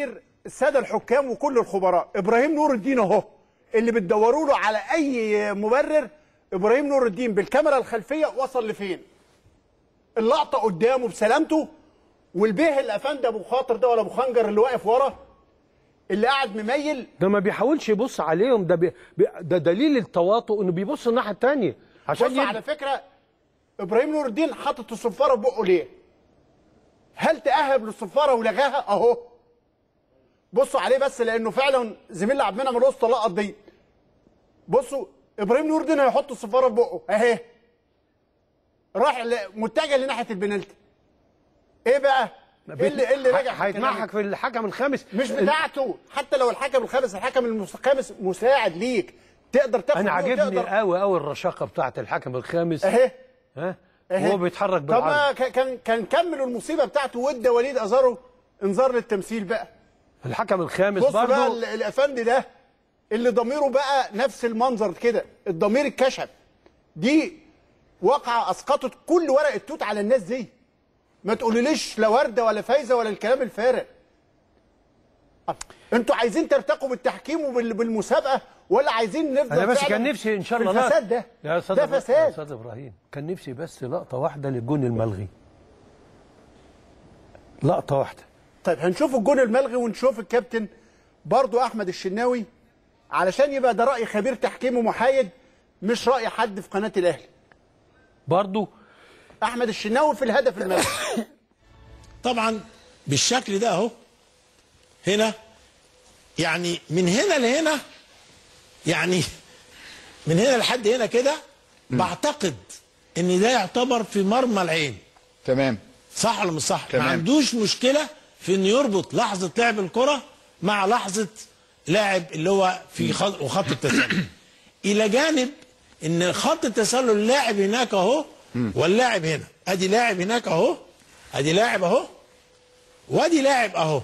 [SPEAKER 2] الساده الحكام وكل الخبراء ابراهيم نور الدين اهو اللي بتدوروا له على اي مبرر ابراهيم نور الدين بالكاميرا الخلفيه وصل لفين اللقطه قدامه بسلامته والبيه الافندي ابو خاطر ده ولا ابو خنجر اللي واقف ورا اللي قاعد مميل
[SPEAKER 1] ده ما بيحاولش يبص عليهم ده بي... بي... ده دليل التواطؤ انه بيبص الناحيه الثانيه عشان
[SPEAKER 2] بص
[SPEAKER 1] يد...
[SPEAKER 2] على فكره ابراهيم نور الدين حاطط الصفاره في بقه ليه؟ هل تاهب للصفاره ولغاها؟ اهو بصوا عليه بس لانه فعلا زميلنا عبد المنعم الوسطى لقط دي بصوا ابراهيم نور الدين هيحط الصفاره في بقه اهي راح ل- متجه لناحيه البنالتي ايه بقى؟ ايه اللي ايه اللي رجع في
[SPEAKER 1] هيتمحك في الحكم الخامس
[SPEAKER 2] مش بتاعته حتى لو الحكم الخامس الحكم الخامس مساعد ليك تقدر تاخد
[SPEAKER 1] انا
[SPEAKER 2] منه
[SPEAKER 1] عاجبني
[SPEAKER 2] وتقدر-
[SPEAKER 1] قوي قوي الرشاقه بتاعه الحكم الخامس
[SPEAKER 2] اهي
[SPEAKER 1] ها
[SPEAKER 2] اهي.
[SPEAKER 1] وهو بيتحرك
[SPEAKER 2] طب ما
[SPEAKER 1] بالعرض
[SPEAKER 2] كان- كان كان كمل المصيبه بتاعته وادى وليد ازارو انذار للتمثيل بقى
[SPEAKER 1] الحكم الخامس
[SPEAKER 2] بص بقى
[SPEAKER 1] برضه
[SPEAKER 2] ال- الافندي ده اللي ضميره بقى نفس المنظر كده الضمير اتكشف دي واقعه اسقطت كل ورق التوت على الناس دي ما تقوليليش لا ورده ولا فايزه ولا الكلام الفارغ انتوا عايزين ترتقوا بالتحكيم وبالمسابقه ولا عايزين نفضل
[SPEAKER 1] انا بس
[SPEAKER 2] فعلاً
[SPEAKER 1] كان نفسي ان شاء
[SPEAKER 2] في
[SPEAKER 1] الله لا-
[SPEAKER 2] الفساد ده
[SPEAKER 1] يا استاذ
[SPEAKER 2] ده
[SPEAKER 1] إبراهيم- يا
[SPEAKER 2] فساد
[SPEAKER 1] استاذ ابراهيم كان نفسي بس لقطه واحده للجون الملغي لقطه واحده
[SPEAKER 2] طيب هنشوف الجون الملغي ونشوف الكابتن برضو احمد الشناوي علشان يبقى ده راي خبير تحكيم ومحايد مش راي حد في قناه الاهلي
[SPEAKER 1] برضو
[SPEAKER 2] احمد الشناوي في الهدف الملغي
[SPEAKER 13] طبعا بالشكل ده اهو هنا يعني من هنا لهنا يعني من هنا لحد هنا كده بعتقد ان ده يعتبر في مرمى العين
[SPEAKER 10] تمام
[SPEAKER 13] صح ولا مش صح؟
[SPEAKER 10] تمام.
[SPEAKER 13] ما عندوش مشكله في انه يربط لحظه لعب الكره مع لحظه لاعب اللي هو في خط وخط التسلل. الى جانب ان خط التسلل اللاعب هناك اهو واللاعب هنا، ادي لاعب هناك اهو ادي لاعب اهو وادي لاعب اهو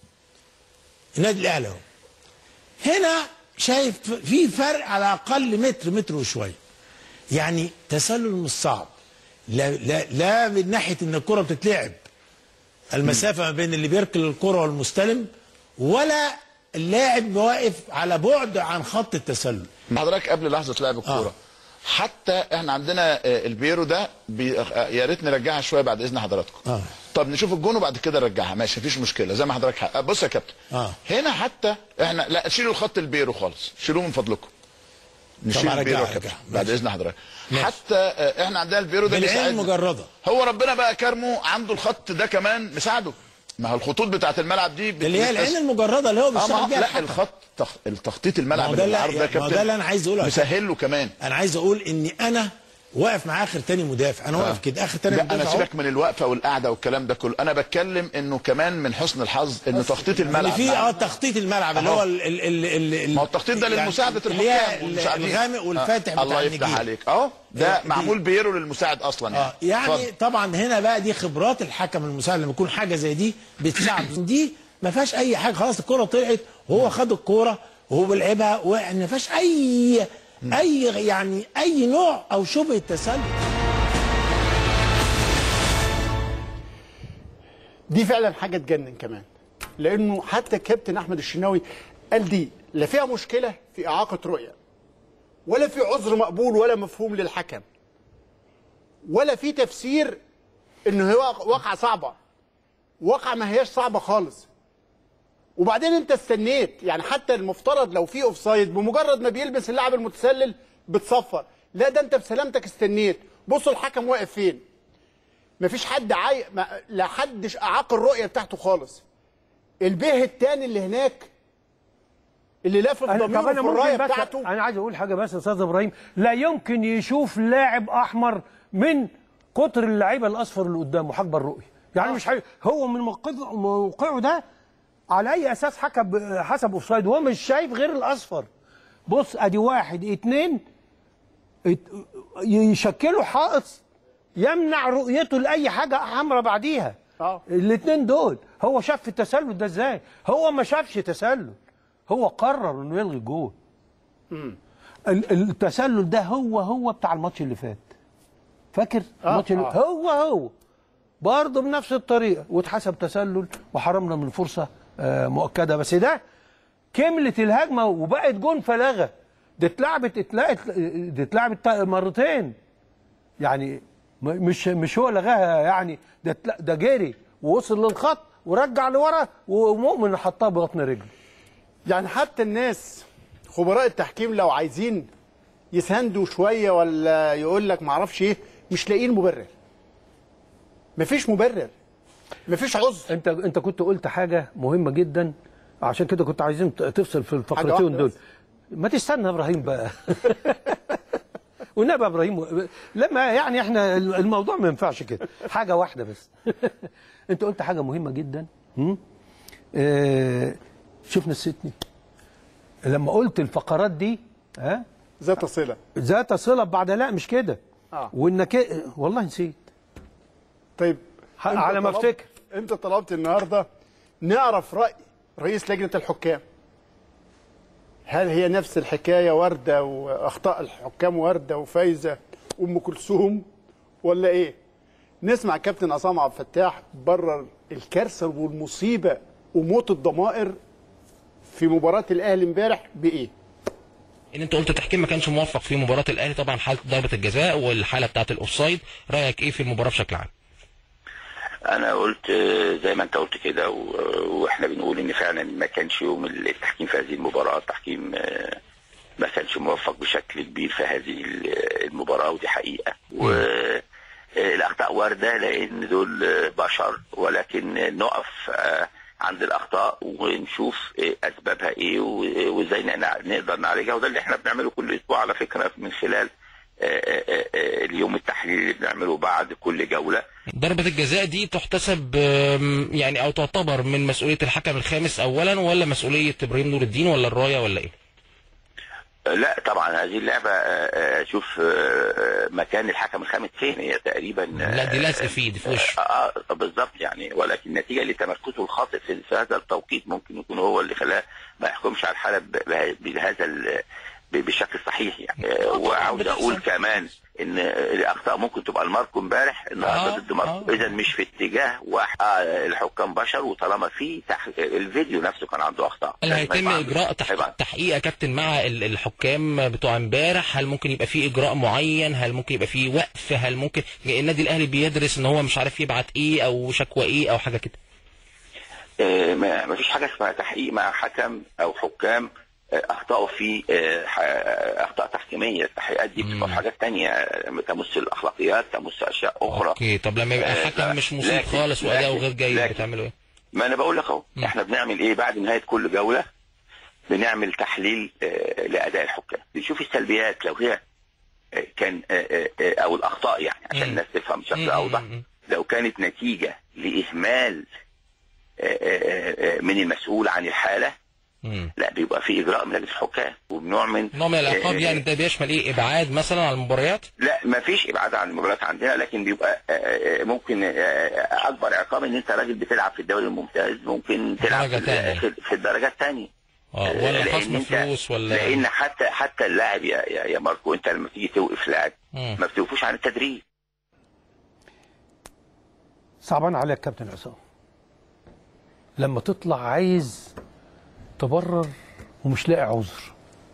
[SPEAKER 13] النادي الاهلي اهو. هنا شايف في فرق على الاقل متر متر وشويه. يعني تسلل مش صعب لا لا لا من ناحيه ان الكره بتتلعب المسافه ما بين اللي بيركل الكره والمستلم ولا اللاعب واقف على بعد عن خط التسلل
[SPEAKER 10] حضرتك قبل لحظه لعب الكوره آه. حتى احنا عندنا آه، البيرو ده بي... آه، يا ريت نرجعها شويه بعد اذن حضراتكم
[SPEAKER 13] آه.
[SPEAKER 10] طب نشوف الجون وبعد كده نرجعها ماشي مفيش مشكله زي ما حضرتك حق. بص يا كابتن
[SPEAKER 13] اه
[SPEAKER 10] هنا حتى احنا لا شيلوا الخط البيرو خالص شيلوه من فضلكم نشيل
[SPEAKER 13] طب
[SPEAKER 10] البيرو يا
[SPEAKER 13] أرجعها،
[SPEAKER 10] كابتن
[SPEAKER 13] أرجعها.
[SPEAKER 10] بعد
[SPEAKER 13] ماشي.
[SPEAKER 10] اذن حضرتك
[SPEAKER 13] ماشي.
[SPEAKER 10] حتى آه، احنا عندنا البيرو ده
[SPEAKER 13] بالعين
[SPEAKER 10] بيساعدنا.
[SPEAKER 13] المجرده
[SPEAKER 10] هو ربنا بقى كرمه عنده الخط ده كمان مساعده ما هو الخطوط بتاعت الملعب دي بت-
[SPEAKER 13] اللي هي
[SPEAKER 10] بتأس-
[SPEAKER 13] العين المجرده اللي هو
[SPEAKER 10] اه ما
[SPEAKER 13] بيشتغل
[SPEAKER 10] هو-
[SPEAKER 13] بيها
[SPEAKER 10] لا
[SPEAKER 13] الحكم.
[SPEAKER 10] الخط تخ... التخطيط
[SPEAKER 13] ما
[SPEAKER 10] الملعب
[SPEAKER 13] هو ده
[SPEAKER 10] اللي
[SPEAKER 13] اللي-
[SPEAKER 10] العرض ده يا
[SPEAKER 13] ما هو ده
[SPEAKER 10] كابتن
[SPEAKER 13] اللي انا عايز اقوله يا كابتن.
[SPEAKER 10] مسهل له كمان
[SPEAKER 13] انا عايز اقول اني انا واقف مع اخر تاني مدافع انا واقف كده اخر تاني
[SPEAKER 10] لا
[SPEAKER 13] مدافع
[SPEAKER 10] انا
[SPEAKER 13] أهو.
[SPEAKER 10] سيبك من الوقفه والقعده والكلام ده كله انا بتكلم انه كمان من حسن الحظ ان تخطيط
[SPEAKER 13] اللي
[SPEAKER 10] الملعب
[SPEAKER 13] فيه اه تخطيط الملعب اللي
[SPEAKER 10] أهو.
[SPEAKER 13] هو ال- ال- ال- ال-
[SPEAKER 10] ما هو التخطيط ده
[SPEAKER 13] يعني
[SPEAKER 10] لمساعده
[SPEAKER 13] اللي هي
[SPEAKER 10] الحكام والمساعدين.
[SPEAKER 13] الغامق والفاتح
[SPEAKER 10] آه.
[SPEAKER 13] بتاع
[SPEAKER 10] الله يفتح
[SPEAKER 13] النجيل.
[SPEAKER 10] عليك اهو ده
[SPEAKER 13] آه، دي-
[SPEAKER 10] معمول بيرو للمساعد اصلا يعني
[SPEAKER 13] اه يعني
[SPEAKER 10] اتفضل.
[SPEAKER 13] طبعا هنا بقى دي خبرات الحكم المساعد لما يكون حاجه زي دي بتساعد دي ما فيهاش اي حاجه خلاص الكره طلعت وهو خد الكوره وهو بيلعبها ويعني ما فيهاش اي اي يعني اي نوع او شبه تسلل
[SPEAKER 2] دي فعلا حاجه تجنن كمان لانه حتى الكابتن احمد الشناوي قال دي لا فيها مشكله في اعاقه رؤيه ولا في عذر مقبول ولا مفهوم للحكم ولا في تفسير ان هي واق- واقعه صعبه واقعه ما هياش صعبه خالص وبعدين انت استنيت يعني حتى المفترض لو في اوفسايد بمجرد ما بيلبس اللاعب المتسلل بتصفر لا ده انت بسلامتك استنيت بصوا الحكم واقف فين مفيش حد عاي... ما... لا حدش اعاق الرؤيه بتاعته خالص البيه التاني اللي هناك اللي لافف
[SPEAKER 1] أنا- طب
[SPEAKER 2] ضميره
[SPEAKER 1] انا
[SPEAKER 2] في الرايه
[SPEAKER 1] ممكن بس
[SPEAKER 2] بتاعته
[SPEAKER 1] انا عايز اقول حاجه بس يا استاذ ابراهيم لا يمكن يشوف لاعب احمر من كتر اللعيبه الاصفر اللي قدامه حجب الرؤيه يعني مش حي... هو من موقعه موقعه ده على اي اساس حكم حسب اوفسايد هو مش شايف غير الاصفر بص ادي واحد اتنين ات... يشكلوا حائط يمنع رؤيته لاي حاجه حمراء بعديها
[SPEAKER 2] اه
[SPEAKER 1] الاثنين دول هو شاف التسلل ده ازاي هو ما شافش تسلل هو قرر انه يلغي الجول ال- التسلل ده هو هو بتاع الماتش اللي فات فاكر الماتش اللي
[SPEAKER 2] آه.
[SPEAKER 1] هو هو برضه بنفس الطريقه واتحسب تسلل وحرمنا من فرصه آه، مؤكده بس ده كملت الهجمه وبقت جون فلغه ده اتلعبت اتلعبت ده اتلعبت مرتين يعني م- مش مش هو لغاها يعني ده اتلا- ده جري ووصل للخط ورجع لورا ومؤمن حطها ببطن رجله
[SPEAKER 2] يعني حتى الناس خبراء التحكيم لو عايزين يساندوا شويه ولا يقول لك معرفش ايه مش لاقيين مبرر مفيش مبرر مفيش عذر
[SPEAKER 1] انت انت كنت قلت حاجه مهمه جدا عشان كده كنت عايزين ت- تفصل في الفقرتين
[SPEAKER 2] واحدة
[SPEAKER 1] دول
[SPEAKER 2] بس.
[SPEAKER 1] ما تستنى يا ابراهيم بقى والنبي يا ابراهيم لما يعني احنا الموضوع ما ينفعش كده حاجه واحده بس انت قلت حاجه مهمه جدا هم؟ اه شوف نسيتني لما قلت الفقرات دي ها
[SPEAKER 2] ذات صله
[SPEAKER 1] ذات صله بعد لا مش كده
[SPEAKER 2] اه
[SPEAKER 1] وانك إيه- والله نسيت
[SPEAKER 2] طيب
[SPEAKER 1] ح-
[SPEAKER 2] أنت
[SPEAKER 1] على ما
[SPEAKER 2] طلبت-
[SPEAKER 1] افتكر
[SPEAKER 2] انت طلبت النهارده نعرف راي رئيس لجنه الحكام هل هي نفس الحكايه ورده واخطاء الحكام ورده وفايزه وام كلثوم ولا ايه نسمع كابتن عصام عبد الفتاح برر الكارثه والمصيبه وموت الضمائر في مباراه الاهلي امبارح بايه
[SPEAKER 14] ان انت قلت التحكيم ما كانش موفق في مباراه الاهلي طبعا حاله ضربه الجزاء والحاله بتاعه الاوفسايد رايك ايه في المباراه بشكل عام
[SPEAKER 15] انا قلت آه، زي ما انت قلت كده و- واحنا بنقول ان فعلا ما كانش يوم التحكيم في هذه المباراه التحكيم آه، ما كانش موفق بشكل كبير في هذه ال- المباراه ودي حقيقه والاخطاء وارده لان دول آه، بشر ولكن نقف آه، عند الاخطاء ونشوف آه، اسبابها ايه و- وازاي نع- نقدر نعالجها وده اللي احنا بنعمله كل اسبوع على فكره من خلال آه، آه، آه، اليوم التحليلي اللي بنعمله بعد كل جوله
[SPEAKER 14] ضربه الجزاء دي تحتسب آم، يعني او تعتبر من مسؤوليه الحكم الخامس اولا ولا مسؤوليه ابراهيم نور الدين ولا الرايه ولا ايه
[SPEAKER 15] لا طبعا هذه اللعبة آه، آه، شوف آه، آه، مكان الحكم الخامس فين هي تقريبا آه،
[SPEAKER 14] لا دي لازقه في ايدي في وشه
[SPEAKER 15] اه آه، بالظبط يعني ولكن نتيجة لتمركزه الخاطئ في في هذا التوقيت ممكن يكون هو اللي خلاه ما يحكمش على الحالة ب- به- بهذا ال- ب- بالشكل الصحيح يعني آه، وعاوز اقول كمان ان الاخطاء ممكن تبقى الماركو امبارح النهارده ضد ماركو اذا مش في اتجاه واحد آه، الحكام بشر وطالما في تح... الفيديو نفسه كان عنده اخطاء
[SPEAKER 14] هل هيتم
[SPEAKER 15] هيبقى-
[SPEAKER 14] اجراء تح- تحقيق يا كابتن مع ال- الحكام بتوع امبارح هل ممكن يبقى في اجراء معين هل ممكن يبقى في وقف هل ممكن النادي الاهلي بيدرس ان هو مش عارف يبعت ايه او شكوى ايه او حاجه كده
[SPEAKER 15] آه، ما ما فيش حاجه اسمها تحقيق مع حكم او حكام آه، اخطاوا في آه، ح- آه، اخطاء تحكيميه التحقيقات دي بتبقى في حاجات تانية آه، تمس الاخلاقيات تمس اشياء اخرى
[SPEAKER 14] اوكي طب لما يبقى
[SPEAKER 15] آه،
[SPEAKER 14] الحكم مش مصيب
[SPEAKER 15] لكن-
[SPEAKER 14] خالص واداؤه
[SPEAKER 15] لكن-
[SPEAKER 14] غير جيد
[SPEAKER 15] لكن-
[SPEAKER 14] بتعملوا ايه
[SPEAKER 15] ما انا بقول لك اهو احنا بنعمل ايه بعد نهايه كل جوله بنعمل تحليل آه، لاداء الحكام بنشوف السلبيات لو هي آه، كان آه، آه، آه، او الاخطاء يعني عشان الناس تفهم بشكل اوضح لو كانت نتيجه لاهمال آه، آه، آه، من المسؤول عن الحاله لا بيبقى في اجراء من لجنه الحكام وبنوع من
[SPEAKER 14] نوع من العقاب
[SPEAKER 15] آه،
[SPEAKER 14] يعني ده بيشمل ايه ابعاد مثلا على المباريات
[SPEAKER 15] لا ما فيش ابعاد عن المباريات عندنا لكن بيبقى آه، آه، ممكن آه، اكبر عقاب ان انت راجل بتلعب في الدوري الممتاز ممكن تلعب
[SPEAKER 14] درجة
[SPEAKER 15] في,
[SPEAKER 14] تانية.
[SPEAKER 15] في, في الدرجه الثانيه
[SPEAKER 14] اه ولا
[SPEAKER 15] لأن
[SPEAKER 14] خصم
[SPEAKER 15] أنت-
[SPEAKER 14] فلوس ولا
[SPEAKER 15] لان حتى حتى اللاعب يا, يا, يا ماركو انت لما تيجي توقف لاعب
[SPEAKER 14] مم.
[SPEAKER 15] ما بتوقفوش عن التدريب
[SPEAKER 1] صعبان عليك كابتن عصام لما تطلع عايز تبرر ومش لاقي عذر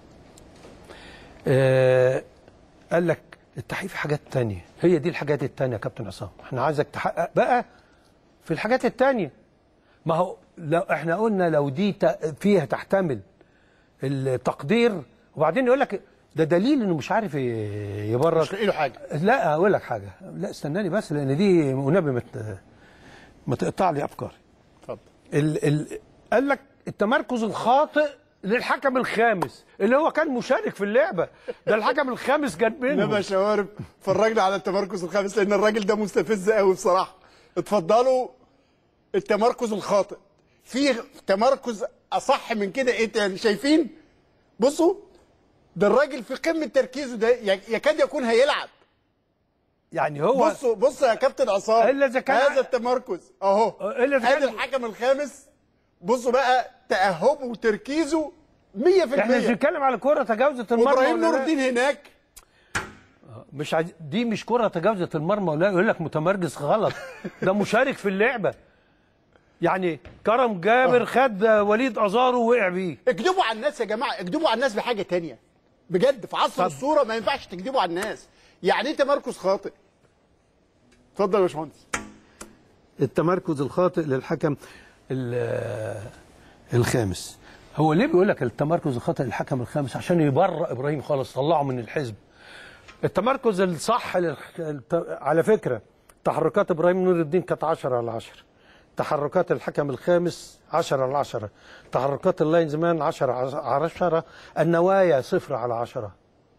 [SPEAKER 1] آه قال لك التحقيق في حاجات تانية هي دي الحاجات التانية يا كابتن عصام احنا عايزك تحقق بقى في الحاجات التانية ما هو لو احنا قلنا لو دي ت- فيها تحتمل التقدير وبعدين يقول لك ده دليل انه مش عارف ي- يبرر
[SPEAKER 2] مش لاقي له حاجه
[SPEAKER 1] لا اقول لك حاجه لا استناني بس لان دي ونبي ما ت- ما تقطع لي افكاري
[SPEAKER 2] اتفضل
[SPEAKER 1] ال ال قال لك التمركز الخاطئ للحكم الخامس اللي هو كان مشارك في اللعبه ده الحكم الخامس جاب
[SPEAKER 2] انما
[SPEAKER 1] منه
[SPEAKER 2] شوارب فرجنا على التمركز الخامس لان الراجل ده مستفز قوي بصراحه اتفضلوا التمركز الخاطئ في تمركز اصح من كده ايه تاني شايفين بصوا ده الراجل في قمه تركيزه ده ي- يكاد يكون هيلعب
[SPEAKER 1] يعني هو
[SPEAKER 2] بصوا بصوا يا كابتن عصام
[SPEAKER 1] إلا إذا كان-
[SPEAKER 2] هذا التمركز اهو
[SPEAKER 1] إلا إذا
[SPEAKER 2] هذا
[SPEAKER 1] كان-
[SPEAKER 2] الحكم الخامس بصوا بقى تاهبه وتركيزه 100%
[SPEAKER 1] احنا مش بنتكلم على كره تجاوزت المرمى
[SPEAKER 2] وابراهيم
[SPEAKER 1] ولا
[SPEAKER 2] نور
[SPEAKER 1] لا؟
[SPEAKER 2] الدين هناك
[SPEAKER 1] مش عايز دي مش كره تجاوزت المرمى ولا يقول لك متمركز غلط ده مشارك في اللعبه يعني كرم جابر خد وليد ازارو ووقع بيه
[SPEAKER 2] اكذبوا على الناس يا جماعه اكذبوا على الناس بحاجه تانية بجد في عصر الصوره ما ينفعش تكذبوا على الناس يعني ايه تمركز خاطئ اتفضل يا باشمهندس
[SPEAKER 1] التمركز الخاطئ للحكم ال- الخامس هو ليه بيقول لك التمركز الخاطئ للحكم الخامس عشان يبرأ ابراهيم خالص طلعه من الحزب التمركز الصح لل... الت- على فكره تحركات ابراهيم نور الدين كانت 10 على 10 تحركات الحكم الخامس 10 على 10 تحركات اللاين زمان 10 على 10 النوايا صفر على 10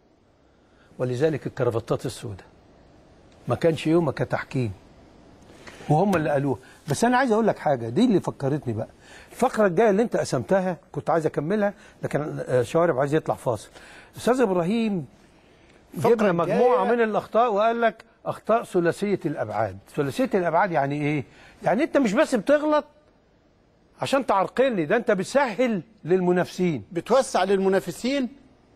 [SPEAKER 1] ولذلك الكرافتات السوداء ما كانش يومها كتحكيم وهم اللي قالوها بس انا عايز اقول لك حاجه دي اللي فكرتني بقى الفقره الجايه اللي انت قسمتها كنت عايز اكملها لكن آه، شوارب عايز يطلع فاصل استاذ ابراهيم جبنا مجموعه
[SPEAKER 2] الجاية-
[SPEAKER 1] من الاخطاء وقال لك اخطاء ثلاثيه الابعاد ثلاثيه الابعاد يعني ايه يعني انت مش بس بتغلط عشان تعرقلني ده انت بتسهل للمنافسين
[SPEAKER 2] بتوسع للمنافسين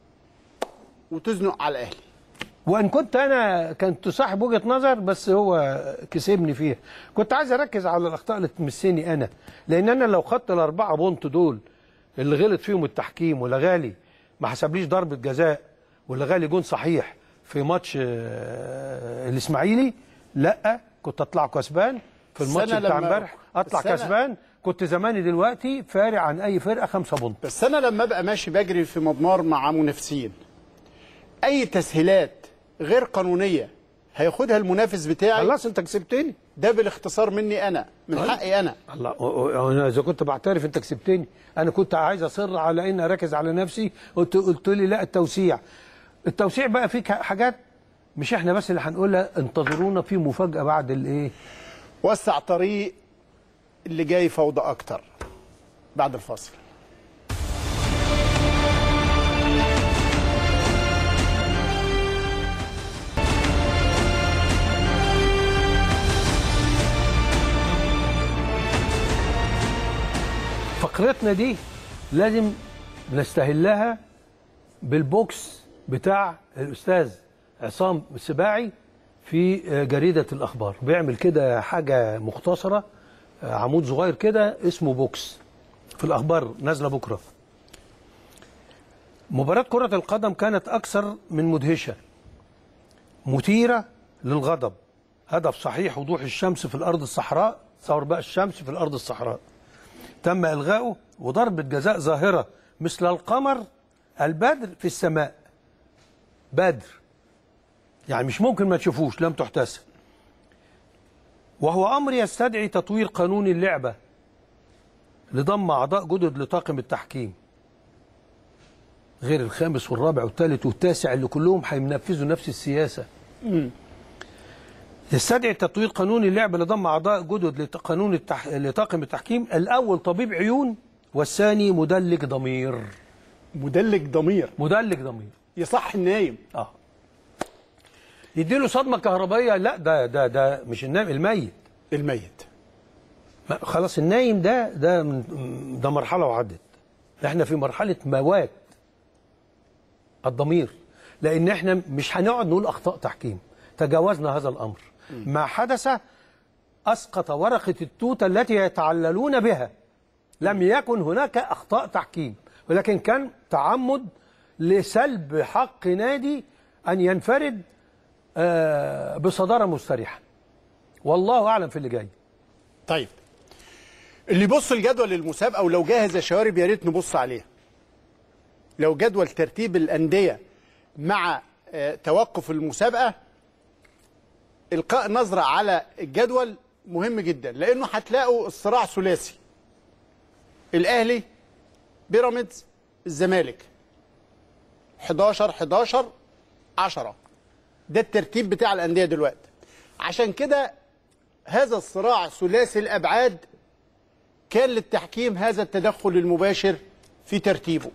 [SPEAKER 2] وتزنق على الاهلي
[SPEAKER 1] وان كنت انا كنت صاحب وجهه نظر بس هو كسبني فيها كنت عايز اركز على الاخطاء اللي تمسني انا لان انا لو خدت الاربعه بونت دول اللي غلط فيهم التحكيم ولا غالي ما حسبليش ضربه جزاء ولا غالي جون صحيح في ماتش آه، الاسماعيلي لا كنت اطلع كسبان في الماتش
[SPEAKER 2] السنة
[SPEAKER 1] بتاع
[SPEAKER 2] لما-
[SPEAKER 1] امبارح اطلع
[SPEAKER 2] السنة-
[SPEAKER 1] كسبان كنت زماني دلوقتي فارق عن اي فرقه خمسة بونت
[SPEAKER 2] بس انا لما ابقى ماشي بجري في مضمار مع منافسين اي تسهيلات غير قانونيه هياخدها المنافس بتاعي
[SPEAKER 1] خلاص انت كسبتني
[SPEAKER 2] ده بالاختصار مني انا من
[SPEAKER 1] طيب.
[SPEAKER 2] حقي انا
[SPEAKER 1] الله و- و- انا اذا كنت بعترف انت كسبتني انا كنت عايز اصر على ان اركز على نفسي قلت قلت لي لا التوسيع التوسيع بقى فيه ك- حاجات مش احنا بس اللي هنقولها انتظرونا في مفاجاه بعد الايه
[SPEAKER 2] وسع طريق اللي جاي فوضى اكتر بعد الفاصل
[SPEAKER 1] فقرتنا دي لازم نستهلها بالبوكس بتاع الاستاذ عصام السباعي في جريده الاخبار بيعمل كده حاجه مختصره عمود صغير كده اسمه بوكس في الاخبار نازله بكره مباراه كره القدم كانت اكثر من مدهشه مثيره للغضب هدف صحيح وضوح الشمس في الارض الصحراء تصور بقى الشمس في الارض الصحراء تم الغائه وضربه جزاء ظاهره مثل القمر البدر في السماء بدر يعني مش ممكن ما تشوفوش لم تحتسب وهو امر يستدعي تطوير قانون اللعبه لضم اعضاء جدد لطاقم التحكيم غير الخامس والرابع والثالث والتاسع اللي كلهم هينفذوا نفس السياسه يستدعي تطوير قانون اللعبه لضم اعضاء جدد لقانون التح... لطاقم التحكيم الاول طبيب عيون والثاني مدلك ضمير
[SPEAKER 2] مدلك ضمير
[SPEAKER 1] مدلك ضمير
[SPEAKER 2] يصح النايم
[SPEAKER 1] اه يديله صدمه كهربائيه لا ده ده ده مش النايم الميت
[SPEAKER 2] الميت
[SPEAKER 1] ما- خلاص النايم ده ده من- ده مرحله وعدت احنا في مرحله موات الضمير لان احنا مش هنقعد نقول اخطاء تحكيم تجاوزنا هذا الامر ما حدث اسقط ورقه التوته التي يتعللون بها لم يكن هناك اخطاء تحكيم ولكن كان تعمد لسلب حق نادي ان ينفرد آه، بصداره مستريحه والله اعلم في اللي جاي
[SPEAKER 2] طيب اللي يبص الجدول المسابقه ولو جاهز يا شوارب يا ريت نبص عليه لو جدول ترتيب الانديه مع آه، توقف المسابقه القاء نظره على الجدول مهم جدا لانه هتلاقوا الصراع ثلاثي الاهلي بيراميدز الزمالك 11 11 10 ده الترتيب بتاع الانديه دلوقتي عشان كده هذا الصراع ثلاثي الابعاد كان للتحكيم هذا التدخل المباشر في ترتيبه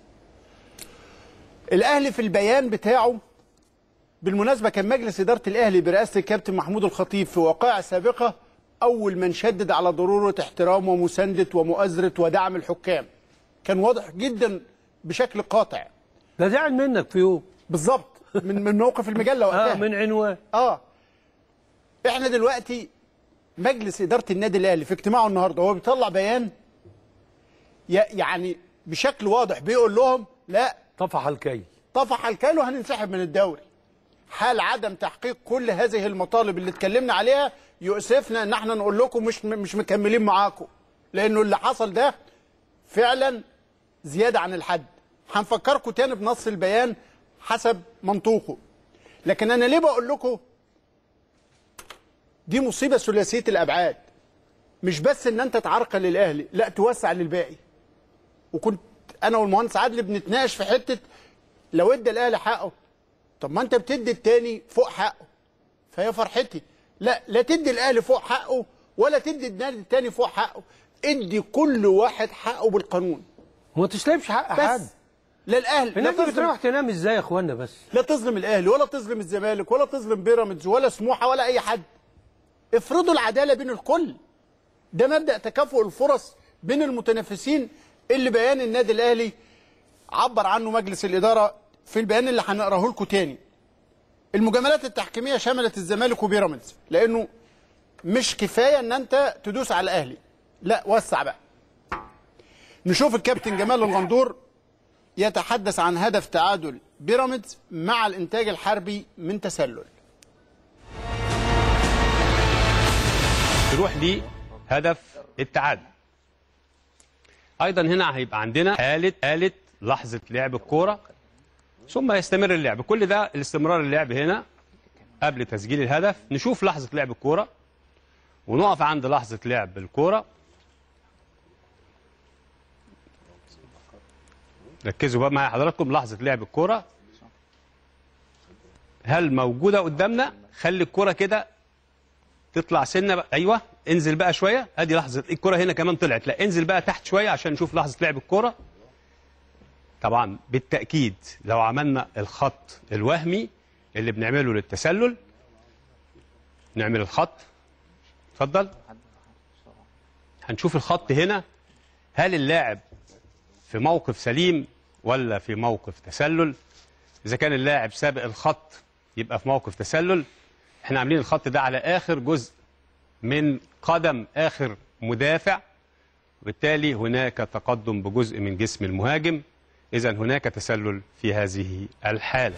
[SPEAKER 2] الاهلي في البيان بتاعه بالمناسبه كان مجلس اداره الاهلي برئاسه الكابتن محمود الخطيب في وقائع سابقه اول من شدد على ضروره احترام ومسانده ومؤازره ودعم الحكام كان واضح جدا بشكل قاطع
[SPEAKER 1] ده زعل منك في يوم
[SPEAKER 2] بالظبط من من موقف المجله وقتها
[SPEAKER 1] اه من عنوان
[SPEAKER 2] اه احنا دلوقتي مجلس اداره النادي الاهلي في اجتماعه النهارده هو بيطلع بيان ي- يعني بشكل واضح بيقول لهم لا
[SPEAKER 1] طفح الكيل
[SPEAKER 2] طفح الكيل وهننسحب من الدوري حال عدم تحقيق كل هذه المطالب اللي اتكلمنا عليها يؤسفنا ان احنا نقول لكم مش مش مكملين معاكم لانه اللي حصل ده فعلا زياده عن الحد هنفكركم تاني بنص البيان حسب منطوقه لكن انا ليه بقول لكم دي مصيبه ثلاثيه الابعاد مش بس ان انت تعرقل الاهلي لا توسع للباقي وكنت انا والمهندس عادل بنتناقش في حته لو ادى الاهلي حقه طب ما انت بتدي التاني فوق حقه فهي فرحتي لا لا تدي الاهلي فوق حقه ولا تدي النادي التاني فوق حقه ادي كل واحد حقه بالقانون
[SPEAKER 1] وما تسلبش حق
[SPEAKER 2] بس
[SPEAKER 1] حد
[SPEAKER 2] لا الاهلي لا
[SPEAKER 1] الناس دي
[SPEAKER 2] تظلم
[SPEAKER 1] بتروح تنام ازاي يا اخوانا بس
[SPEAKER 2] لا تظلم الاهلي ولا تظلم الزمالك ولا تظلم بيراميدز ولا سموحه ولا اي حد افرضوا العداله بين الكل ده مبدا تكافؤ الفرص بين المتنافسين اللي بيان النادي الاهلي عبر عنه مجلس الاداره في البيان اللي هنقراه لكم تاني المجاملات التحكيميه شملت الزمالك وبيراميدز لانه مش كفايه ان انت تدوس على الاهلي لا وسع بقى نشوف الكابتن جمال الغندور يتحدث عن هدف تعادل بيراميدز مع الانتاج الحربي من تسلل
[SPEAKER 16] تروح لي هدف التعادل ايضا هنا هيبقى عندنا آلة آلة لحظة لعب الكورة ثم يستمر اللعب كل ده الاستمرار اللعب هنا قبل تسجيل الهدف نشوف لحظة لعب الكورة ونقف عند لحظة لعب الكورة ركزوا بقى معايا حضراتكم لحظة لعب الكورة هل موجودة قدامنا خلي الكورة كده تطلع سنه بقى ايوه انزل بقى شويه ادي لحظه الكره هنا كمان طلعت لا انزل بقى تحت شويه عشان نشوف لحظه لعب الكره طبعا بالتاكيد لو عملنا الخط الوهمي اللي بنعمله للتسلل نعمل الخط اتفضل هنشوف الخط هنا هل اللاعب في موقف سليم ولا في موقف تسلل اذا كان اللاعب سابق الخط يبقى في موقف تسلل احنا عاملين الخط ده على اخر جزء من قدم اخر مدافع وبالتالي هناك تقدم بجزء من جسم المهاجم اذا هناك تسلل في هذه الحاله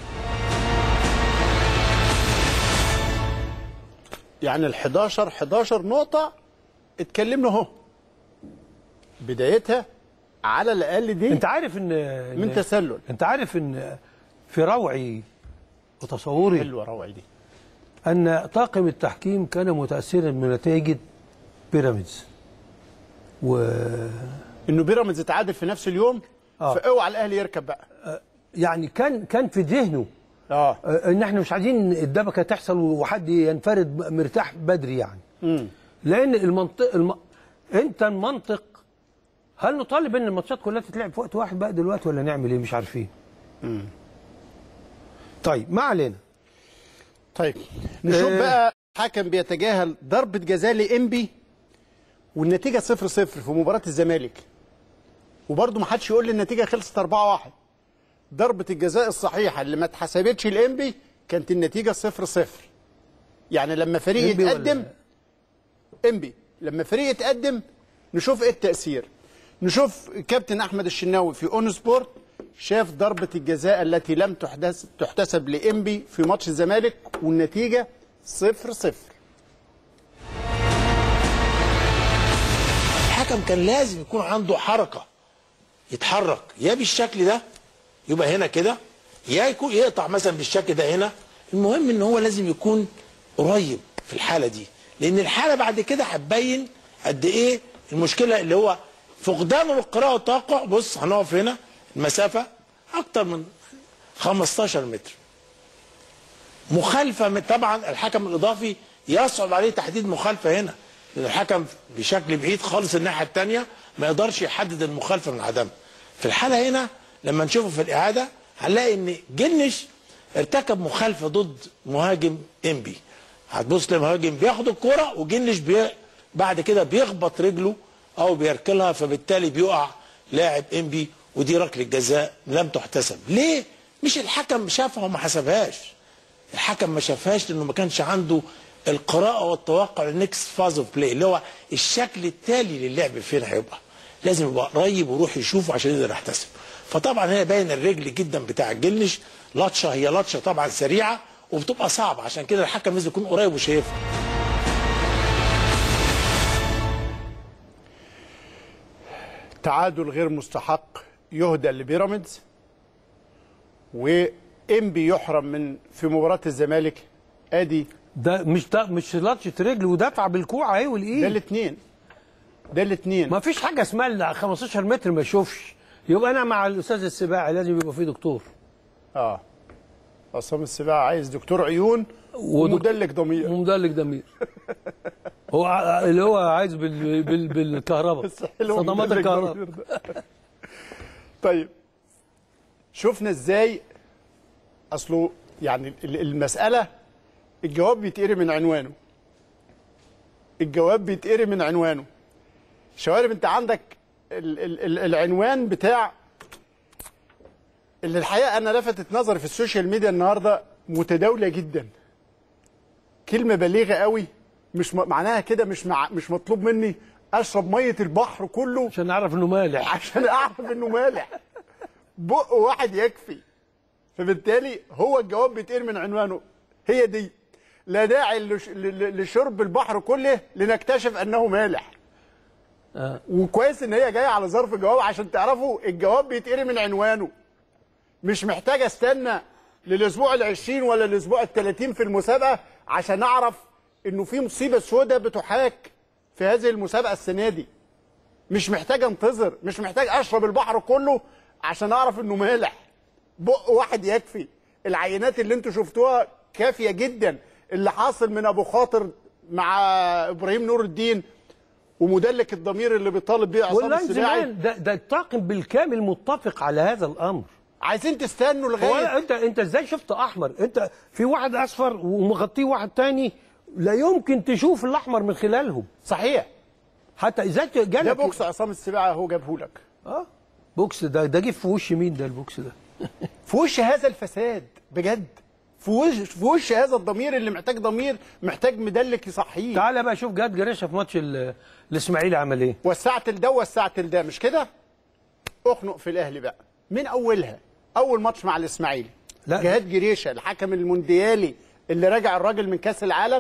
[SPEAKER 2] يعني ال 11 11 نقطة اتكلمنا اهو بدايتها على الأقل دي
[SPEAKER 1] انت عارف ان
[SPEAKER 2] من تسلل
[SPEAKER 1] انت عارف ان في روعي وتصوري
[SPEAKER 2] حلوة روعي دي
[SPEAKER 1] ان طاقم التحكيم كان متاثرا بنتائج بيراميدز و
[SPEAKER 2] انه بيراميدز اتعادل في نفس اليوم
[SPEAKER 1] آه.
[SPEAKER 2] فاوعى الاهلي يركب بقى
[SPEAKER 1] يعني كان كان في ذهنه
[SPEAKER 2] اه
[SPEAKER 1] ان احنا مش عايزين الدبكه تحصل وحد ينفرد مرتاح بدري يعني
[SPEAKER 2] امم
[SPEAKER 1] لان المنطق الم... انت المنطق هل نطالب ان الماتشات كلها تتلعب في وقت واحد بقى دلوقتي ولا نعمل ايه مش عارفين طيب ما علينا
[SPEAKER 2] طيب نشوف
[SPEAKER 1] آه.
[SPEAKER 2] بقى حكم بيتجاهل ضربة جزاء لإنبي والنتيجة 0 0 في مباراة الزمالك وبرضه ما حدش يقول لي النتيجة خلصت 4 1 ضربة الجزاء الصحيحة اللي ما اتحسبتش لإنبي كانت النتيجة 0 0 يعني لما فريق
[SPEAKER 1] إنبي ولا-
[SPEAKER 2] يتقدم انبي لما فريق يتقدم نشوف ايه التأثير نشوف كابتن احمد الشناوي في اون سبورت شاف ضربة الجزاء التي لم تحدث تحتسب لإنبي في ماتش الزمالك والنتيجة صفر صفر
[SPEAKER 13] الحكم كان لازم يكون عنده حركه يتحرك يا بالشكل ده يبقى هنا كده يا يكون يقطع مثلا بالشكل ده هنا المهم ان هو لازم يكون قريب في الحاله دي لان الحاله بعد كده هتبين قد ايه المشكله اللي هو فقدانه للقراءه والتوقع بص هنقف هنا المسافه اكتر من 15 متر مخالفه من طبعا الحكم الاضافي يصعب عليه تحديد مخالفه هنا لان الحكم بشكل بعيد خالص الناحيه الثانيه ما يقدرش يحدد المخالفه من عدمها في الحاله هنا لما نشوفه في الاعاده هنلاقي ان جنش ارتكب مخالفه ضد مهاجم انبي هتبص لمهاجم بياخد الكرة وجنش بي بعد كده بيخبط رجله او بيركلها فبالتالي بيقع لاعب انبي ودي ركله جزاء لم تحتسب ليه مش الحكم شافها وما حسبهاش الحكم ما شافهاش لانه ما كانش عنده القراءه والتوقع للنكست فاز اوف بلاي اللي هو الشكل التالي للعب فين هيبقى لازم يبقى قريب ويروح يشوفه عشان يقدر يحتسب فطبعا هنا باين الرجل جدا بتاع الجلش لطشه هي لطشه طبعا سريعه وبتبقى صعبه عشان كده الحكم لازم يكون قريب وشايفها
[SPEAKER 2] تعادل غير مستحق يهدى لبيراميدز وانبي يحرم من في مباراه الزمالك ادي
[SPEAKER 1] ده مش ده مش لطشه رجل ودفع بالكوع اهي والايد
[SPEAKER 2] ده الاثنين ده الاثنين
[SPEAKER 1] ما فيش حاجه اسمها ال 15 متر ما يشوفش يبقى انا مع الاستاذ السباعي لازم يبقى فيه دكتور
[SPEAKER 2] اه عصام السباع عايز دكتور عيون ومدلك ضمير
[SPEAKER 1] ومدلك ضمير هو ع- اللي هو عايز بال... بال... بالكهرباء
[SPEAKER 2] اللي هو
[SPEAKER 1] صدمات
[SPEAKER 2] مدلك
[SPEAKER 1] الكهرباء
[SPEAKER 2] ضمير ده. طيب شفنا ازاي اصله يعني ال- المساله الجواب بيتقري من عنوانه الجواب بيتقري من عنوانه شوارب انت عندك ال ال ال العنوان بتاع اللي الحقيقه انا لفتت نظري في السوشيال ميديا النهارده متداوله جدا كلمه بليغه قوي مش م- معناها كده مش مع مش مطلوب مني اشرب ميه البحر كله
[SPEAKER 1] عشان اعرف انه مالح
[SPEAKER 2] عشان اعرف انه مالح بق واحد يكفي فبالتالي هو الجواب بيتقال من عنوانه هي دي لا داعي لش- ل- ل- لشرب البحر كله لنكتشف انه مالح
[SPEAKER 1] آه.
[SPEAKER 2] وكويس ان هي جايه على ظرف جواب عشان تعرفوا الجواب بيتقري من عنوانه مش محتاج استنى للاسبوع ال20 ولا الاسبوع ال30 في المسابقه عشان اعرف انه في مصيبه سوداء بتحاك في هذه المسابقه السنه دي مش محتاج انتظر مش محتاج اشرب البحر كله عشان اعرف انه مالح بق واحد يكفي العينات اللي انتوا شفتوها كافيه جدا اللي حاصل من ابو خاطر مع ابراهيم نور الدين ومدلك الضمير اللي بيطالب بيه عصام
[SPEAKER 1] واللاين
[SPEAKER 2] السباعي
[SPEAKER 1] زمان ده ده الطاقم بالكامل متفق على هذا الامر
[SPEAKER 2] عايزين تستنوا
[SPEAKER 1] هو
[SPEAKER 2] لغايه
[SPEAKER 1] انت انت ازاي شفت احمر انت في واحد اصفر ومغطيه واحد تاني لا يمكن تشوف الاحمر من خلالهم
[SPEAKER 2] صحيح
[SPEAKER 1] حتى ازاي جالك
[SPEAKER 2] ده بوكس عصام السباعي اهو جابه لك
[SPEAKER 1] اه بوكس ده ده جه في وش مين ده البوكس ده
[SPEAKER 2] في وش هذا الفساد بجد في وش في وش هذا الضمير اللي محتاج ضمير محتاج مدلك يصحيه
[SPEAKER 1] تعالى بقى شوف جهاد جريشه في ماتش ال- الاسماعيلي عمل ايه
[SPEAKER 2] وسعت لده وسعت لده مش كده؟ اخنق في الاهلي بقى من اولها اول ماتش مع الاسماعيلي
[SPEAKER 1] لا.
[SPEAKER 2] جهاد جريشه الحكم المونديالي اللي رجع الراجل من كاس العالم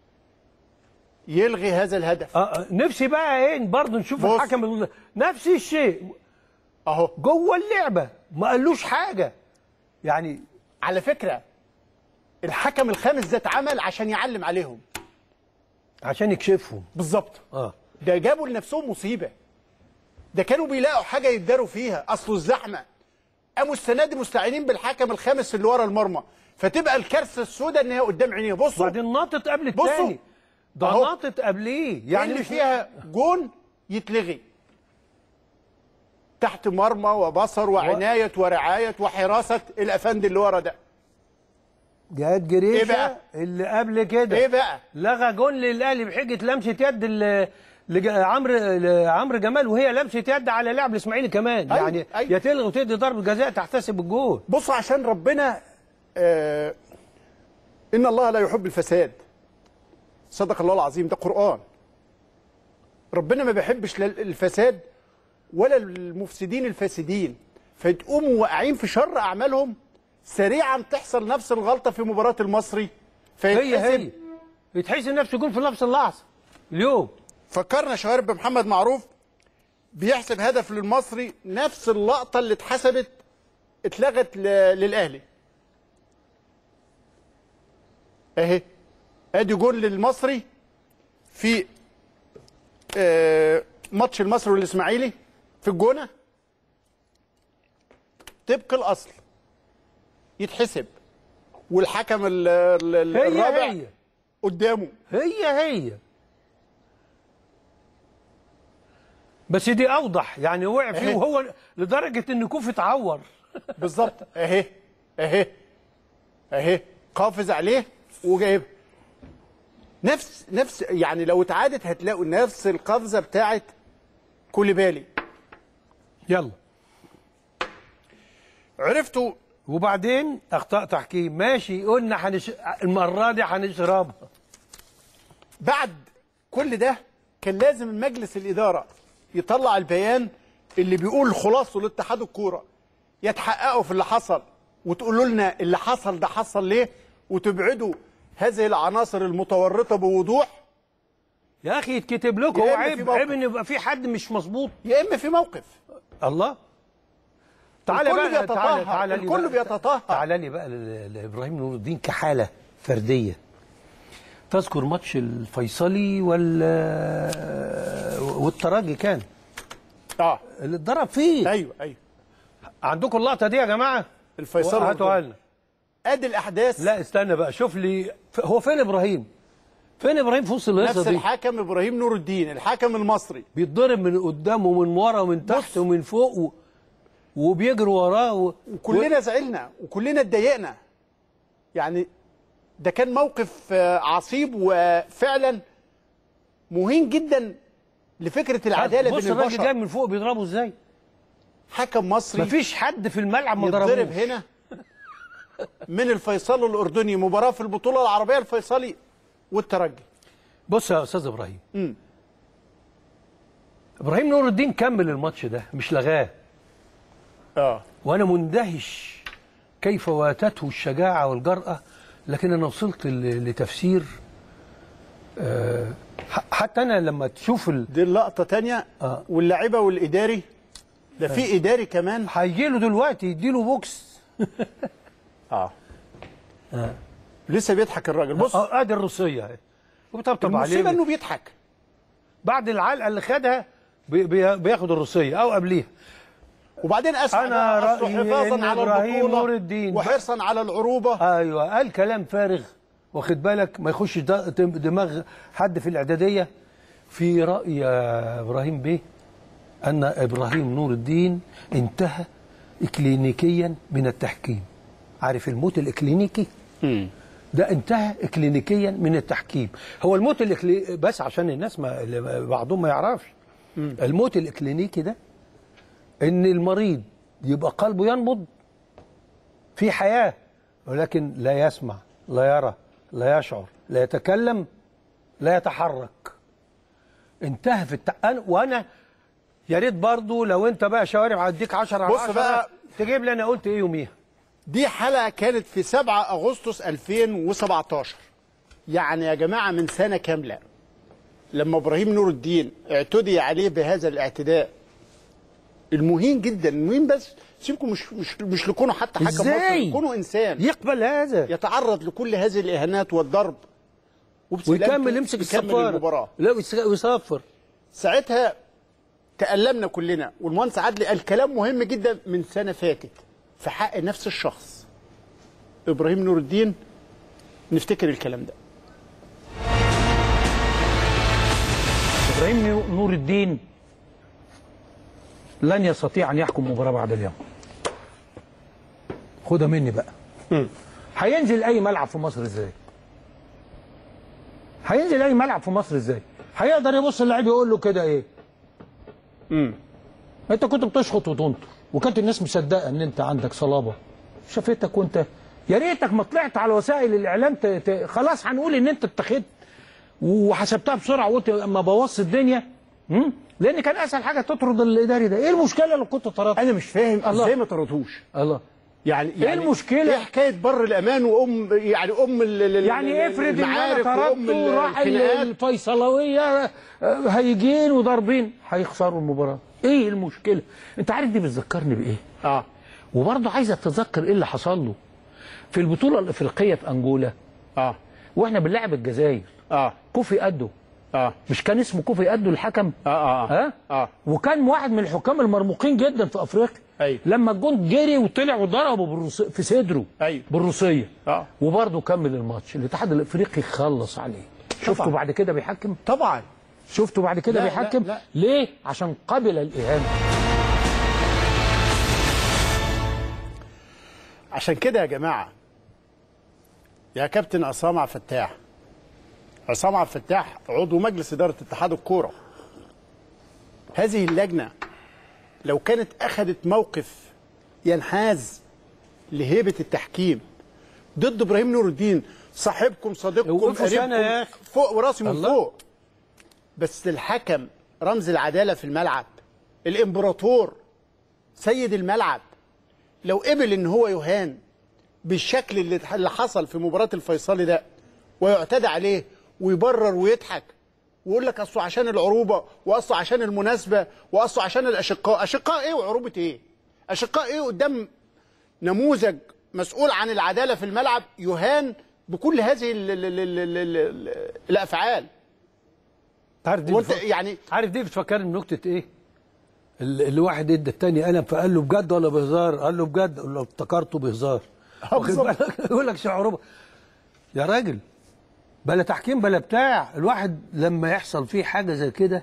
[SPEAKER 2] يلغي هذا الهدف
[SPEAKER 1] آه آه، نفسي بقى ايه برضه نشوف
[SPEAKER 2] بص.
[SPEAKER 1] الحكم ال- نفس الشيء
[SPEAKER 2] اهو
[SPEAKER 1] جوه اللعبه ما قالوش حاجه يعني
[SPEAKER 2] على فكره الحكم الخامس ده اتعمل عشان يعلم عليهم
[SPEAKER 1] عشان يكشفهم
[SPEAKER 2] بالظبط
[SPEAKER 1] اه
[SPEAKER 2] ده جابوا لنفسهم مصيبه ده كانوا بيلاقوا حاجه يتداروا فيها اصله الزحمه قاموا السنه دي مستعينين بالحكم الخامس اللي ورا المرمى فتبقى الكارثه السوداء ان هي قدام عينيه بصوا
[SPEAKER 1] بعدين ناطط قبل
[SPEAKER 2] بصوا.
[SPEAKER 1] الثاني ده
[SPEAKER 2] أهو.
[SPEAKER 1] ناطط قبليه
[SPEAKER 2] يعني
[SPEAKER 1] يعني
[SPEAKER 2] اللي
[SPEAKER 1] مش
[SPEAKER 2] فيها جون يتلغي تحت مرمى وبصر وعنايه ورعايه وحراسه الافندي اللي ورا ده
[SPEAKER 1] جهاد جريشه
[SPEAKER 2] إيه بقى؟
[SPEAKER 1] اللي قبل كده
[SPEAKER 2] ايه بقى
[SPEAKER 1] لغى جون للاهلي بحجه لمسه يد ل- لج- عمرو عمرو جمال وهي لمسه يد على لاعب الاسماعيلي كمان
[SPEAKER 2] أيوة،
[SPEAKER 1] يعني
[SPEAKER 2] أيوة.
[SPEAKER 1] يا تلغي وتدي ضربه جزاء تحتسب الجول
[SPEAKER 2] بصوا عشان ربنا آه ان الله لا يحب الفساد صدق الله العظيم ده قران ربنا ما بيحبش لا الفساد ولا المفسدين الفاسدين فتقوموا واقعين في شر اعمالهم سريعا تحصل نفس الغلطه في مباراه المصري
[SPEAKER 1] هي
[SPEAKER 2] فيتحسب
[SPEAKER 1] هي يتحس نفسه جول في نفس اللحظه اليوم
[SPEAKER 2] فكرنا شوارب بمحمد معروف بيحسب هدف للمصري نفس اللقطه اللي اتحسبت اتلغت ل- للاهلي اهي ادي جول للمصري في آه، ماتش المصري والاسماعيلي في الجونه طبق الاصل يتحسب والحكم ال- ال- ال-
[SPEAKER 1] هي
[SPEAKER 2] الرابع
[SPEAKER 1] هي
[SPEAKER 2] قدامه
[SPEAKER 1] هي هي بس دي اوضح يعني وقع فيه
[SPEAKER 2] أهي.
[SPEAKER 1] وهو لدرجه ان كوف اتعور
[SPEAKER 2] بالظبط اهي اهي اهي قافز عليه وجايبها نفس نفس يعني لو اتعادت هتلاقوا نفس القفزه بتاعت كوليبالي
[SPEAKER 1] يلا
[SPEAKER 2] عرفتوا
[SPEAKER 1] وبعدين اخطاء تحكيم ماشي قلنا حنش... المره دي هنشربها
[SPEAKER 2] بعد كل ده كان لازم مجلس الاداره يطلع البيان اللي بيقول خلاصه لاتحاد الكوره يتحققوا في اللي حصل وتقولوا لنا اللي حصل ده حصل ليه وتبعدوا هذه العناصر المتورطه بوضوح
[SPEAKER 1] يا اخي يتكتب لكم
[SPEAKER 2] يا
[SPEAKER 1] هو
[SPEAKER 2] إما في
[SPEAKER 1] عيب
[SPEAKER 2] موقف.
[SPEAKER 1] عيب ان يبقى في حد مش مظبوط
[SPEAKER 2] يا اما في موقف
[SPEAKER 1] الله تعالى
[SPEAKER 2] الكل
[SPEAKER 1] بقى
[SPEAKER 2] بيتطهر،
[SPEAKER 1] تعالى تعالى لي
[SPEAKER 2] الكل
[SPEAKER 1] بقى-
[SPEAKER 2] بيتطهر.
[SPEAKER 1] تعالى لي بقى ل- لابراهيم نور الدين كحاله فرديه تذكر ماتش الفيصلي وال والترجي كان
[SPEAKER 2] اه
[SPEAKER 1] اللي اتضرب فيه
[SPEAKER 2] ايوه ايوه
[SPEAKER 1] عندكم اللقطه دي يا جماعه
[SPEAKER 2] الفيصلي
[SPEAKER 1] هاتوا
[SPEAKER 2] والجول.
[SPEAKER 1] لنا
[SPEAKER 2] ادي الاحداث
[SPEAKER 1] لا استنى بقى شوف لي ف- هو فين ابراهيم فين ابراهيم في وسط
[SPEAKER 2] نفس
[SPEAKER 1] الهيصه دي
[SPEAKER 2] الحكم ابراهيم نور الدين الحكم المصري
[SPEAKER 1] بيتضرب من قدام ومن ورا ومن تحت ومن فوق و... وبيجروا وراه و...
[SPEAKER 2] وكلنا زعلنا وكلنا اتضايقنا يعني ده كان موقف آه، عصيب وفعلا مهين جدا لفكره العداله
[SPEAKER 1] بص
[SPEAKER 2] بين
[SPEAKER 1] الراجل جاي
[SPEAKER 2] البشر
[SPEAKER 1] من فوق بيضربه ازاي
[SPEAKER 2] حكم مصري
[SPEAKER 1] مفيش حد في الملعب ما
[SPEAKER 2] يتضرب
[SPEAKER 1] ضربوش
[SPEAKER 2] هنا من الفيصل الاردني مباراه في البطوله العربيه الفيصلي والترجي
[SPEAKER 1] بص يا استاذ ابراهيم
[SPEAKER 2] مم.
[SPEAKER 1] ابراهيم نور الدين كمل الماتش ده مش لغاه
[SPEAKER 2] اه
[SPEAKER 1] وانا مندهش كيف واتته الشجاعه والجراه لكن انا وصلت ل- لتفسير آه، ح- حتى انا لما تشوف ال...
[SPEAKER 2] دي اللقطه تانية
[SPEAKER 1] آه.
[SPEAKER 2] واللاعيبه والاداري ده في اداري كمان
[SPEAKER 1] هيجي له دلوقتي يديله بوكس
[SPEAKER 2] اه
[SPEAKER 1] آه.
[SPEAKER 2] لسه بيضحك الراجل بص
[SPEAKER 1] آه، ادي الروسيه اهي وبيطبطب عليه
[SPEAKER 2] المصيبه انه بيضحك
[SPEAKER 1] بعد العلقه اللي خدها بي- بي- بياخد الروسيه او قبليها
[SPEAKER 2] وبعدين اسمع
[SPEAKER 1] أنا
[SPEAKER 2] بقى، أصله
[SPEAKER 1] رأيي
[SPEAKER 2] حفاظا
[SPEAKER 1] إن
[SPEAKER 2] على
[SPEAKER 1] إبراهيم
[SPEAKER 2] البطوله
[SPEAKER 1] نور الدين
[SPEAKER 2] وحرصا على العروبه
[SPEAKER 1] ايوه قال كلام فارغ واخد بالك ما يخش د- دماغ حد في الاعداديه في راي يا ابراهيم بيه ان ابراهيم نور الدين انتهى اكلينيكيا من التحكيم عارف الموت الاكلينيكي ده انتهى اكلينيكيا من التحكيم هو الموت الإكلي... بس عشان الناس ما اللي بعضهم ما يعرفش الموت الاكلينيكي ده ان المريض يبقى قلبه ينبض في حياه ولكن لا يسمع لا يرى لا يشعر لا يتكلم لا يتحرك انتهى في الت... أنا وانا يا ريت برضو لو انت بقى شوارع هديك 10 على
[SPEAKER 2] بص
[SPEAKER 1] 10
[SPEAKER 2] بقى.
[SPEAKER 1] تجيب لي انا قلت ايه يوميها
[SPEAKER 2] دي حلقه كانت في 7 اغسطس 2017 يعني يا جماعه من سنه كامله لما ابراهيم نور الدين اعتدي عليه بهذا الاعتداء المهين جدا المهين بس سيبكم مش مش مش لكونه حتى حكم
[SPEAKER 1] إزاي؟
[SPEAKER 2] مصري كونه انسان
[SPEAKER 1] يقبل هذا
[SPEAKER 2] يتعرض لكل هذه الاهانات والضرب وبسلامته
[SPEAKER 1] ويكمل يمسك
[SPEAKER 2] يكمل
[SPEAKER 1] الصفاره
[SPEAKER 2] المباراه
[SPEAKER 1] لا ويس- ويصفر
[SPEAKER 2] ساعتها تألمنا كلنا والمهندس عدلي قال كلام مهم جدا من سنة فاتت في حق نفس الشخص إبراهيم نور الدين نفتكر الكلام ده
[SPEAKER 17] ابراهيم نور الدين لن يستطيع ان يحكم مباراه بعد اليوم خدها مني بقى هينزل اي ملعب في مصر ازاي هينزل اي ملعب في مصر ازاي هيقدر يبص اللاعب يقول له كده ايه
[SPEAKER 2] امم
[SPEAKER 17] انت كنت بتشخط وتنطر وكانت الناس مصدقه ان انت عندك صلابه شافتك وانت يا ريتك ما طلعت على وسائل الاعلام ت... ت... خلاص هنقول ان انت اتخذت وحسبتها بسرعه وقلت اما بوظت الدنيا مم؟ لان كان اسهل حاجه تطرد الاداري ده ايه المشكله لو كنت طردت
[SPEAKER 2] انا مش فاهم
[SPEAKER 17] الله.
[SPEAKER 2] ازاي ما طردوش
[SPEAKER 17] الله
[SPEAKER 2] يعني
[SPEAKER 17] ايه المشكله
[SPEAKER 2] ايه حكايه بر الامان وام يعني ام ال- ال-
[SPEAKER 17] يعني افرض ان انا
[SPEAKER 2] المعارك وام
[SPEAKER 17] طردته وراح ال-
[SPEAKER 2] الخناقات
[SPEAKER 17] الفيصلويه آه، هيجين وضاربين هيخسروا المباراه ايه المشكله انت عارف دي بتذكرني بايه
[SPEAKER 2] اه
[SPEAKER 17] وبرضه عايزك تتذكر ايه اللي حصل له في البطوله الافريقيه في انجولا
[SPEAKER 2] اه
[SPEAKER 17] واحنا بنلعب الجزائر
[SPEAKER 2] اه
[SPEAKER 17] كوفي ادو
[SPEAKER 2] اه
[SPEAKER 17] مش كان اسمه كوفي ادو الحكم
[SPEAKER 2] اه اه
[SPEAKER 17] ها
[SPEAKER 2] اه
[SPEAKER 17] وكان واحد من الحكام المرموقين جدا في افريقيا
[SPEAKER 2] أيوة.
[SPEAKER 17] لما الجون جري وطلع وضربه بالروس... في صدره
[SPEAKER 2] أيوة.
[SPEAKER 17] بالروسيه
[SPEAKER 2] اه
[SPEAKER 17] وبرضه كمل الماتش الاتحاد الافريقي خلص عليه شفتوا
[SPEAKER 2] طبعاً.
[SPEAKER 17] بعد كده بيحكم
[SPEAKER 2] طبعا
[SPEAKER 17] شفتوا بعد كده
[SPEAKER 2] لا،
[SPEAKER 17] بيحكم
[SPEAKER 2] لا، لا.
[SPEAKER 17] ليه عشان قبل الاهانه
[SPEAKER 2] عشان كده يا جماعه يا كابتن عصام عبد الفتاح عصام عبد الفتاح عضو مجلس اداره اتحاد الكوره هذه اللجنه لو كانت اخذت موقف ينحاز لهيبه التحكيم ضد ابراهيم نور الدين صاحبكم صديقكم
[SPEAKER 1] وقفوا سنة يا
[SPEAKER 2] قريبكم فوق وراسي من
[SPEAKER 1] الله.
[SPEAKER 2] فوق بس الحكم رمز العداله في الملعب الامبراطور سيد الملعب لو قبل ان هو يهان بالشكل اللي اللي حصل في مباراه الفيصلي ده ويعتدى عليه ويبرر ويضحك ويقول لك اصله عشان العروبه واصله عشان المناسبه واصله عشان الاشقاء اشقاء ايه وعروبه ايه اشقاء ايه قدام نموذج مسؤول عن العداله في الملعب يهان بكل هذه ال ال ال ال ال ال الافعال
[SPEAKER 1] عارف دي
[SPEAKER 2] وانت
[SPEAKER 1] بتفكر-
[SPEAKER 2] يعني
[SPEAKER 1] عارف دي بتفكرني بنكته ايه؟ ال- اللي واحد ادى التاني قلم فقال له بجد ولا بهزار؟ قال له بجد قال له افتكرته بهزار واخد
[SPEAKER 2] بالظبط.
[SPEAKER 1] بالك؟ يقول لك شعروبه يا راجل بلا تحكيم بلا بتاع الواحد لما يحصل فيه حاجه زي كده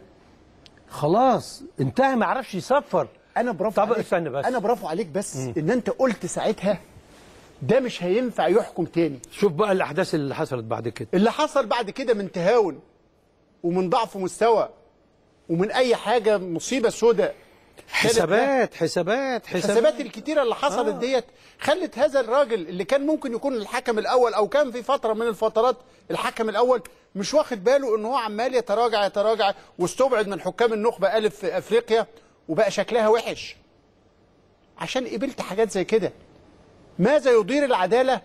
[SPEAKER 1] خلاص انتهى ما عرفش يصفر
[SPEAKER 2] انا برافو
[SPEAKER 1] طب
[SPEAKER 2] عليك
[SPEAKER 1] استنى بس
[SPEAKER 2] انا برافو عليك بس ان انت قلت ساعتها ده مش هينفع يحكم تاني
[SPEAKER 1] شوف بقى الاحداث اللي حصلت بعد كده
[SPEAKER 2] اللي حصل بعد كده من تهاون ومن ضعف مستوى ومن اي حاجه مصيبه سوداء
[SPEAKER 1] حسابات حسابات
[SPEAKER 2] الحسابات الكتيره اللي حصلت
[SPEAKER 1] آه.
[SPEAKER 2] ديت خلت هذا الراجل اللي كان ممكن يكون الحكم الاول او كان في فتره من الفترات الحكم الاول مش واخد باله ان هو عمال يتراجع يتراجع واستبعد من حكام النخبه الف في افريقيا وبقى شكلها وحش عشان قبلت حاجات زي كده ماذا يضير العداله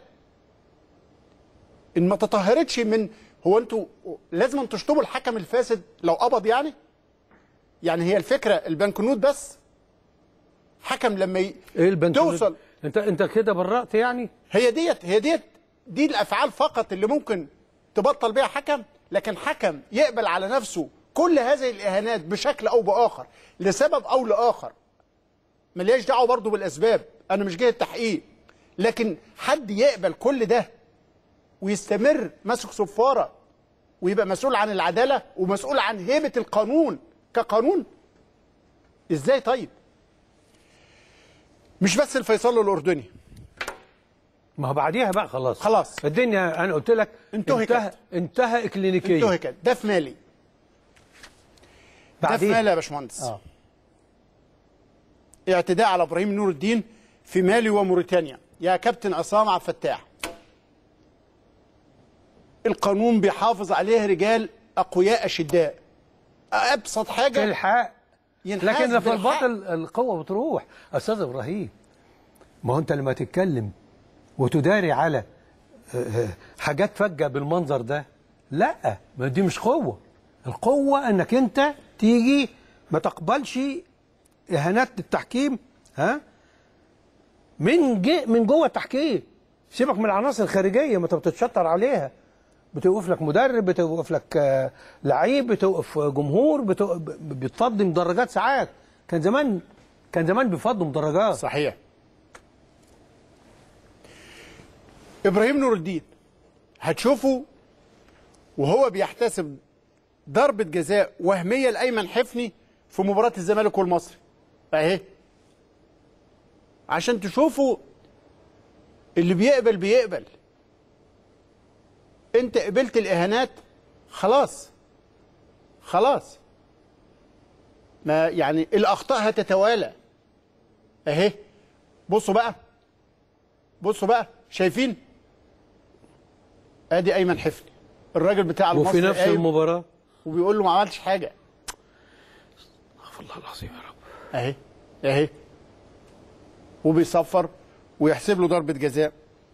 [SPEAKER 2] ان ما تطهرتش من هو انتوا لازم تشطبوا الحكم الفاسد لو قبض يعني يعني هي الفكره البنكنوت بس حكم لما ي...
[SPEAKER 1] ايه البنك
[SPEAKER 2] توصل
[SPEAKER 1] انت انت كده برأت يعني
[SPEAKER 2] هي ديت هي ديت دي الافعال فقط اللي ممكن تبطل بيها حكم لكن حكم يقبل على نفسه كل هذه الاهانات بشكل او باخر لسبب او لاخر ملياش دعوه برضه بالاسباب انا مش جاي التحقيق لكن حد يقبل كل ده ويستمر ماسك صفاره ويبقى مسؤول عن العداله ومسؤول عن هيبه القانون كقانون ازاي طيب مش بس الفيصل الاردني
[SPEAKER 1] ما هو بعديها بقى خلاص
[SPEAKER 2] خلاص
[SPEAKER 1] الدنيا انا قلت لك
[SPEAKER 2] انتهكت.
[SPEAKER 1] انتهى انتهى اكلينيكيا
[SPEAKER 2] انتهكت ده في مالي ده في
[SPEAKER 1] بعدين
[SPEAKER 2] مالي يا باشمهندس
[SPEAKER 1] اه
[SPEAKER 2] اعتداء على ابراهيم نور الدين في مالي وموريتانيا يا كابتن عصام عبد الفتاح القانون بيحافظ عليه رجال اقوياء اشداء ابسط حاجه
[SPEAKER 1] الحق
[SPEAKER 2] ينحاز
[SPEAKER 1] لكن في
[SPEAKER 2] بالحق.
[SPEAKER 1] الباطل القوه بتروح استاذ ابراهيم ما هو انت لما تتكلم وتداري على آه، آه، حاجات فجه بالمنظر ده لا ما دي مش قوه القوه انك انت تيجي ما تقبلش اهانات التحكيم ها من جي من جوه التحكيم سيبك من العناصر الخارجيه ما انت بتتشطر عليها بتوقف لك مدرب بتوقف لك آه، لعيب بتوقف جمهور بتوقف بتفضي مدرجات ساعات كان زمان كان زمان بيفضوا مدرجات
[SPEAKER 2] صحيح ابراهيم نور الدين هتشوفه وهو بيحتسب ضربة جزاء وهمية لأيمن حفني في مباراة الزمالك والمصري اهي عشان تشوفوا اللي بيقبل بيقبل انت قبلت الاهانات خلاص خلاص ما يعني الاخطاء هتتوالى اهي بصوا بقى بصوا بقى شايفين ادي ايمن حفني الراجل بتاع
[SPEAKER 1] وفي
[SPEAKER 2] المصري
[SPEAKER 1] نفس
[SPEAKER 2] قايم
[SPEAKER 1] المباراه
[SPEAKER 2] وبيقول له ما عملتش حاجه
[SPEAKER 1] استغفر الله العظيم يا رب
[SPEAKER 2] اهي اهي وبيصفر ويحسب له ضربه جزاء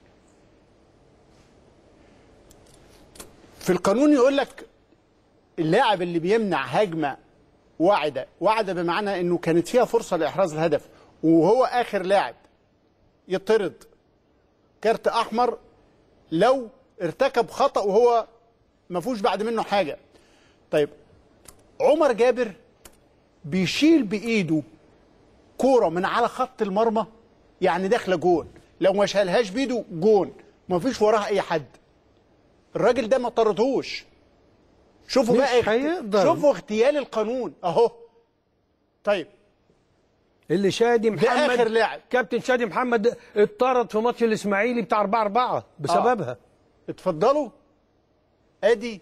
[SPEAKER 2] في القانون يقول لك اللاعب اللي بيمنع هجمه واعده واعده بمعنى انه كانت فيها فرصه لاحراز الهدف وهو اخر لاعب يطرد كارت احمر لو ارتكب خطا وهو ما فيهوش بعد منه حاجه طيب عمر جابر بيشيل بايده كوره من على خط المرمى يعني داخله جون لو ما شالهاش بايده جون ما فيش وراها اي حد الراجل ده ما طردهوش شوفوا
[SPEAKER 1] مش
[SPEAKER 2] بقى اخت-
[SPEAKER 1] هيقدر.
[SPEAKER 2] شوفوا اغتيال القانون اهو طيب
[SPEAKER 1] اللي شادي
[SPEAKER 2] ده
[SPEAKER 1] محمد
[SPEAKER 2] آخر لاعب.
[SPEAKER 1] كابتن شادي محمد اتطرد في ماتش الاسماعيلي بتاع 4 4 بسببها
[SPEAKER 2] آه. اتفضلوا ادي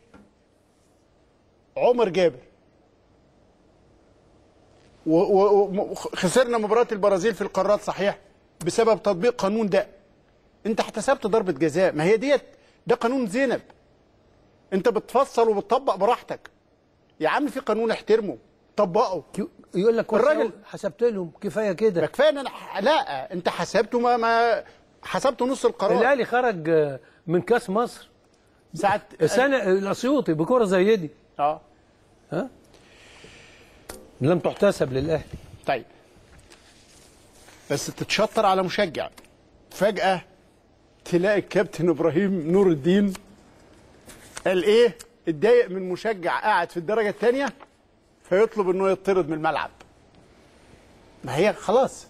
[SPEAKER 2] عمر جابر وخسرنا مباراة البرازيل في القارات صحيح بسبب تطبيق قانون ده انت احتسبت ضربة جزاء ما هي ديت ده قانون زينب انت بتفصل وبتطبق براحتك يا عم في قانون احترمه طبقه
[SPEAKER 1] يقول لك
[SPEAKER 2] الراجل
[SPEAKER 1] الراجل حسبت لهم كفايه كده
[SPEAKER 2] كفايه ان انا ح- لا انت حسبته ما, ما حسبته نص القرار
[SPEAKER 1] الاهلي خرج آه، من كاس مصر
[SPEAKER 2] ساعه
[SPEAKER 1] السنه الاسيوطي بكره زي دي
[SPEAKER 2] اه
[SPEAKER 1] ها لم تحتسب للاهلي
[SPEAKER 2] طيب بس تتشطر على مشجع فجأة تلاقي الكابتن ابراهيم نور الدين قال ايه اتضايق من مشجع قاعد في الدرجة الثانية فيطلب انه يطرد من الملعب ما هي خلاص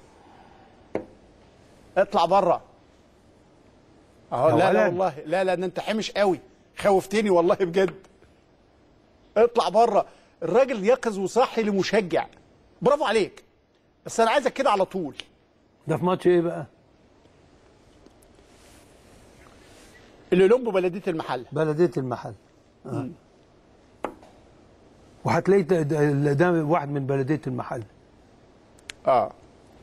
[SPEAKER 2] اطلع بره اهو
[SPEAKER 1] يا
[SPEAKER 2] لا لا
[SPEAKER 1] ولد.
[SPEAKER 2] والله لا لا ده انت حمش قوي خوفتني والله بجد اطلع بره الراجل يقظ وصحي لمشجع برافو عليك بس انا عايزك كده على طول
[SPEAKER 1] ده في ماتش ايه بقى
[SPEAKER 2] الاولمبو بلديه المحله
[SPEAKER 1] بلديه المحل آه. وهتلاقي ده, ده, ده واحد من بلديه المحل
[SPEAKER 2] اه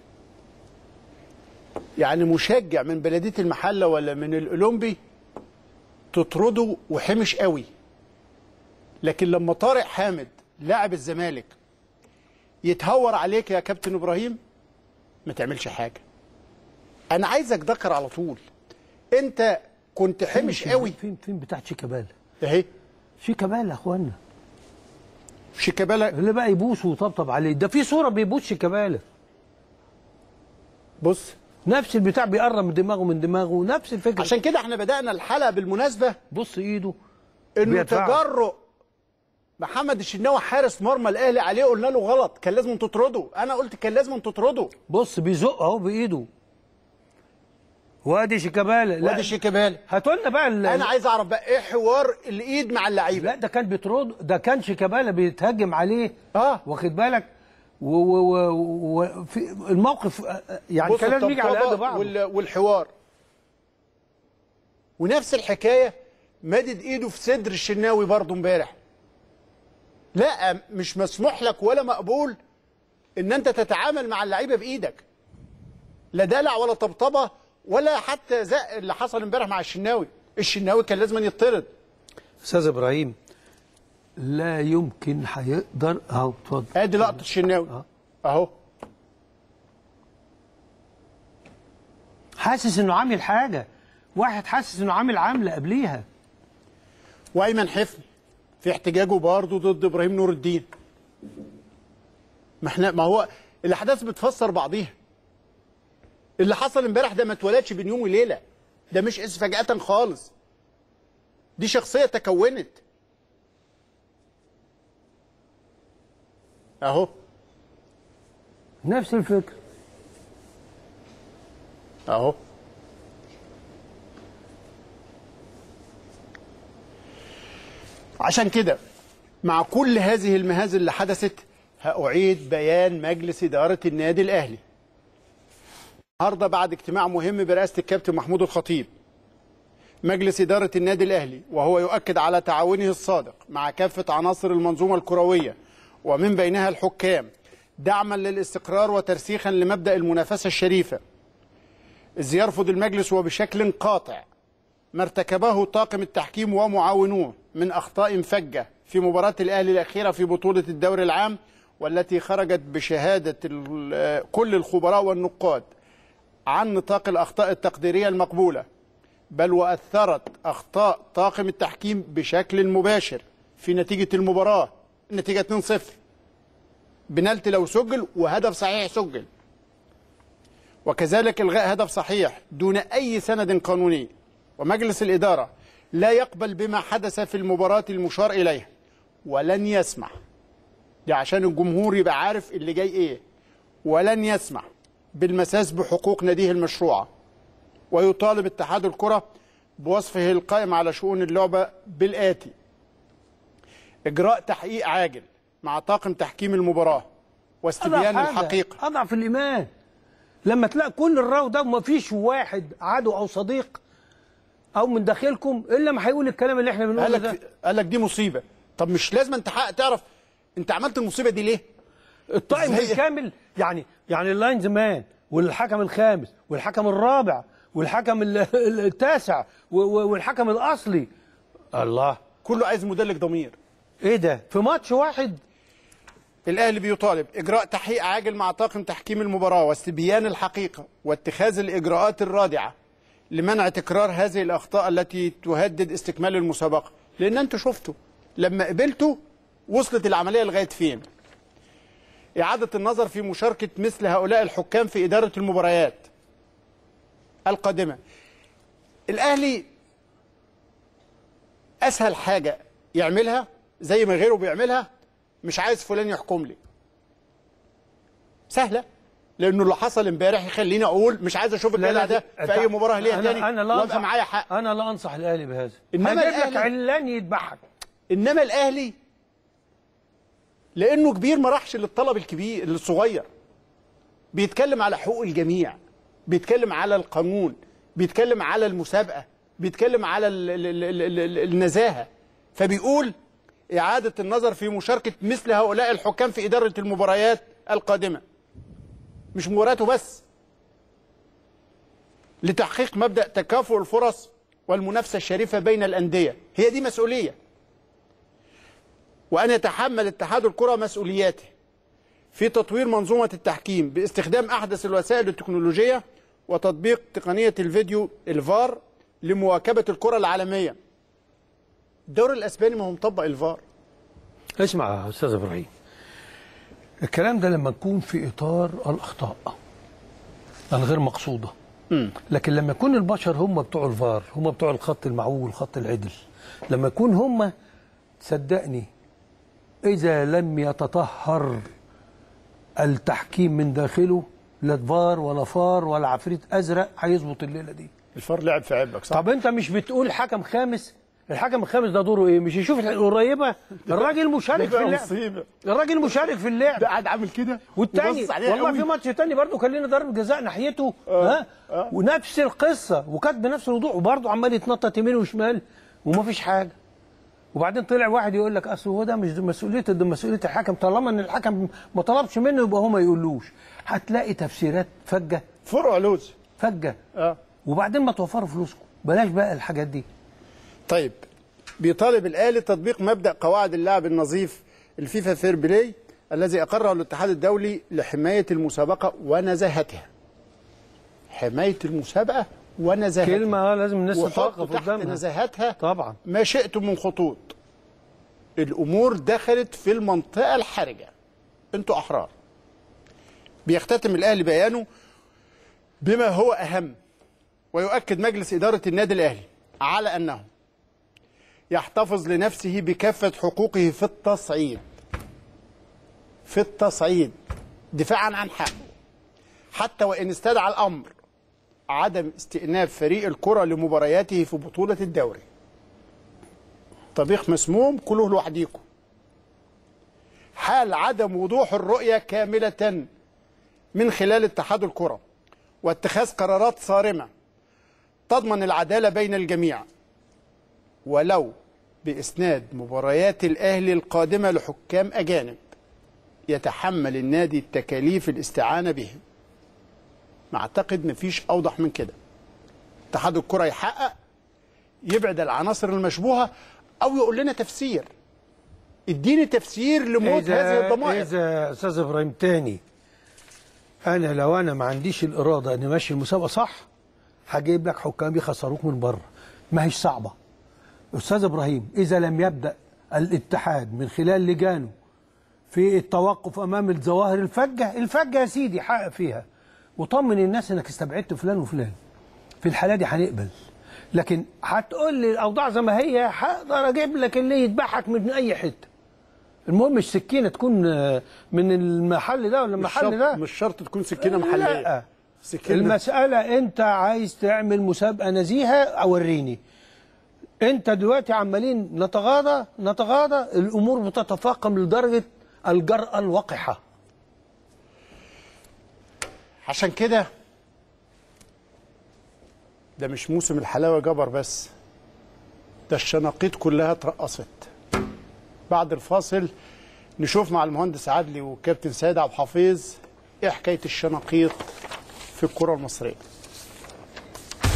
[SPEAKER 2] يعني مشجع من بلديه المحله ولا من الاولمبي تطرده وحمش قوي لكن لما طارق حامد لاعب الزمالك يتهور عليك يا كابتن ابراهيم ما تعملش حاجه انا عايزك ذكر على طول انت كنت حمش
[SPEAKER 1] فين-
[SPEAKER 2] قوي
[SPEAKER 1] فين فين بتاعت شيكابالا
[SPEAKER 2] اهي
[SPEAKER 1] شيكابالا يا اخوانا
[SPEAKER 2] شيكابالا
[SPEAKER 1] اللي بقى يبوس ويطبطب عليه ده في صوره بيبوس شيكابالا
[SPEAKER 2] بص
[SPEAKER 1] نفس البتاع بيقرب من دماغه من دماغه نفس الفكره
[SPEAKER 2] عشان كده احنا بدانا الحلقه بالمناسبه
[SPEAKER 1] بص ايده
[SPEAKER 2] انه
[SPEAKER 1] بيدفعه.
[SPEAKER 2] تجرؤ محمد الشناوي حارس مرمى الاهلي عليه قلنا له غلط كان لازم تطرده انا قلت كان لازم تطرده
[SPEAKER 1] بص بيزق اهو بايده وادي شيكابالا لا
[SPEAKER 2] وادي شيكابالا
[SPEAKER 1] هاتوا لنا بقى ال-
[SPEAKER 2] انا عايز اعرف بقى ايه حوار الايد مع اللعيبه
[SPEAKER 1] لا ده كان بيطرد ده كان شيكابالا بيتهجم عليه
[SPEAKER 2] اه
[SPEAKER 1] واخد بالك و و و و في الموقف آه، آه، يعني
[SPEAKER 2] بص
[SPEAKER 1] كان لازم يجي على
[SPEAKER 2] الطبطبة
[SPEAKER 1] قد بعض
[SPEAKER 2] وال- والحوار ونفس الحكايه مدد ايده في صدر الشناوي برضه امبارح لا مش مسموح لك ولا مقبول ان انت تتعامل مع اللعيبه بايدك لا دلع ولا طبطبه ولا حتى زق اللي حصل امبارح مع الشناوي الشناوي كان لازم يطرد
[SPEAKER 1] استاذ ابراهيم لا يمكن هيقدر اهو اتفضل
[SPEAKER 2] ادي لقطه الشناوي اهو
[SPEAKER 1] حاسس انه عامل حاجه واحد حاسس انه عامل عامله قبليها
[SPEAKER 2] وايمن حفني في احتجاجه برضه ضد ابراهيم نور الدين ما احنا ما هو الاحداث بتفسر بعضيها اللي حصل امبارح ده ما اتولدش بين يوم وليله ده مش اس فجاه خالص دي شخصيه تكونت اهو
[SPEAKER 1] نفس الفكره
[SPEAKER 2] اهو عشان كده مع كل هذه المهازل اللي حدثت هأعيد بيان مجلس إدارة النادي الأهلي النهارده بعد اجتماع مهم برئاسة الكابتن محمود الخطيب مجلس إدارة النادي الأهلي وهو يؤكد على تعاونه الصادق مع كافة عناصر المنظومة الكروية ومن بينها الحكام دعما للاستقرار وترسيخا لمبدأ المنافسة الشريفة إذ يرفض المجلس وبشكل قاطع ما ارتكبه طاقم التحكيم ومعاونوه من أخطاء فجة في مباراة الأهلي الأخيرة في بطولة الدوري العام والتي خرجت بشهادة ال- كل الخبراء والنقاد عن نطاق الأخطاء التقديرية المقبولة بل وأثرت أخطاء طاقم التحكيم بشكل مباشر في نتيجة المباراة النتيجة 2-0 بنالتي لو سجل وهدف صحيح سجل وكذلك إلغاء هدف صحيح دون أي سند قانوني ومجلس الإدارة لا يقبل بما حدث في المباراة المشار إليها ولن يسمح دي عشان الجمهور يبقى عارف اللي جاي إيه ولن يسمح بالمساس بحقوق ناديه المشروعة ويطالب اتحاد الكرة بوصفه القائم على شؤون اللعبة بالآتي إجراء تحقيق عاجل مع طاقم تحكيم المباراة واستبيان
[SPEAKER 1] أضعف حاجة،
[SPEAKER 2] الحقيقة
[SPEAKER 1] اضعف الايمان لما تلاقي كل الراو ده وما فيش واحد عدو او صديق او من داخلكم الا ما هيقول الكلام اللي احنا
[SPEAKER 2] قال
[SPEAKER 1] بنقوله ده
[SPEAKER 2] لك قال لك دي مصيبة طب مش لازم انت حق تعرف انت عملت المصيبة دي ليه
[SPEAKER 1] الطاقم
[SPEAKER 2] إزاي؟
[SPEAKER 1] بالكامل يعني يعني اللاينز مان والحكم الخامس والحكم الرابع والحكم ال- ال- التاسع و- و- والحكم الاصلي الله
[SPEAKER 2] كله عايز مدلك ضمير
[SPEAKER 1] ايه ده في ماتش واحد
[SPEAKER 2] الاهلي بيطالب اجراء تحقيق عاجل مع طاقم تحكيم المباراه واستبيان الحقيقه واتخاذ الاجراءات الرادعه لمنع تكرار هذه الاخطاء التي تهدد استكمال المسابقه لان انتوا شفتوا لما قبلتوا وصلت العمليه لغايه فين اعاده النظر في مشاركه مثل هؤلاء الحكام في اداره المباريات القادمه الاهلي اسهل حاجه يعملها زي ما غيره بيعملها مش عايز فلان يحكم لي سهله لانه اللي حصل امبارح يخليني اقول مش عايز اشوف الجدع ده في اي مباراه ليها
[SPEAKER 1] أنا-
[SPEAKER 2] تاني
[SPEAKER 1] انا لا
[SPEAKER 2] وابقى
[SPEAKER 1] أنصح-
[SPEAKER 2] معايا حق
[SPEAKER 1] انا لا انصح الاهلي بهذا
[SPEAKER 2] إنما
[SPEAKER 1] هجيب لك
[SPEAKER 2] الأهلي-
[SPEAKER 1] علان يذبحك
[SPEAKER 2] انما الاهلي لانه كبير ما راحش للطلب الكبير الصغير بيتكلم على حقوق الجميع بيتكلم على القانون بيتكلم على المسابقه بيتكلم على ال ال ال ال ال النزاهه فبيقول اعاده النظر في مشاركه مثل هؤلاء الحكام في اداره المباريات القادمه مش مبارياته بس لتحقيق مبدا تكافؤ الفرص والمنافسه الشريفه بين الانديه هي دي مسؤوليه وأن يتحمل اتحاد الكرة مسؤولياته في تطوير منظومة التحكيم باستخدام أحدث الوسائل التكنولوجية وتطبيق تقنية الفيديو الفار لمواكبة الكرة العالمية الدوري الأسباني ما هو مطبق الفار
[SPEAKER 1] اسمع يا استاذ ابراهيم الكلام ده لما نكون في اطار الاخطاء الغير مقصوده لكن لما يكون البشر هم بتوع الفار هم بتوع الخط المعوج الخط العدل لما يكون هم صدقني اذا لم يتطهر التحكيم من داخله لا فار ولا فار ولا عفريت ازرق هيظبط الليله دي
[SPEAKER 2] الفار لعب في عبك صح
[SPEAKER 1] طب انت مش بتقول حكم خامس الحكم الخامس ده دوره ايه مش يشوف القريبه الراجل مشارك
[SPEAKER 2] ده
[SPEAKER 1] في
[SPEAKER 2] بقى
[SPEAKER 1] اللعب
[SPEAKER 2] مصيبة.
[SPEAKER 1] الراجل مشارك في اللعب
[SPEAKER 2] ده قاعد عامل كده
[SPEAKER 1] والتاني
[SPEAKER 2] وبص عليها
[SPEAKER 1] والله
[SPEAKER 2] قوي.
[SPEAKER 1] في ماتش تاني برضه كان لنا ضربه جزاء ناحيته ها ونفس القصه وكانت بنفس الوضوح وبرضه عمال يتنطط يمين وشمال ومفيش حاجه وبعدين طلع واحد يقول لك اصل هو ده مش دي مسؤوليته ده مسؤوليه الحكم طالما ان الحكم ما طلبش منه يبقى هو ما يقولوش هتلاقي تفسيرات فجه
[SPEAKER 2] فرع لوز
[SPEAKER 1] فجه
[SPEAKER 2] اه
[SPEAKER 1] وبعدين ما توفروا فلوسكم بلاش بقى الحاجات دي
[SPEAKER 2] طيب بيطالب الاهلي تطبيق مبدا قواعد اللعب النظيف الفيفا فير بلاي الذي اقره الاتحاد الدولي لحمايه المسابقه ونزاهتها حمايه المسابقه ونزاهتها
[SPEAKER 1] كلمه اه لازم الناس
[SPEAKER 2] وحطوا
[SPEAKER 1] تتوقف
[SPEAKER 2] تحت
[SPEAKER 1] قدامها
[SPEAKER 2] نزاهتها
[SPEAKER 1] طبعا
[SPEAKER 2] ما شئتم من خطوط الامور دخلت في المنطقه الحرجه انتوا احرار بيختتم الاهلي بيانه بما هو اهم ويؤكد مجلس اداره النادي الاهلي على انه يحتفظ لنفسه بكافه حقوقه في التصعيد في التصعيد دفاعا عن حقه حتى وان استدعى الامر عدم استئناف فريق الكره لمبارياته في بطوله الدوري طبيخ مسموم كله لوحديكم حال عدم وضوح الرؤية كاملة من خلال اتحاد الكرة واتخاذ قرارات صارمة تضمن العدالة بين الجميع ولو بإسناد مباريات الأهلي القادمة لحكام أجانب يتحمل النادي التكاليف الاستعانة بهم ما أعتقد مفيش أوضح من كده اتحاد الكرة يحقق يبعد العناصر المشبوهة أو يقول لنا تفسير اديني تفسير لموت
[SPEAKER 1] إذا-
[SPEAKER 2] هذه الضمائر
[SPEAKER 1] اذا استاذ ابراهيم تاني انا لو انا ما عنديش الاراده ان امشي المسابقه صح هجيب لك حكام يخسروك من بره ما هيش صعبه استاذ ابراهيم اذا لم يبدا الاتحاد من خلال لجانه في التوقف امام الظواهر الفجه الفجه يا سيدي حقق فيها وطمن الناس انك استبعدت فلان وفلان في الحاله دي هنقبل لكن هتقول لي الاوضاع زي ما هي هقدر اجيب لك اللي يذبحك من اي حته المهم السكينه تكون آه، من المحل ده ولا
[SPEAKER 2] مش
[SPEAKER 1] المحل
[SPEAKER 2] شرط-
[SPEAKER 1] ده
[SPEAKER 2] مش شرط تكون سكينة محلية.
[SPEAKER 1] لا
[SPEAKER 2] سكينة-
[SPEAKER 1] المساله انت عايز تعمل مسابقه نزيهه اوريني انت دلوقتي عمالين نتغاضى نتغاضى الامور بتتفاقم لدرجه الجرأه الوقحه
[SPEAKER 2] عشان كده ده مش موسم الحلاوة جبر بس ده الشناقيط كلها اترقصت بعد الفاصل نشوف مع المهندس عدلي والكابتن سيد عبد الحفيظ ايه حكايه الشناقيط في الكره المصريه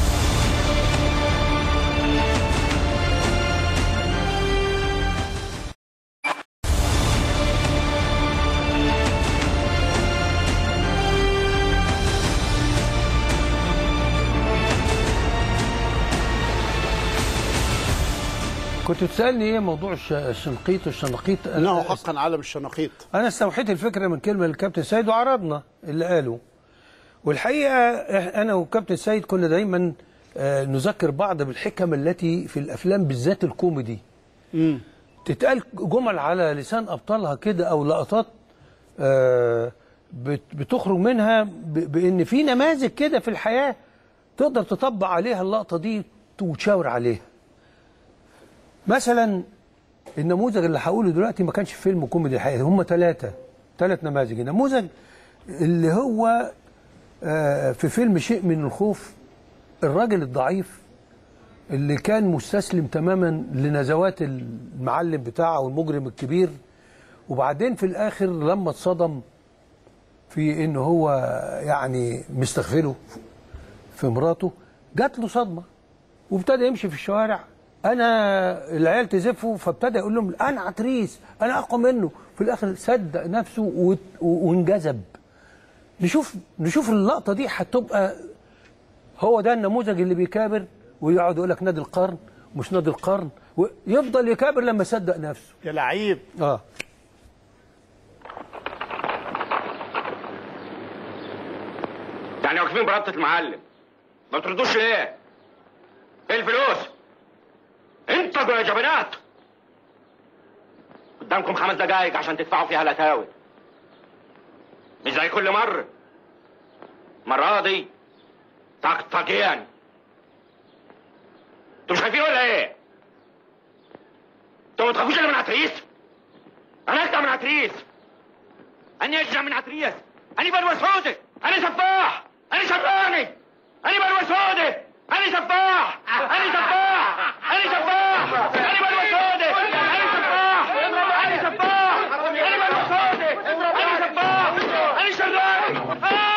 [SPEAKER 1] كنت بتسالني ايه موضوع الش- الشنقيط والشنقيط
[SPEAKER 2] انه حقا علم الشنقيط
[SPEAKER 1] انا استوحيت الفكره من كلمه للكابتن سيد وعرضنا اللي قاله والحقيقه إح- انا والكابتن سيد كنا دايما آه، نذكر بعض بالحكم التي في الافلام بالذات الكوميدي تتقال جمل على لسان ابطالها كده او لقطات آه، بت- بتخرج منها ب- بان في نماذج كده في الحياه تقدر تطبق عليها اللقطه دي وتشاور عليها مثلا النموذج اللي هقوله دلوقتي ما كانش فيلم كوميدي الحقيقه هم ثلاثه ثلاث نماذج النموذج اللي هو آه، في فيلم شيء من الخوف الراجل الضعيف اللي كان مستسلم تماما لنزوات المعلم بتاعه والمجرم الكبير وبعدين في الاخر لما اتصدم في ان هو يعني مستغفله في مراته جات له صدمه وابتدى يمشي في الشوارع انا العيال تزفه فابتدى يقول لهم انا عتريس انا اقوى منه في الاخر صدق نفسه وت- و- وانجذب نشوف نشوف اللقطه دي هتبقى هو ده النموذج اللي بيكابر ويقعد يقول لك نادي القرن مش نادي القرن ويفضل يكابر لما يصدق نفسه
[SPEAKER 2] يا لعيب
[SPEAKER 1] اه
[SPEAKER 18] يعني واقفين بربطة المعلم ما بتردوش ليه؟ ايه الفلوس؟ انتوا يا جبنات قدامكم خمس دقايق عشان تدفعوا فيها الاتاوي مش زي كل مرة المرة دي طقطقين انتوا مش خايفين ولا ايه؟ انتوا ما تخافوش الا من عتريس؟ انا اجدع من عتريس انا اجدع من عتريس انا بلوى سودة انا سفاح انا شراني انا بلوى سودة انا سفاح انا سفاح انا سفاح انا بلوى سودة انا سفاح انا سفاح انا بلوى سودة انا سفاح انا شراني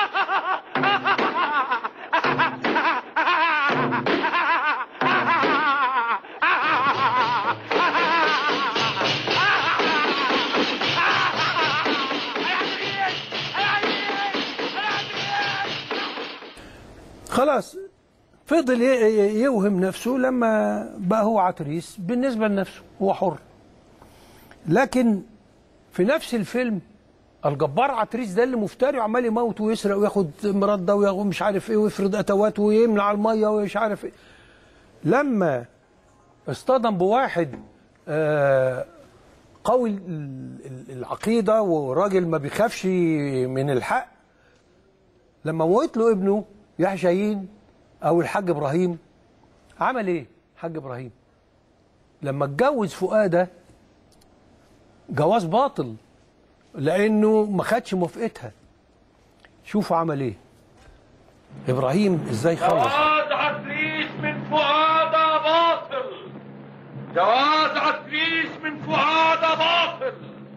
[SPEAKER 1] خلاص فضل ي- ي- يوهم نفسه لما بقى هو عتريس بالنسبة لنفسه هو حر لكن في نفس الفيلم الجبار عتريس ده اللي مفتري وعمال يموت ويسرق وياخد مرات ده وياخد مش عارف ايه ويفرض اتوات ويملى على الميه ومش عارف ايه لما اصطدم بواحد آه قوي ال- ال- العقيده وراجل ما بيخافش من الحق لما موت له ابنه يحيى شاهين او الحاج ابراهيم عمل ايه الحاج ابراهيم لما اتجوز فؤاده جواز باطل لانه ما خدش موافقتها شوفوا عمل ايه ابراهيم ازاي خلص
[SPEAKER 18] جواز عتريس من فؤاد باطل جواز عتريس من فؤاد باطل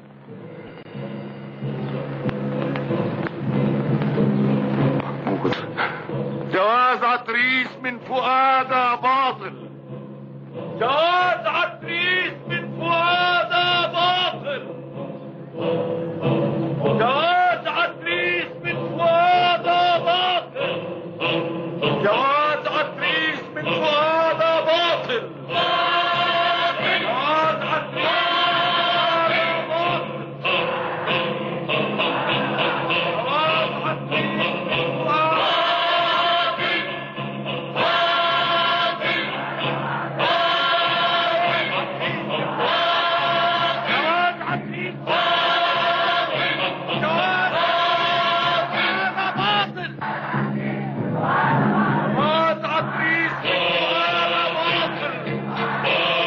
[SPEAKER 18] جواز عتريس من فؤاد باطل جواز عتريس من فؤاد باطل جواز عتريس من فؤاد باطل جواز عتريس من فؤاد باطل جواز جواز عتريس من فؤاد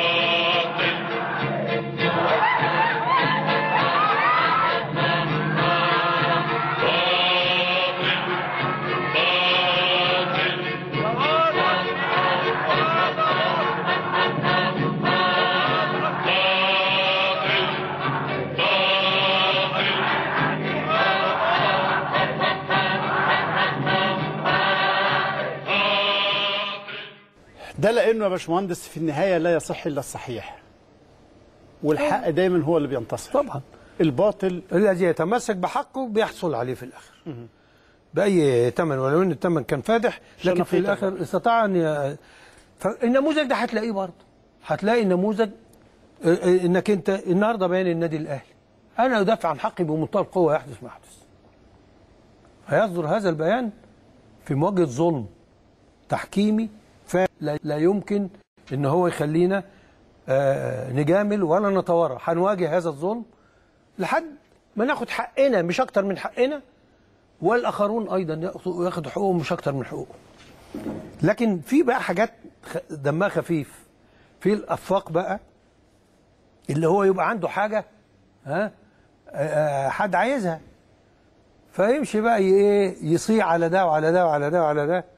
[SPEAKER 2] ده لانه يا باشمهندس في النهايه لا يصح الا الصحيح والحق دايما هو اللي بينتصر
[SPEAKER 1] طبعا
[SPEAKER 2] الباطل
[SPEAKER 1] الذي يتمسك بحقه بيحصل عليه في الاخر باي ثمن ولو ان الثمن كان فادح لكن في
[SPEAKER 2] شنقيطة.
[SPEAKER 1] الاخر استطاع ان ي... فالنموذج ده هتلاقيه برضه هتلاقي النموذج آه، آه، انك انت النهارده بيان النادي الاهلي انا ادافع عن حقي بمنتهى القوه يحدث ما يحدث هيصدر هذا البيان في مواجهه ظلم تحكيمي فلا لا يمكن ان هو يخلينا آه، نجامل ولا نتورع هنواجه هذا الظلم لحد ما ناخد حقنا مش اكتر من حقنا والاخرون ايضا ياخدوا ياخدوا حقوقهم مش اكتر من حقوقهم لكن في بقى حاجات خ- دمها خفيف في الافاق بقى اللي هو يبقى عنده حاجه ها آه، حد عايزها فيمشي بقى ي- ايه يصيع على ده وعلى ده وعلى ده وعلى ده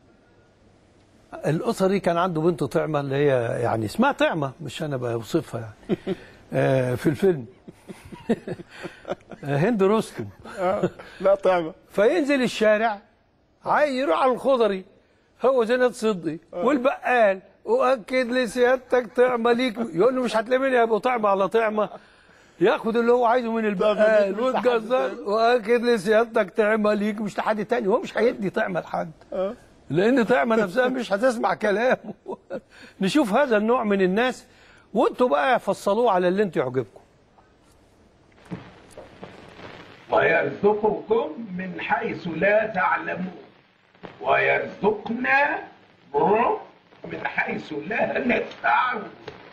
[SPEAKER 1] الاسره دي كان عنده بنت طعمه اللي هي يعني اسمها طعمه مش انا بوصفها يعني آه، في الفيلم هند رستم
[SPEAKER 2] لا طعمه
[SPEAKER 1] فينزل الشارع عايز يروح على الخضري هو زينات صدقي والبقال واكد لسيادتك طعمه ليك يقول له مش هتلاقي مني ابو طعمه على طعمه ياخد اللي هو عايزه من البقال والجزار واكد لسيادتك طعمه ليك مش لحد تاني هو مش هيدي طعمه لحد لان طعمه نفسها مش هتسمع كلامه نشوف هذا النوع من الناس وانتوا بقى فصلوه على اللي انتوا يعجبكم
[SPEAKER 19] ويرزقكم من حيث لا تعلمون ويرزقنا من حيث لا ندفعون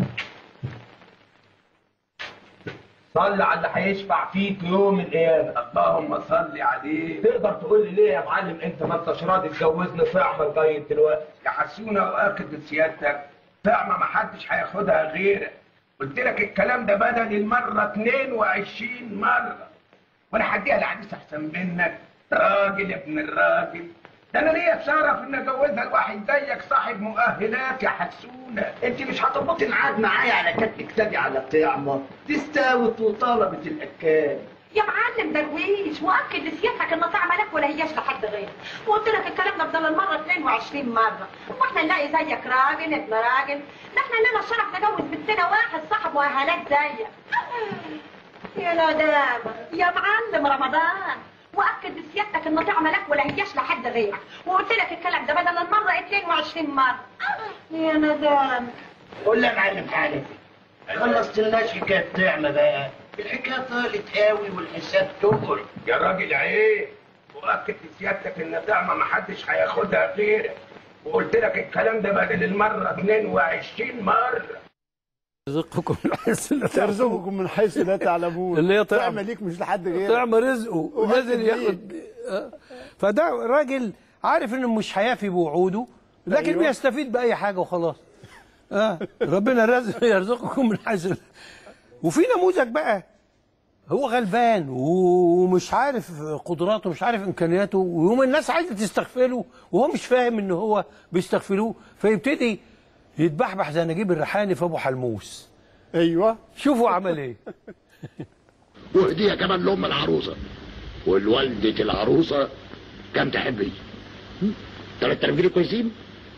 [SPEAKER 19] صل على اللي هيشفع فيك يوم القيامة اللهم صل عليه تقدر تقول لي ليه يا معلم انت ما انتش راضي تجوزني طعمة لغاية دلوقتي يا حسونة واخد سيادتك طعمة ما حدش هياخدها غيرك قلت لك الكلام ده بدل المرة 22 مرة وانا هديها لعريس احسن منك راجل يا ابن الراجل ده انا ليا شرف ان اجوزها لواحد زيك صاحب مؤهلات يا حسونه انت مش هتربطي العاد معايا على كتف كتابي على طعمه تستاوت وطلبت الاكال
[SPEAKER 20] يا معلم درويش مؤكد لسيادتك ان طعمه لك ولا هياش لحد غيرك وقلت لك الكلام ده بدل المره 22 مره واحنا نلاقي زيك راجل ابن راجل ده احنا لنا الشرف نجوز بنتنا واحد صاحب مؤهلات زيك يا ندامة يا معلم رمضان واكد لسيادتك ان طعمه لك ولا هياش لحد غيرك وقلت لك الكلام ده بدل المره 22 مره يا ندامة
[SPEAKER 19] قول لي يا معلم حالتي خلصتلناش حكايه طعمه بقى الحكايه طالت قوي والحساب تقل يا راجل عيب واكد لسيادتك ان طعمه ما حدش هياخدها غيرك وقلت لك الكلام ده بدل المره 22 مره
[SPEAKER 1] يرزقكم من حيث لا
[SPEAKER 2] يرزقكم من حيث لا تعلمون
[SPEAKER 1] اللي هي طعم.
[SPEAKER 2] طعمه ليك مش لحد غيرك
[SPEAKER 1] طعم رزقه ونازل
[SPEAKER 2] وهكذا
[SPEAKER 1] ياخد آه. فده راجل عارف انه مش هيفي بوعوده لكن
[SPEAKER 2] أيوة.
[SPEAKER 1] أيوة. بيستفيد باي حاجه وخلاص اه ربنا رزق يرزقكم من حيث لا- وفي نموذج بقى هو غلبان ومش عارف قدراته مش عارف امكانياته ويوم الناس عايزه تستغفله وهو مش فاهم ان هو بيستغفلوه فيبتدي يتبحبح زي نجيب الريحاني في ابو حلموس
[SPEAKER 2] ايوه
[SPEAKER 1] شوفوا عمل ايه
[SPEAKER 21] وهدية كمان لأم العروسة والوالدة العروسة كم تحبي؟ 3000 جنيه كويسين؟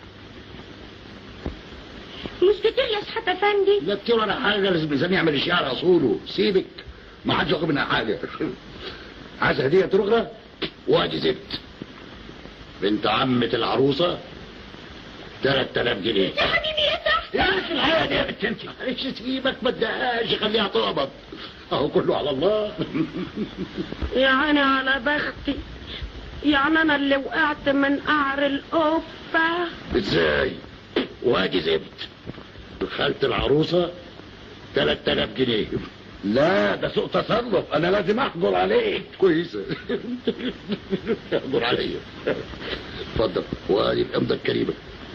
[SPEAKER 20] مش كتير يا شحات افندي
[SPEAKER 21] لا كتير ولا حاجة لازم الإنسان يعمل الشعر أصوله سيبك ما حدش ياخد منها حاجة عايز هدية ترغى وادي زبت بنت عمة العروسة 3000 جنيه
[SPEAKER 20] يا حبيبي يا تحت
[SPEAKER 21] يا اخي الحياه دي يا بنت انت معلش سيبك ما تدهاش خليها تقبض اهو كله على الله
[SPEAKER 20] يعني على بختي يعني انا اللي وقعت من قعر القفه
[SPEAKER 21] ازاي وادي زبت خالة العروسة 3000 جنيه لا ده سوء تصرف انا لازم احجر عليك كويسه احجر عليا اتفضل وادي الامضه الكريمه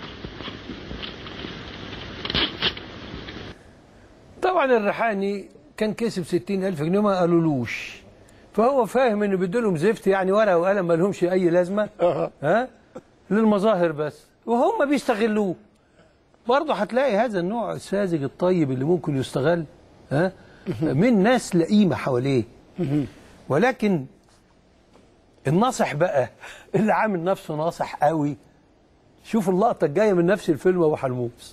[SPEAKER 1] طبعا الريحاني كان كسب 60 ألف جنيه ما قالولوش فهو فاهم انه بيدولهم زفت يعني ورقه وقلم ما لهمش اي لازمه ها للمظاهر بس وهم بيستغلوه برضه هتلاقي هذا النوع الساذج الطيب اللي ممكن يستغل ها من ناس لئيمه حواليه ولكن الناصح بقى اللي عامل نفسه ناصح قوي شوف اللقطه الجايه من نفس الفيلم ابو حلموس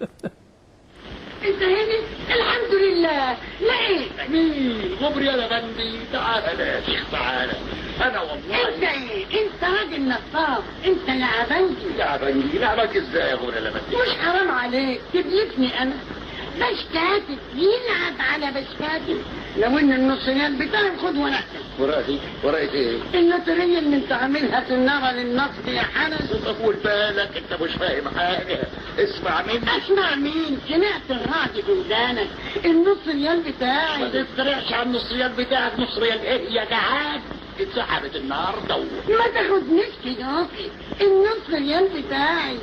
[SPEAKER 20] انت هنا الحمد لله لقيت
[SPEAKER 21] مين غبري يا بندي تعالى يا شيخ تعالى انا والله
[SPEAKER 20] انت ايه انت راجل نصاب انت لعبنجي
[SPEAKER 21] يا بندي لعبك ازاي يا غبري يا بندي
[SPEAKER 20] مش حرام عليك تبلفني انا
[SPEAKER 21] باش كاتب يلعب على باش كاتب لو ان النصيات بتاعي خد ورقتك ورقتي ورقة ايه؟ النظرية اللي انت عاملها تنرى للنصب يا حنس طول بالك انت مش فاهم حاجة اسمع مني اسمع مين؟ سمعت الرعد في ودانك النص ريال بتاعي ما تفترقش على النص ريال بتاعك نص ريال ايه يا جعان اتسحبت النهارده ما تاخدنيش كده النص ريال بتاعي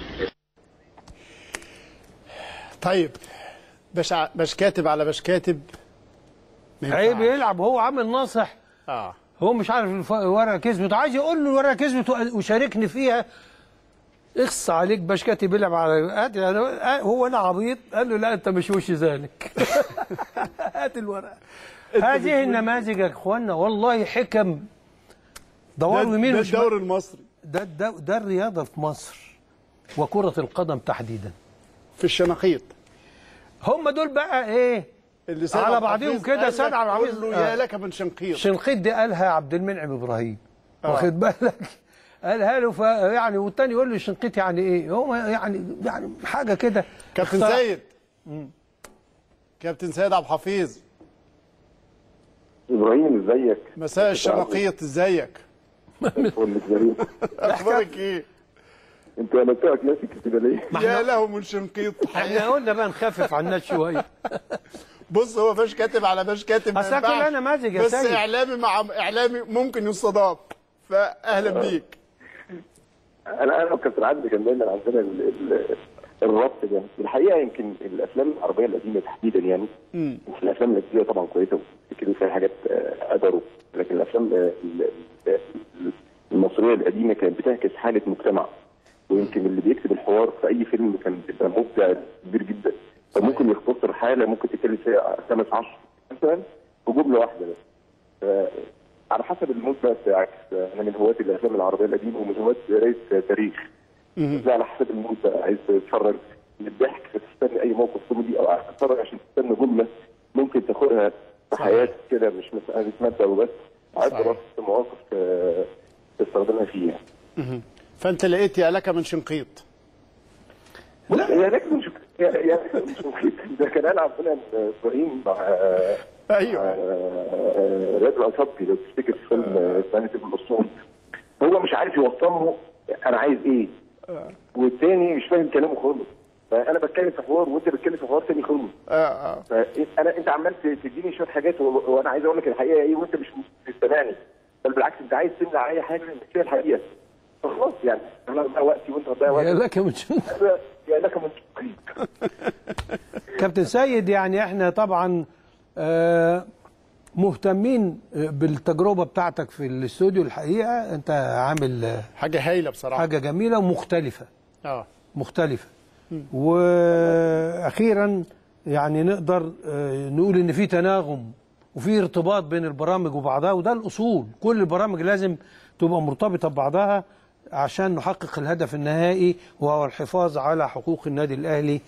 [SPEAKER 2] طيب باش ع- باش كاتب على باش كاتب ما
[SPEAKER 1] عيب
[SPEAKER 2] ينفعش.
[SPEAKER 1] يلعب هو عامل ناصح
[SPEAKER 2] اه
[SPEAKER 1] هو مش عارف الف- الورقه كسبت عايز يقول له الورقه كسبت و- وشاركني فيها اخص عليك باش كاتب يلعب على هات يعني هو انا عبيط قال له لا انت مش وش ذلك هات الورقه هذه النماذج يا اخوانا والله حكم دوروا
[SPEAKER 2] ده-
[SPEAKER 1] يمين
[SPEAKER 2] ده
[SPEAKER 1] وشمال.
[SPEAKER 2] الدوري المصري
[SPEAKER 1] ده ده ده الرياضه في مصر وكره القدم تحديدا
[SPEAKER 2] في الشناقيط
[SPEAKER 1] هم دول بقى ايه
[SPEAKER 2] اللي سيد
[SPEAKER 1] على
[SPEAKER 2] عبد
[SPEAKER 1] بعضهم
[SPEAKER 2] الحفيظ
[SPEAKER 1] كده
[SPEAKER 2] قال
[SPEAKER 1] سيد
[SPEAKER 2] لك
[SPEAKER 1] عبد الحفيظ
[SPEAKER 2] قول له
[SPEAKER 1] آه.
[SPEAKER 2] يا لك من شنقيط
[SPEAKER 1] شنقيط دي قالها عبد المنعم ابراهيم
[SPEAKER 2] آه.
[SPEAKER 1] واخد بالك قالها له ف يعني والتاني يقول له شنقيط يعني ايه هو يعني يعني حاجه كده
[SPEAKER 2] كابتن
[SPEAKER 1] اخترع-
[SPEAKER 2] سيد كابتن سيد عبد الحفيظ
[SPEAKER 4] ابراهيم ازيك
[SPEAKER 2] مساء الشناقيط ازيك
[SPEAKER 4] فل كريم
[SPEAKER 2] اخبارك ايه
[SPEAKER 4] انت قلبتها كلاسيك كده ليه
[SPEAKER 2] يا له من شنقيط
[SPEAKER 1] احنا قلنا بقى نخفف عن الناس شويه
[SPEAKER 2] بص هو باش كاتب على باش كاتب ما
[SPEAKER 1] أصل
[SPEAKER 2] ينفعش.
[SPEAKER 1] كلها نماذج يا
[SPEAKER 2] بس
[SPEAKER 1] سيد.
[SPEAKER 2] اعلامي مع اعلامي ممكن يستضاف فاهلا بيك
[SPEAKER 4] انا انا وكابتن عادل كان دايما عندنا ال- ال- الربط ده الحقيقه يمكن الافلام العربيه القديمه تحديدا يعني
[SPEAKER 2] مم.
[SPEAKER 4] مش الافلام الاجنبيه طبعا كويسه وكده فيها حاجات آه، قدروا لكن الافلام آه، ال- ال- المصريه القديمه كانت بتعكس حاله مجتمع ويمكن اللي بيكتب الحوار في اي فيلم كان بيبقى مبدع كبير جدا فممكن يختصر حاله ممكن تتكلم فيها خمس عشر مثلا في جمله واحده بس ف- على حسب المود بقى بتاعك انا من هواة الافلام العربيه القديمه ومن هواة قرايه تاريخ ده على حسب المود بقى عايز تتفرج للضحك فتستنى اي موقف كوميدي او عايز تتفرج عشان تستنى جمله ممكن تاخدها في حياتك كده مش مساله ماده وبس عايز
[SPEAKER 2] صحيح.
[SPEAKER 4] تبص في مواقف آه، تستخدمها فيها
[SPEAKER 2] مهم. فانت لقيت يا لك من شنقيط
[SPEAKER 4] لا يا لك مش يا يا لك مش مخيف. ده كان قال عندنا ابراهيم مع
[SPEAKER 2] ايوه
[SPEAKER 4] آه، رياض الانصابي لو تفتكر في فيلم ثاني ابن الاسطول هو مش عارف يوصل له انا عايز ايه والتاني مش فاهم كلامه خالص فانا بتكلم في حوار وانت بتتكلم في حوار تاني خالص
[SPEAKER 2] اه اه
[SPEAKER 4] فانا انت عمال تديني شويه حاجات و- وانا عايز اقول لك الحقيقه ايه وانت مش مستمعني بل بالعكس انت عايز تمنع اي حاجه مش هي الحقيقه فخلاص يعني انا هضيع وقتي وانت هتضيع وقتك
[SPEAKER 1] يا لك من
[SPEAKER 4] يا لك من
[SPEAKER 1] كابتن سيد يعني احنا طبعا آه، مهتمين آه، بالتجربه بتاعتك في الاستوديو الحقيقه انت عامل آه،
[SPEAKER 2] حاجه هايله بصراحه
[SPEAKER 1] حاجه جميله ومختلفه
[SPEAKER 2] اه
[SPEAKER 1] مختلفه واخيرا يعني نقدر آه، نقول ان في تناغم وفي ارتباط بين البرامج وبعضها وده الاصول كل البرامج لازم تبقى مرتبطه ببعضها عشان نحقق الهدف النهائي وهو الحفاظ على حقوق النادي الاهلي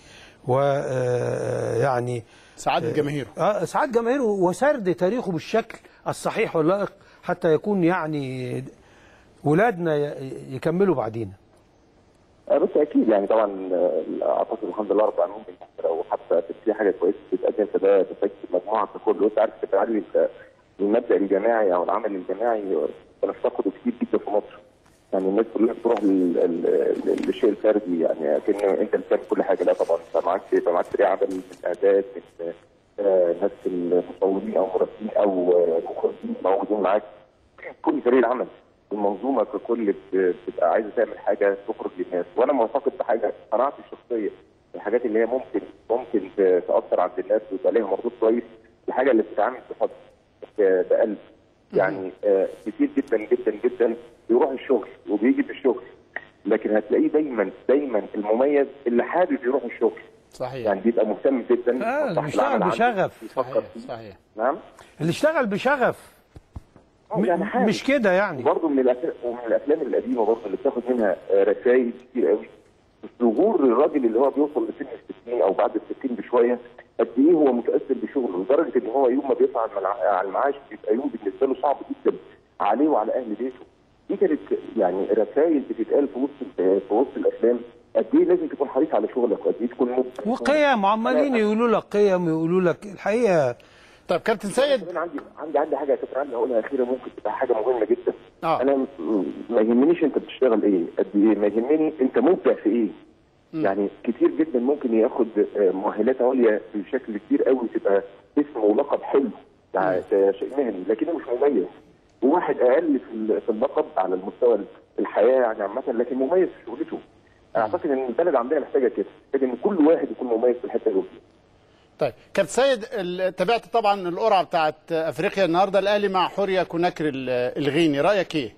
[SPEAKER 1] ويعني
[SPEAKER 2] سعاده جماهيره
[SPEAKER 1] اه سعاده جماهيره وسرد تاريخه بالشكل الصحيح واللائق حتى يكون يعني ولادنا ي- يكملوا بعدينا
[SPEAKER 4] آه، بس اكيد يعني طبعا آه، اعتقد الحمد لله رب العالمين لو حتى في حاجه كويسه بتتقدم فده بتفكر المجموعه ككل وانت عارف كابتن علي ال- المبدا الجماعي او العمل الجماعي بنفتقده كتير جدا في مصر يعني الناس كلها بتروح لل- لل- للشيء الفردي يعني كأن انت اللي بتعمل كل حاجه لا طبعا انت معاك يبقى معاك فريق عمل من اعداد من آه، ناس المصورين او مراسلين او آه، مخرجين موجودين معاك كل فريق العمل المنظومه ككل بت- بتبقى عايزه تعمل حاجه تخرج للناس وانا معتقد بحاجه قناعتي الشخصيه الحاجات اللي هي ممكن ممكن ت- تاثر عند الناس ويبقى ليها مردود كويس الحاجه اللي بتتعمل بحب ب- بقلب يعني آه، كتير جدا جدا جدا بيروح الشغل وبيجي في الشغل لكن هتلاقيه دايما دايما المميز اللي حابب يروح الشغل
[SPEAKER 2] صحيح
[SPEAKER 4] يعني بيبقى مهتم جدا
[SPEAKER 1] آه،
[SPEAKER 4] بمصلحة
[SPEAKER 1] بيشتغل
[SPEAKER 4] العمل عنده،
[SPEAKER 1] بشغف.
[SPEAKER 4] بيفكر فيه.
[SPEAKER 2] صحيح
[SPEAKER 4] نعم
[SPEAKER 1] اللي اشتغل بشغف
[SPEAKER 4] آه، يعني حابب.
[SPEAKER 1] مش كده يعني
[SPEAKER 4] برضه من الافلام ومن الافلام القديمه برضه اللي بتاخد منها رسائل كتير قوي ظهور الراجل اللي هو بيوصل لسن ال 60 او بعد ال 60 بشويه قد ايه هو متاثر بشغله لدرجه ان هو يوم ما بيطلع على الملع- على المعاش بيبقى يوم بالنسبه له صعب جدا عليه وعلى اهل بيته. دي كانت يعني رسائل بتتقال في وسط في وسط الافلام قد ايه لازم تكون حريص على شغلك وقد ايه تكون مبدع
[SPEAKER 1] وقيم وعمالين يقولوا لك قيم يقولوا لك الحقيقه
[SPEAKER 2] طيب كابتن سيد
[SPEAKER 4] انا عندي عندي عندي حاجه يا كابتن عندي هقولها اخيره ممكن تبقى حاجه مهمه جدا
[SPEAKER 2] آه.
[SPEAKER 4] انا م- ما يهمنيش انت بتشتغل ايه قد ايه ما يهمني انت مبدع في ايه يعني كتير جدا ممكن ياخد آه، مؤهلات عليا بشكل كبير قوي تبقى اسم ولقب حلو يعني شيء مهني لكنه مش مميز وواحد اقل في ال- في اللقب على المستوى الحياه يعني عامه لكن مميز في شغلته اعتقد ان البلد عندنا محتاجه كده محتاجه ان كل واحد يكون مميز في الحته اللي هو فيها
[SPEAKER 2] طيب كابتن سيد ال- تابعت طبعا القرعه بتاعت افريقيا النهارده الاهلي مع حوريه كوناكري ال- الغيني رايك ايه؟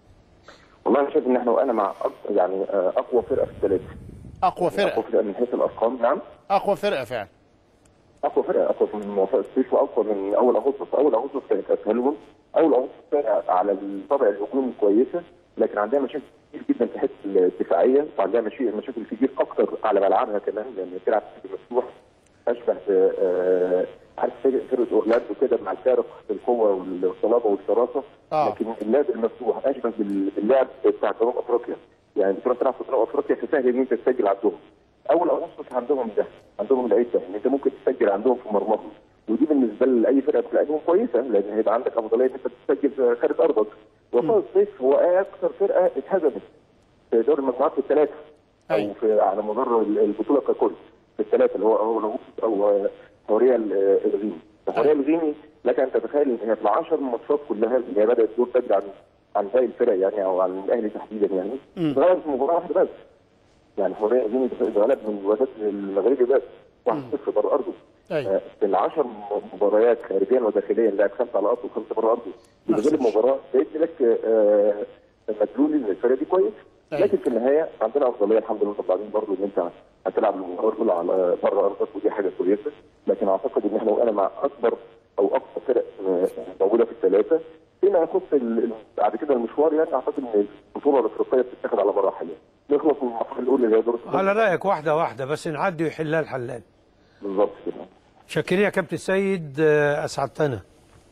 [SPEAKER 4] والله انا شايف ان احنا وانا مع أق- يعني آه، اقوى فرقه في الثلاثه
[SPEAKER 2] اقوى فرقه
[SPEAKER 4] اقوى فرقه من حيث الارقام نعم
[SPEAKER 2] اقوى فرقه فعلا
[SPEAKER 4] اقوى فرقه اقوى من موافقه الصيف واقوى من اول اغسطس اول اغسطس كانت اسهلهم اول اغسطس فرقه على الطابع الهجومي كويسه لكن عندها مشاكل كتير جدا في حته الدفاعيه وعندها مشاكل مشاكل كتير اكتر على ملعبها كمان لان بتلعب بشكل مفتوح اشبه ب آه، عارف فرقه فرقة اورلاندو كده مع الفارق في القوه والصلابه والشراسه
[SPEAKER 2] آه.
[SPEAKER 4] لكن اللعب المفتوح اشبه بال- باللعب بتاع جنوب افريقيا يعني بتروح تلعب في جنوب افريقيا فسهل ان انت تسجل عندهم اول اغسطس عندهم ده عندهم العيب ده ان انت ممكن تسجل عندهم في مرماهم ودي بالنسبه لاي فرقه بتلاقيهم كويسه لان هيبقى عندك افضليه ان انت تسجل في خارج ارضك وفاء الصيف هو اكثر فرقه اتهزمت في دوري المجموعات في الثلاثه او في على مدار البطوله ككل في الثلاثه اللي هو اول اغسطس او حوريه الغيني حوريه الغيني لك ان تتخيل ان هي في العشر ماتشات كلها اللي هي بدات دور بدري عن عن باقي الفرق يعني او عن الاهلي تحديدا يعني
[SPEAKER 2] مم.
[SPEAKER 4] اتغلبت في مباراه واحده بس يعني حوريه الغيني اتغلب من الوسط المغربي بس 1-0 بره ارضه
[SPEAKER 2] أيوة.
[SPEAKER 4] آه، في العشر مباريات خارجيا وداخليا لعب خمسه على ارضه وخمسه بره ارضه بيغلب مباراه بيدي لك آه، مدلول ان الفرقه دي كويس
[SPEAKER 2] أيوة.
[SPEAKER 4] لكن في النهايه عندنا افضليه الحمد لله طبعا برضه ان انت هتلعب المباراه الاولى على بره ارضك ودي حاجه كويسه لكن اعتقد ان احنا وانا مع اكبر او اقوى فرق آه، موجوده في الثلاثه فيما يخص ال- ال- بعد كده المشوار يعني اعتقد ان البطوله الافريقيه بتتاخد على مراحل يعني نخلص من المرحله الاولى اللي هي دور الستة.
[SPEAKER 1] على رايك واحده واحده بس نعدي ويحلها الحلال
[SPEAKER 4] بالظبط كده
[SPEAKER 1] شاكرين يا كابتن سيد آه، اسعدتنا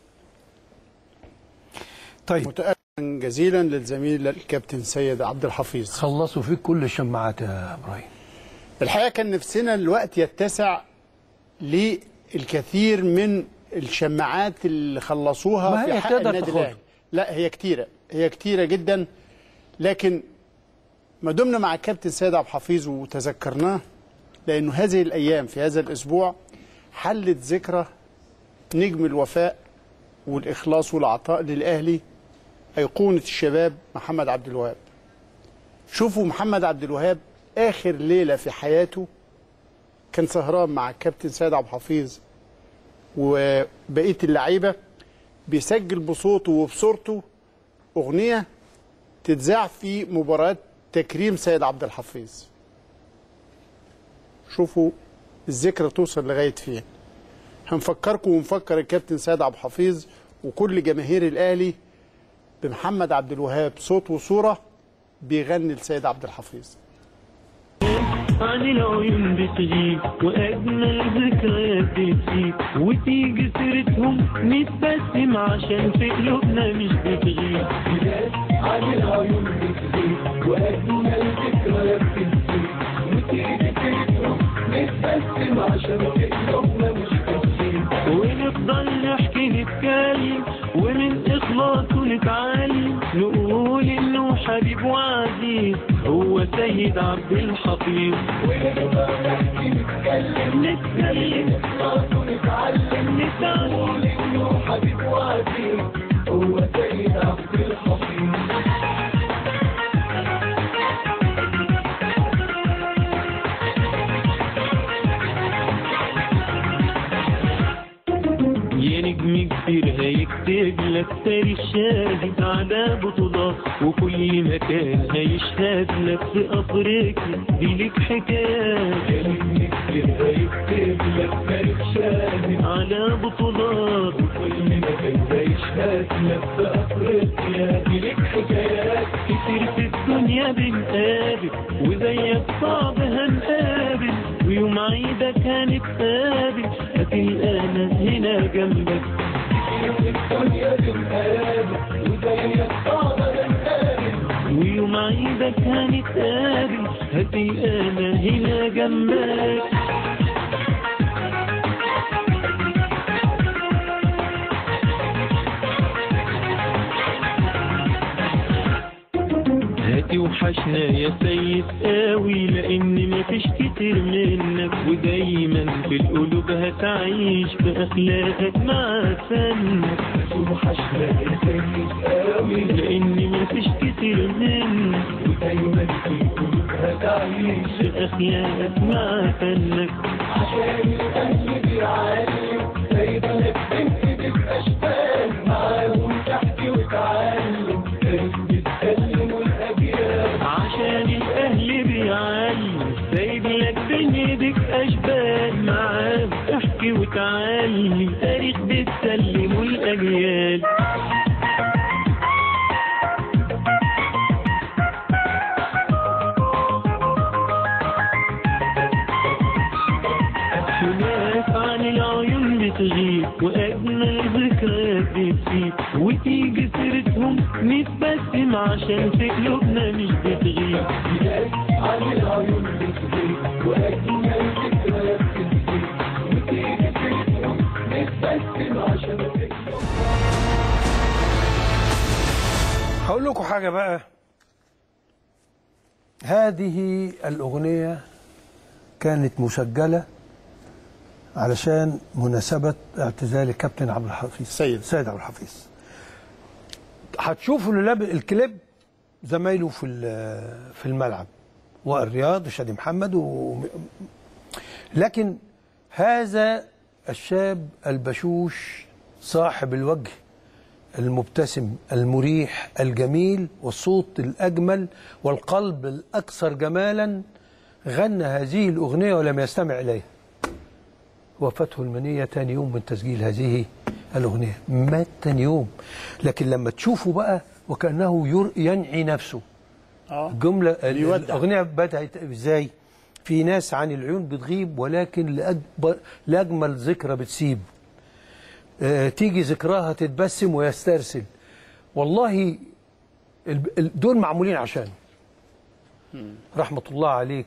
[SPEAKER 1] طيب
[SPEAKER 2] متأكد جزيلا للزميل الكابتن سيد عبد الحفيظ
[SPEAKER 1] خلصوا فيك كل الشماعات يا ابراهيم
[SPEAKER 2] الحقيقه كان نفسنا الوقت يتسع للكثير من الشماعات اللي خلصوها
[SPEAKER 1] ما
[SPEAKER 2] في
[SPEAKER 1] هي
[SPEAKER 2] حق
[SPEAKER 1] تقدر
[SPEAKER 2] النادي
[SPEAKER 1] تاخدها.
[SPEAKER 2] الاهلي لا هي كتيره هي كتيره جدا لكن ما دمنا مع الكابتن سيد عبد الحفيظ وتذكرناه لانه هذه الايام في هذا الاسبوع حلت ذكرى نجم الوفاء والاخلاص والعطاء للاهلي ايقونه الشباب محمد عبد الوهاب شوفوا محمد عبد الوهاب اخر ليله في حياته كان سهران مع الكابتن سيد عبد الحفيظ وبقيه اللعيبه بيسجل بصوته وبصورته اغنيه تتذاع في مباراه تكريم سيد عبد الحفيظ شوفوا الذكرى توصل لغايه فين هنفكركم ونفكر الكابتن سيد عبد الحفيظ وكل جماهير الاهلي بمحمد عبد الوهاب صوت وصوره بيغني لسيد عبد الحفيظ
[SPEAKER 3] عن العيون بتغيب واجمل ذكريات بتسيب وتيجي سيرتهم نتبسم عشان في قلوبنا مش بتغيب عن العيون بتغيب واجمل ذكريات بتسيب وتيجي سيرتهم نتبسم عشان في قلوبنا مش بتغيب ونفضل نحكي نتكلم ومن اخلاصه نتعلم نقول انه حبيب وعزيز هو سيد عبد الحفيظ ونفضل نحكي نتكلم نتكلم اخلاصه نتعلم نتعلم انه حبيب وعزيز هو سيد عبد الحفيظ يا نجم كبير هيكتب لك تاريخ شاهد على بطولات وكل مكان هيشهد لك في افريقيا دي لك حكايات يا نجم كبير هيكتب لك تاريخ شاهد على بطولات وكل مكان هيشهد لك في افريقيا دي لك حكايات كتير في الدنيا بنقابل وزيك صعب هنقابل ويوم عيدك هنتقابل هتلقانا هنا جنبك الدنيا بنقابل وزيك صعب هنقابل ويوم عيدك هنتقابل هتلقانا هنا جنبك هتوحشنا يا سيد قوي لان مفيش كتير منك ودايما في القلوب هتعيش باخلاقك مع فنك هتوحشنا يا سيد قوي لان مفيش كتير منك ودايما في القلوب هتعيش باخلاقك مع فنك عشان الاهل بيعلم سايبك بنت اشبال معاهم تحكي وتعلم بتكلموا الاجيال عشان الاهل بيعلم سايب لك بين ايدك اشبال معاهم احكي وتعلم تاريخ بتسلموا الاجيال هناك عن العيون بتغيب وأجمل ذكريات بتسيب وتيجي سيرتهم نتبسم عشان في قلوبنا مش بتغيب هناك عن العيون بتغيب وأجمل ذكريات بتسيب وتيجي سيرتهم نتبسم عشان في
[SPEAKER 1] هقول لكم حاجة بقى هذه الأغنية كانت مسجلة علشان مناسبة اعتزال الكابتن عبد الحفيظ سيد سيد عبد الحفيظ هتشوفوا اللاب- الكليب زمايله في ال- في الملعب والرياض وشادي محمد و... لكن هذا الشاب البشوش صاحب الوجه المبتسم المريح الجميل والصوت الأجمل والقلب الأكثر جمالا غنى هذه الأغنية ولم يستمع إليها وفاته المنية تاني يوم من تسجيل هذه الأغنية مات تاني يوم لكن لما تشوفه بقى وكأنه ير- ينعي نفسه الجملة الأغنية بدأت إزاي في ناس عن العيون بتغيب ولكن لأكبر لأجمل ذكرى بتسيب آه، تيجي ذكراها تتبسم ويسترسل والله ال- ال- دول معمولين عشان رحمة الله عليك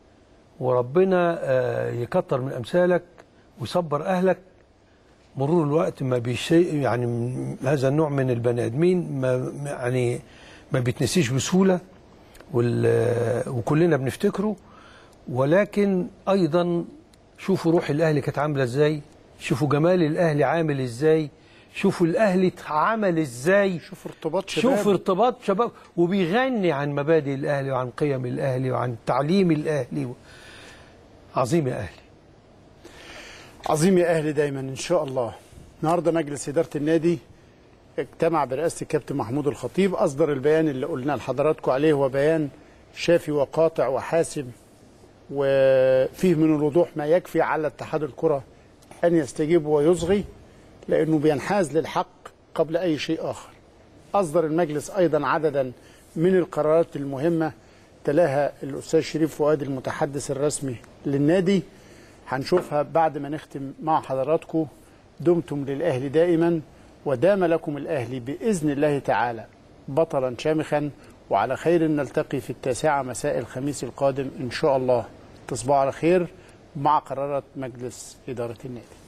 [SPEAKER 1] وربنا آه، يكتر من أمثالك ويصبر أهلك مرور الوقت ما بيشيء يعني من هذا النوع من البني آدمين ما ما- يعني ما بيتنسيش بسهولة وال- وكلنا بنفتكره ولكن أيضا شوفوا روح الأهلي كانت عاملة إزاي شوفوا جمال الأهلي عامل إزاي شوفوا الأهلي اتعمل إزاي
[SPEAKER 2] شوف ارتباط شباب
[SPEAKER 1] شوف ارتباط شباب وبيغني عن مبادئ الاهلي وعن قيم الاهلي وعن تعليم الاهلي و... عظيم يا اهلي
[SPEAKER 2] عظيم يا اهلي دايما ان شاء الله النهارده مجلس اداره النادي اجتمع برئاسه الكابتن محمود الخطيب اصدر البيان اللي قلنا لحضراتكم عليه هو بيان شافي وقاطع وحاسم وفيه من الوضوح ما يكفي على اتحاد الكره ان يستجيب ويصغي لانه بينحاز للحق قبل اي شيء اخر اصدر المجلس ايضا عددا من القرارات المهمه تلاها الاستاذ شريف فؤاد المتحدث الرسمي للنادي هنشوفها بعد ما نختم مع حضراتكم دمتم للاهلي دائما ودام لكم الاهلي باذن الله تعالى بطلا شامخا وعلى خير نلتقي في التاسعه مساء الخميس القادم ان شاء الله تصبحوا على خير مع قرارات مجلس اداره النادي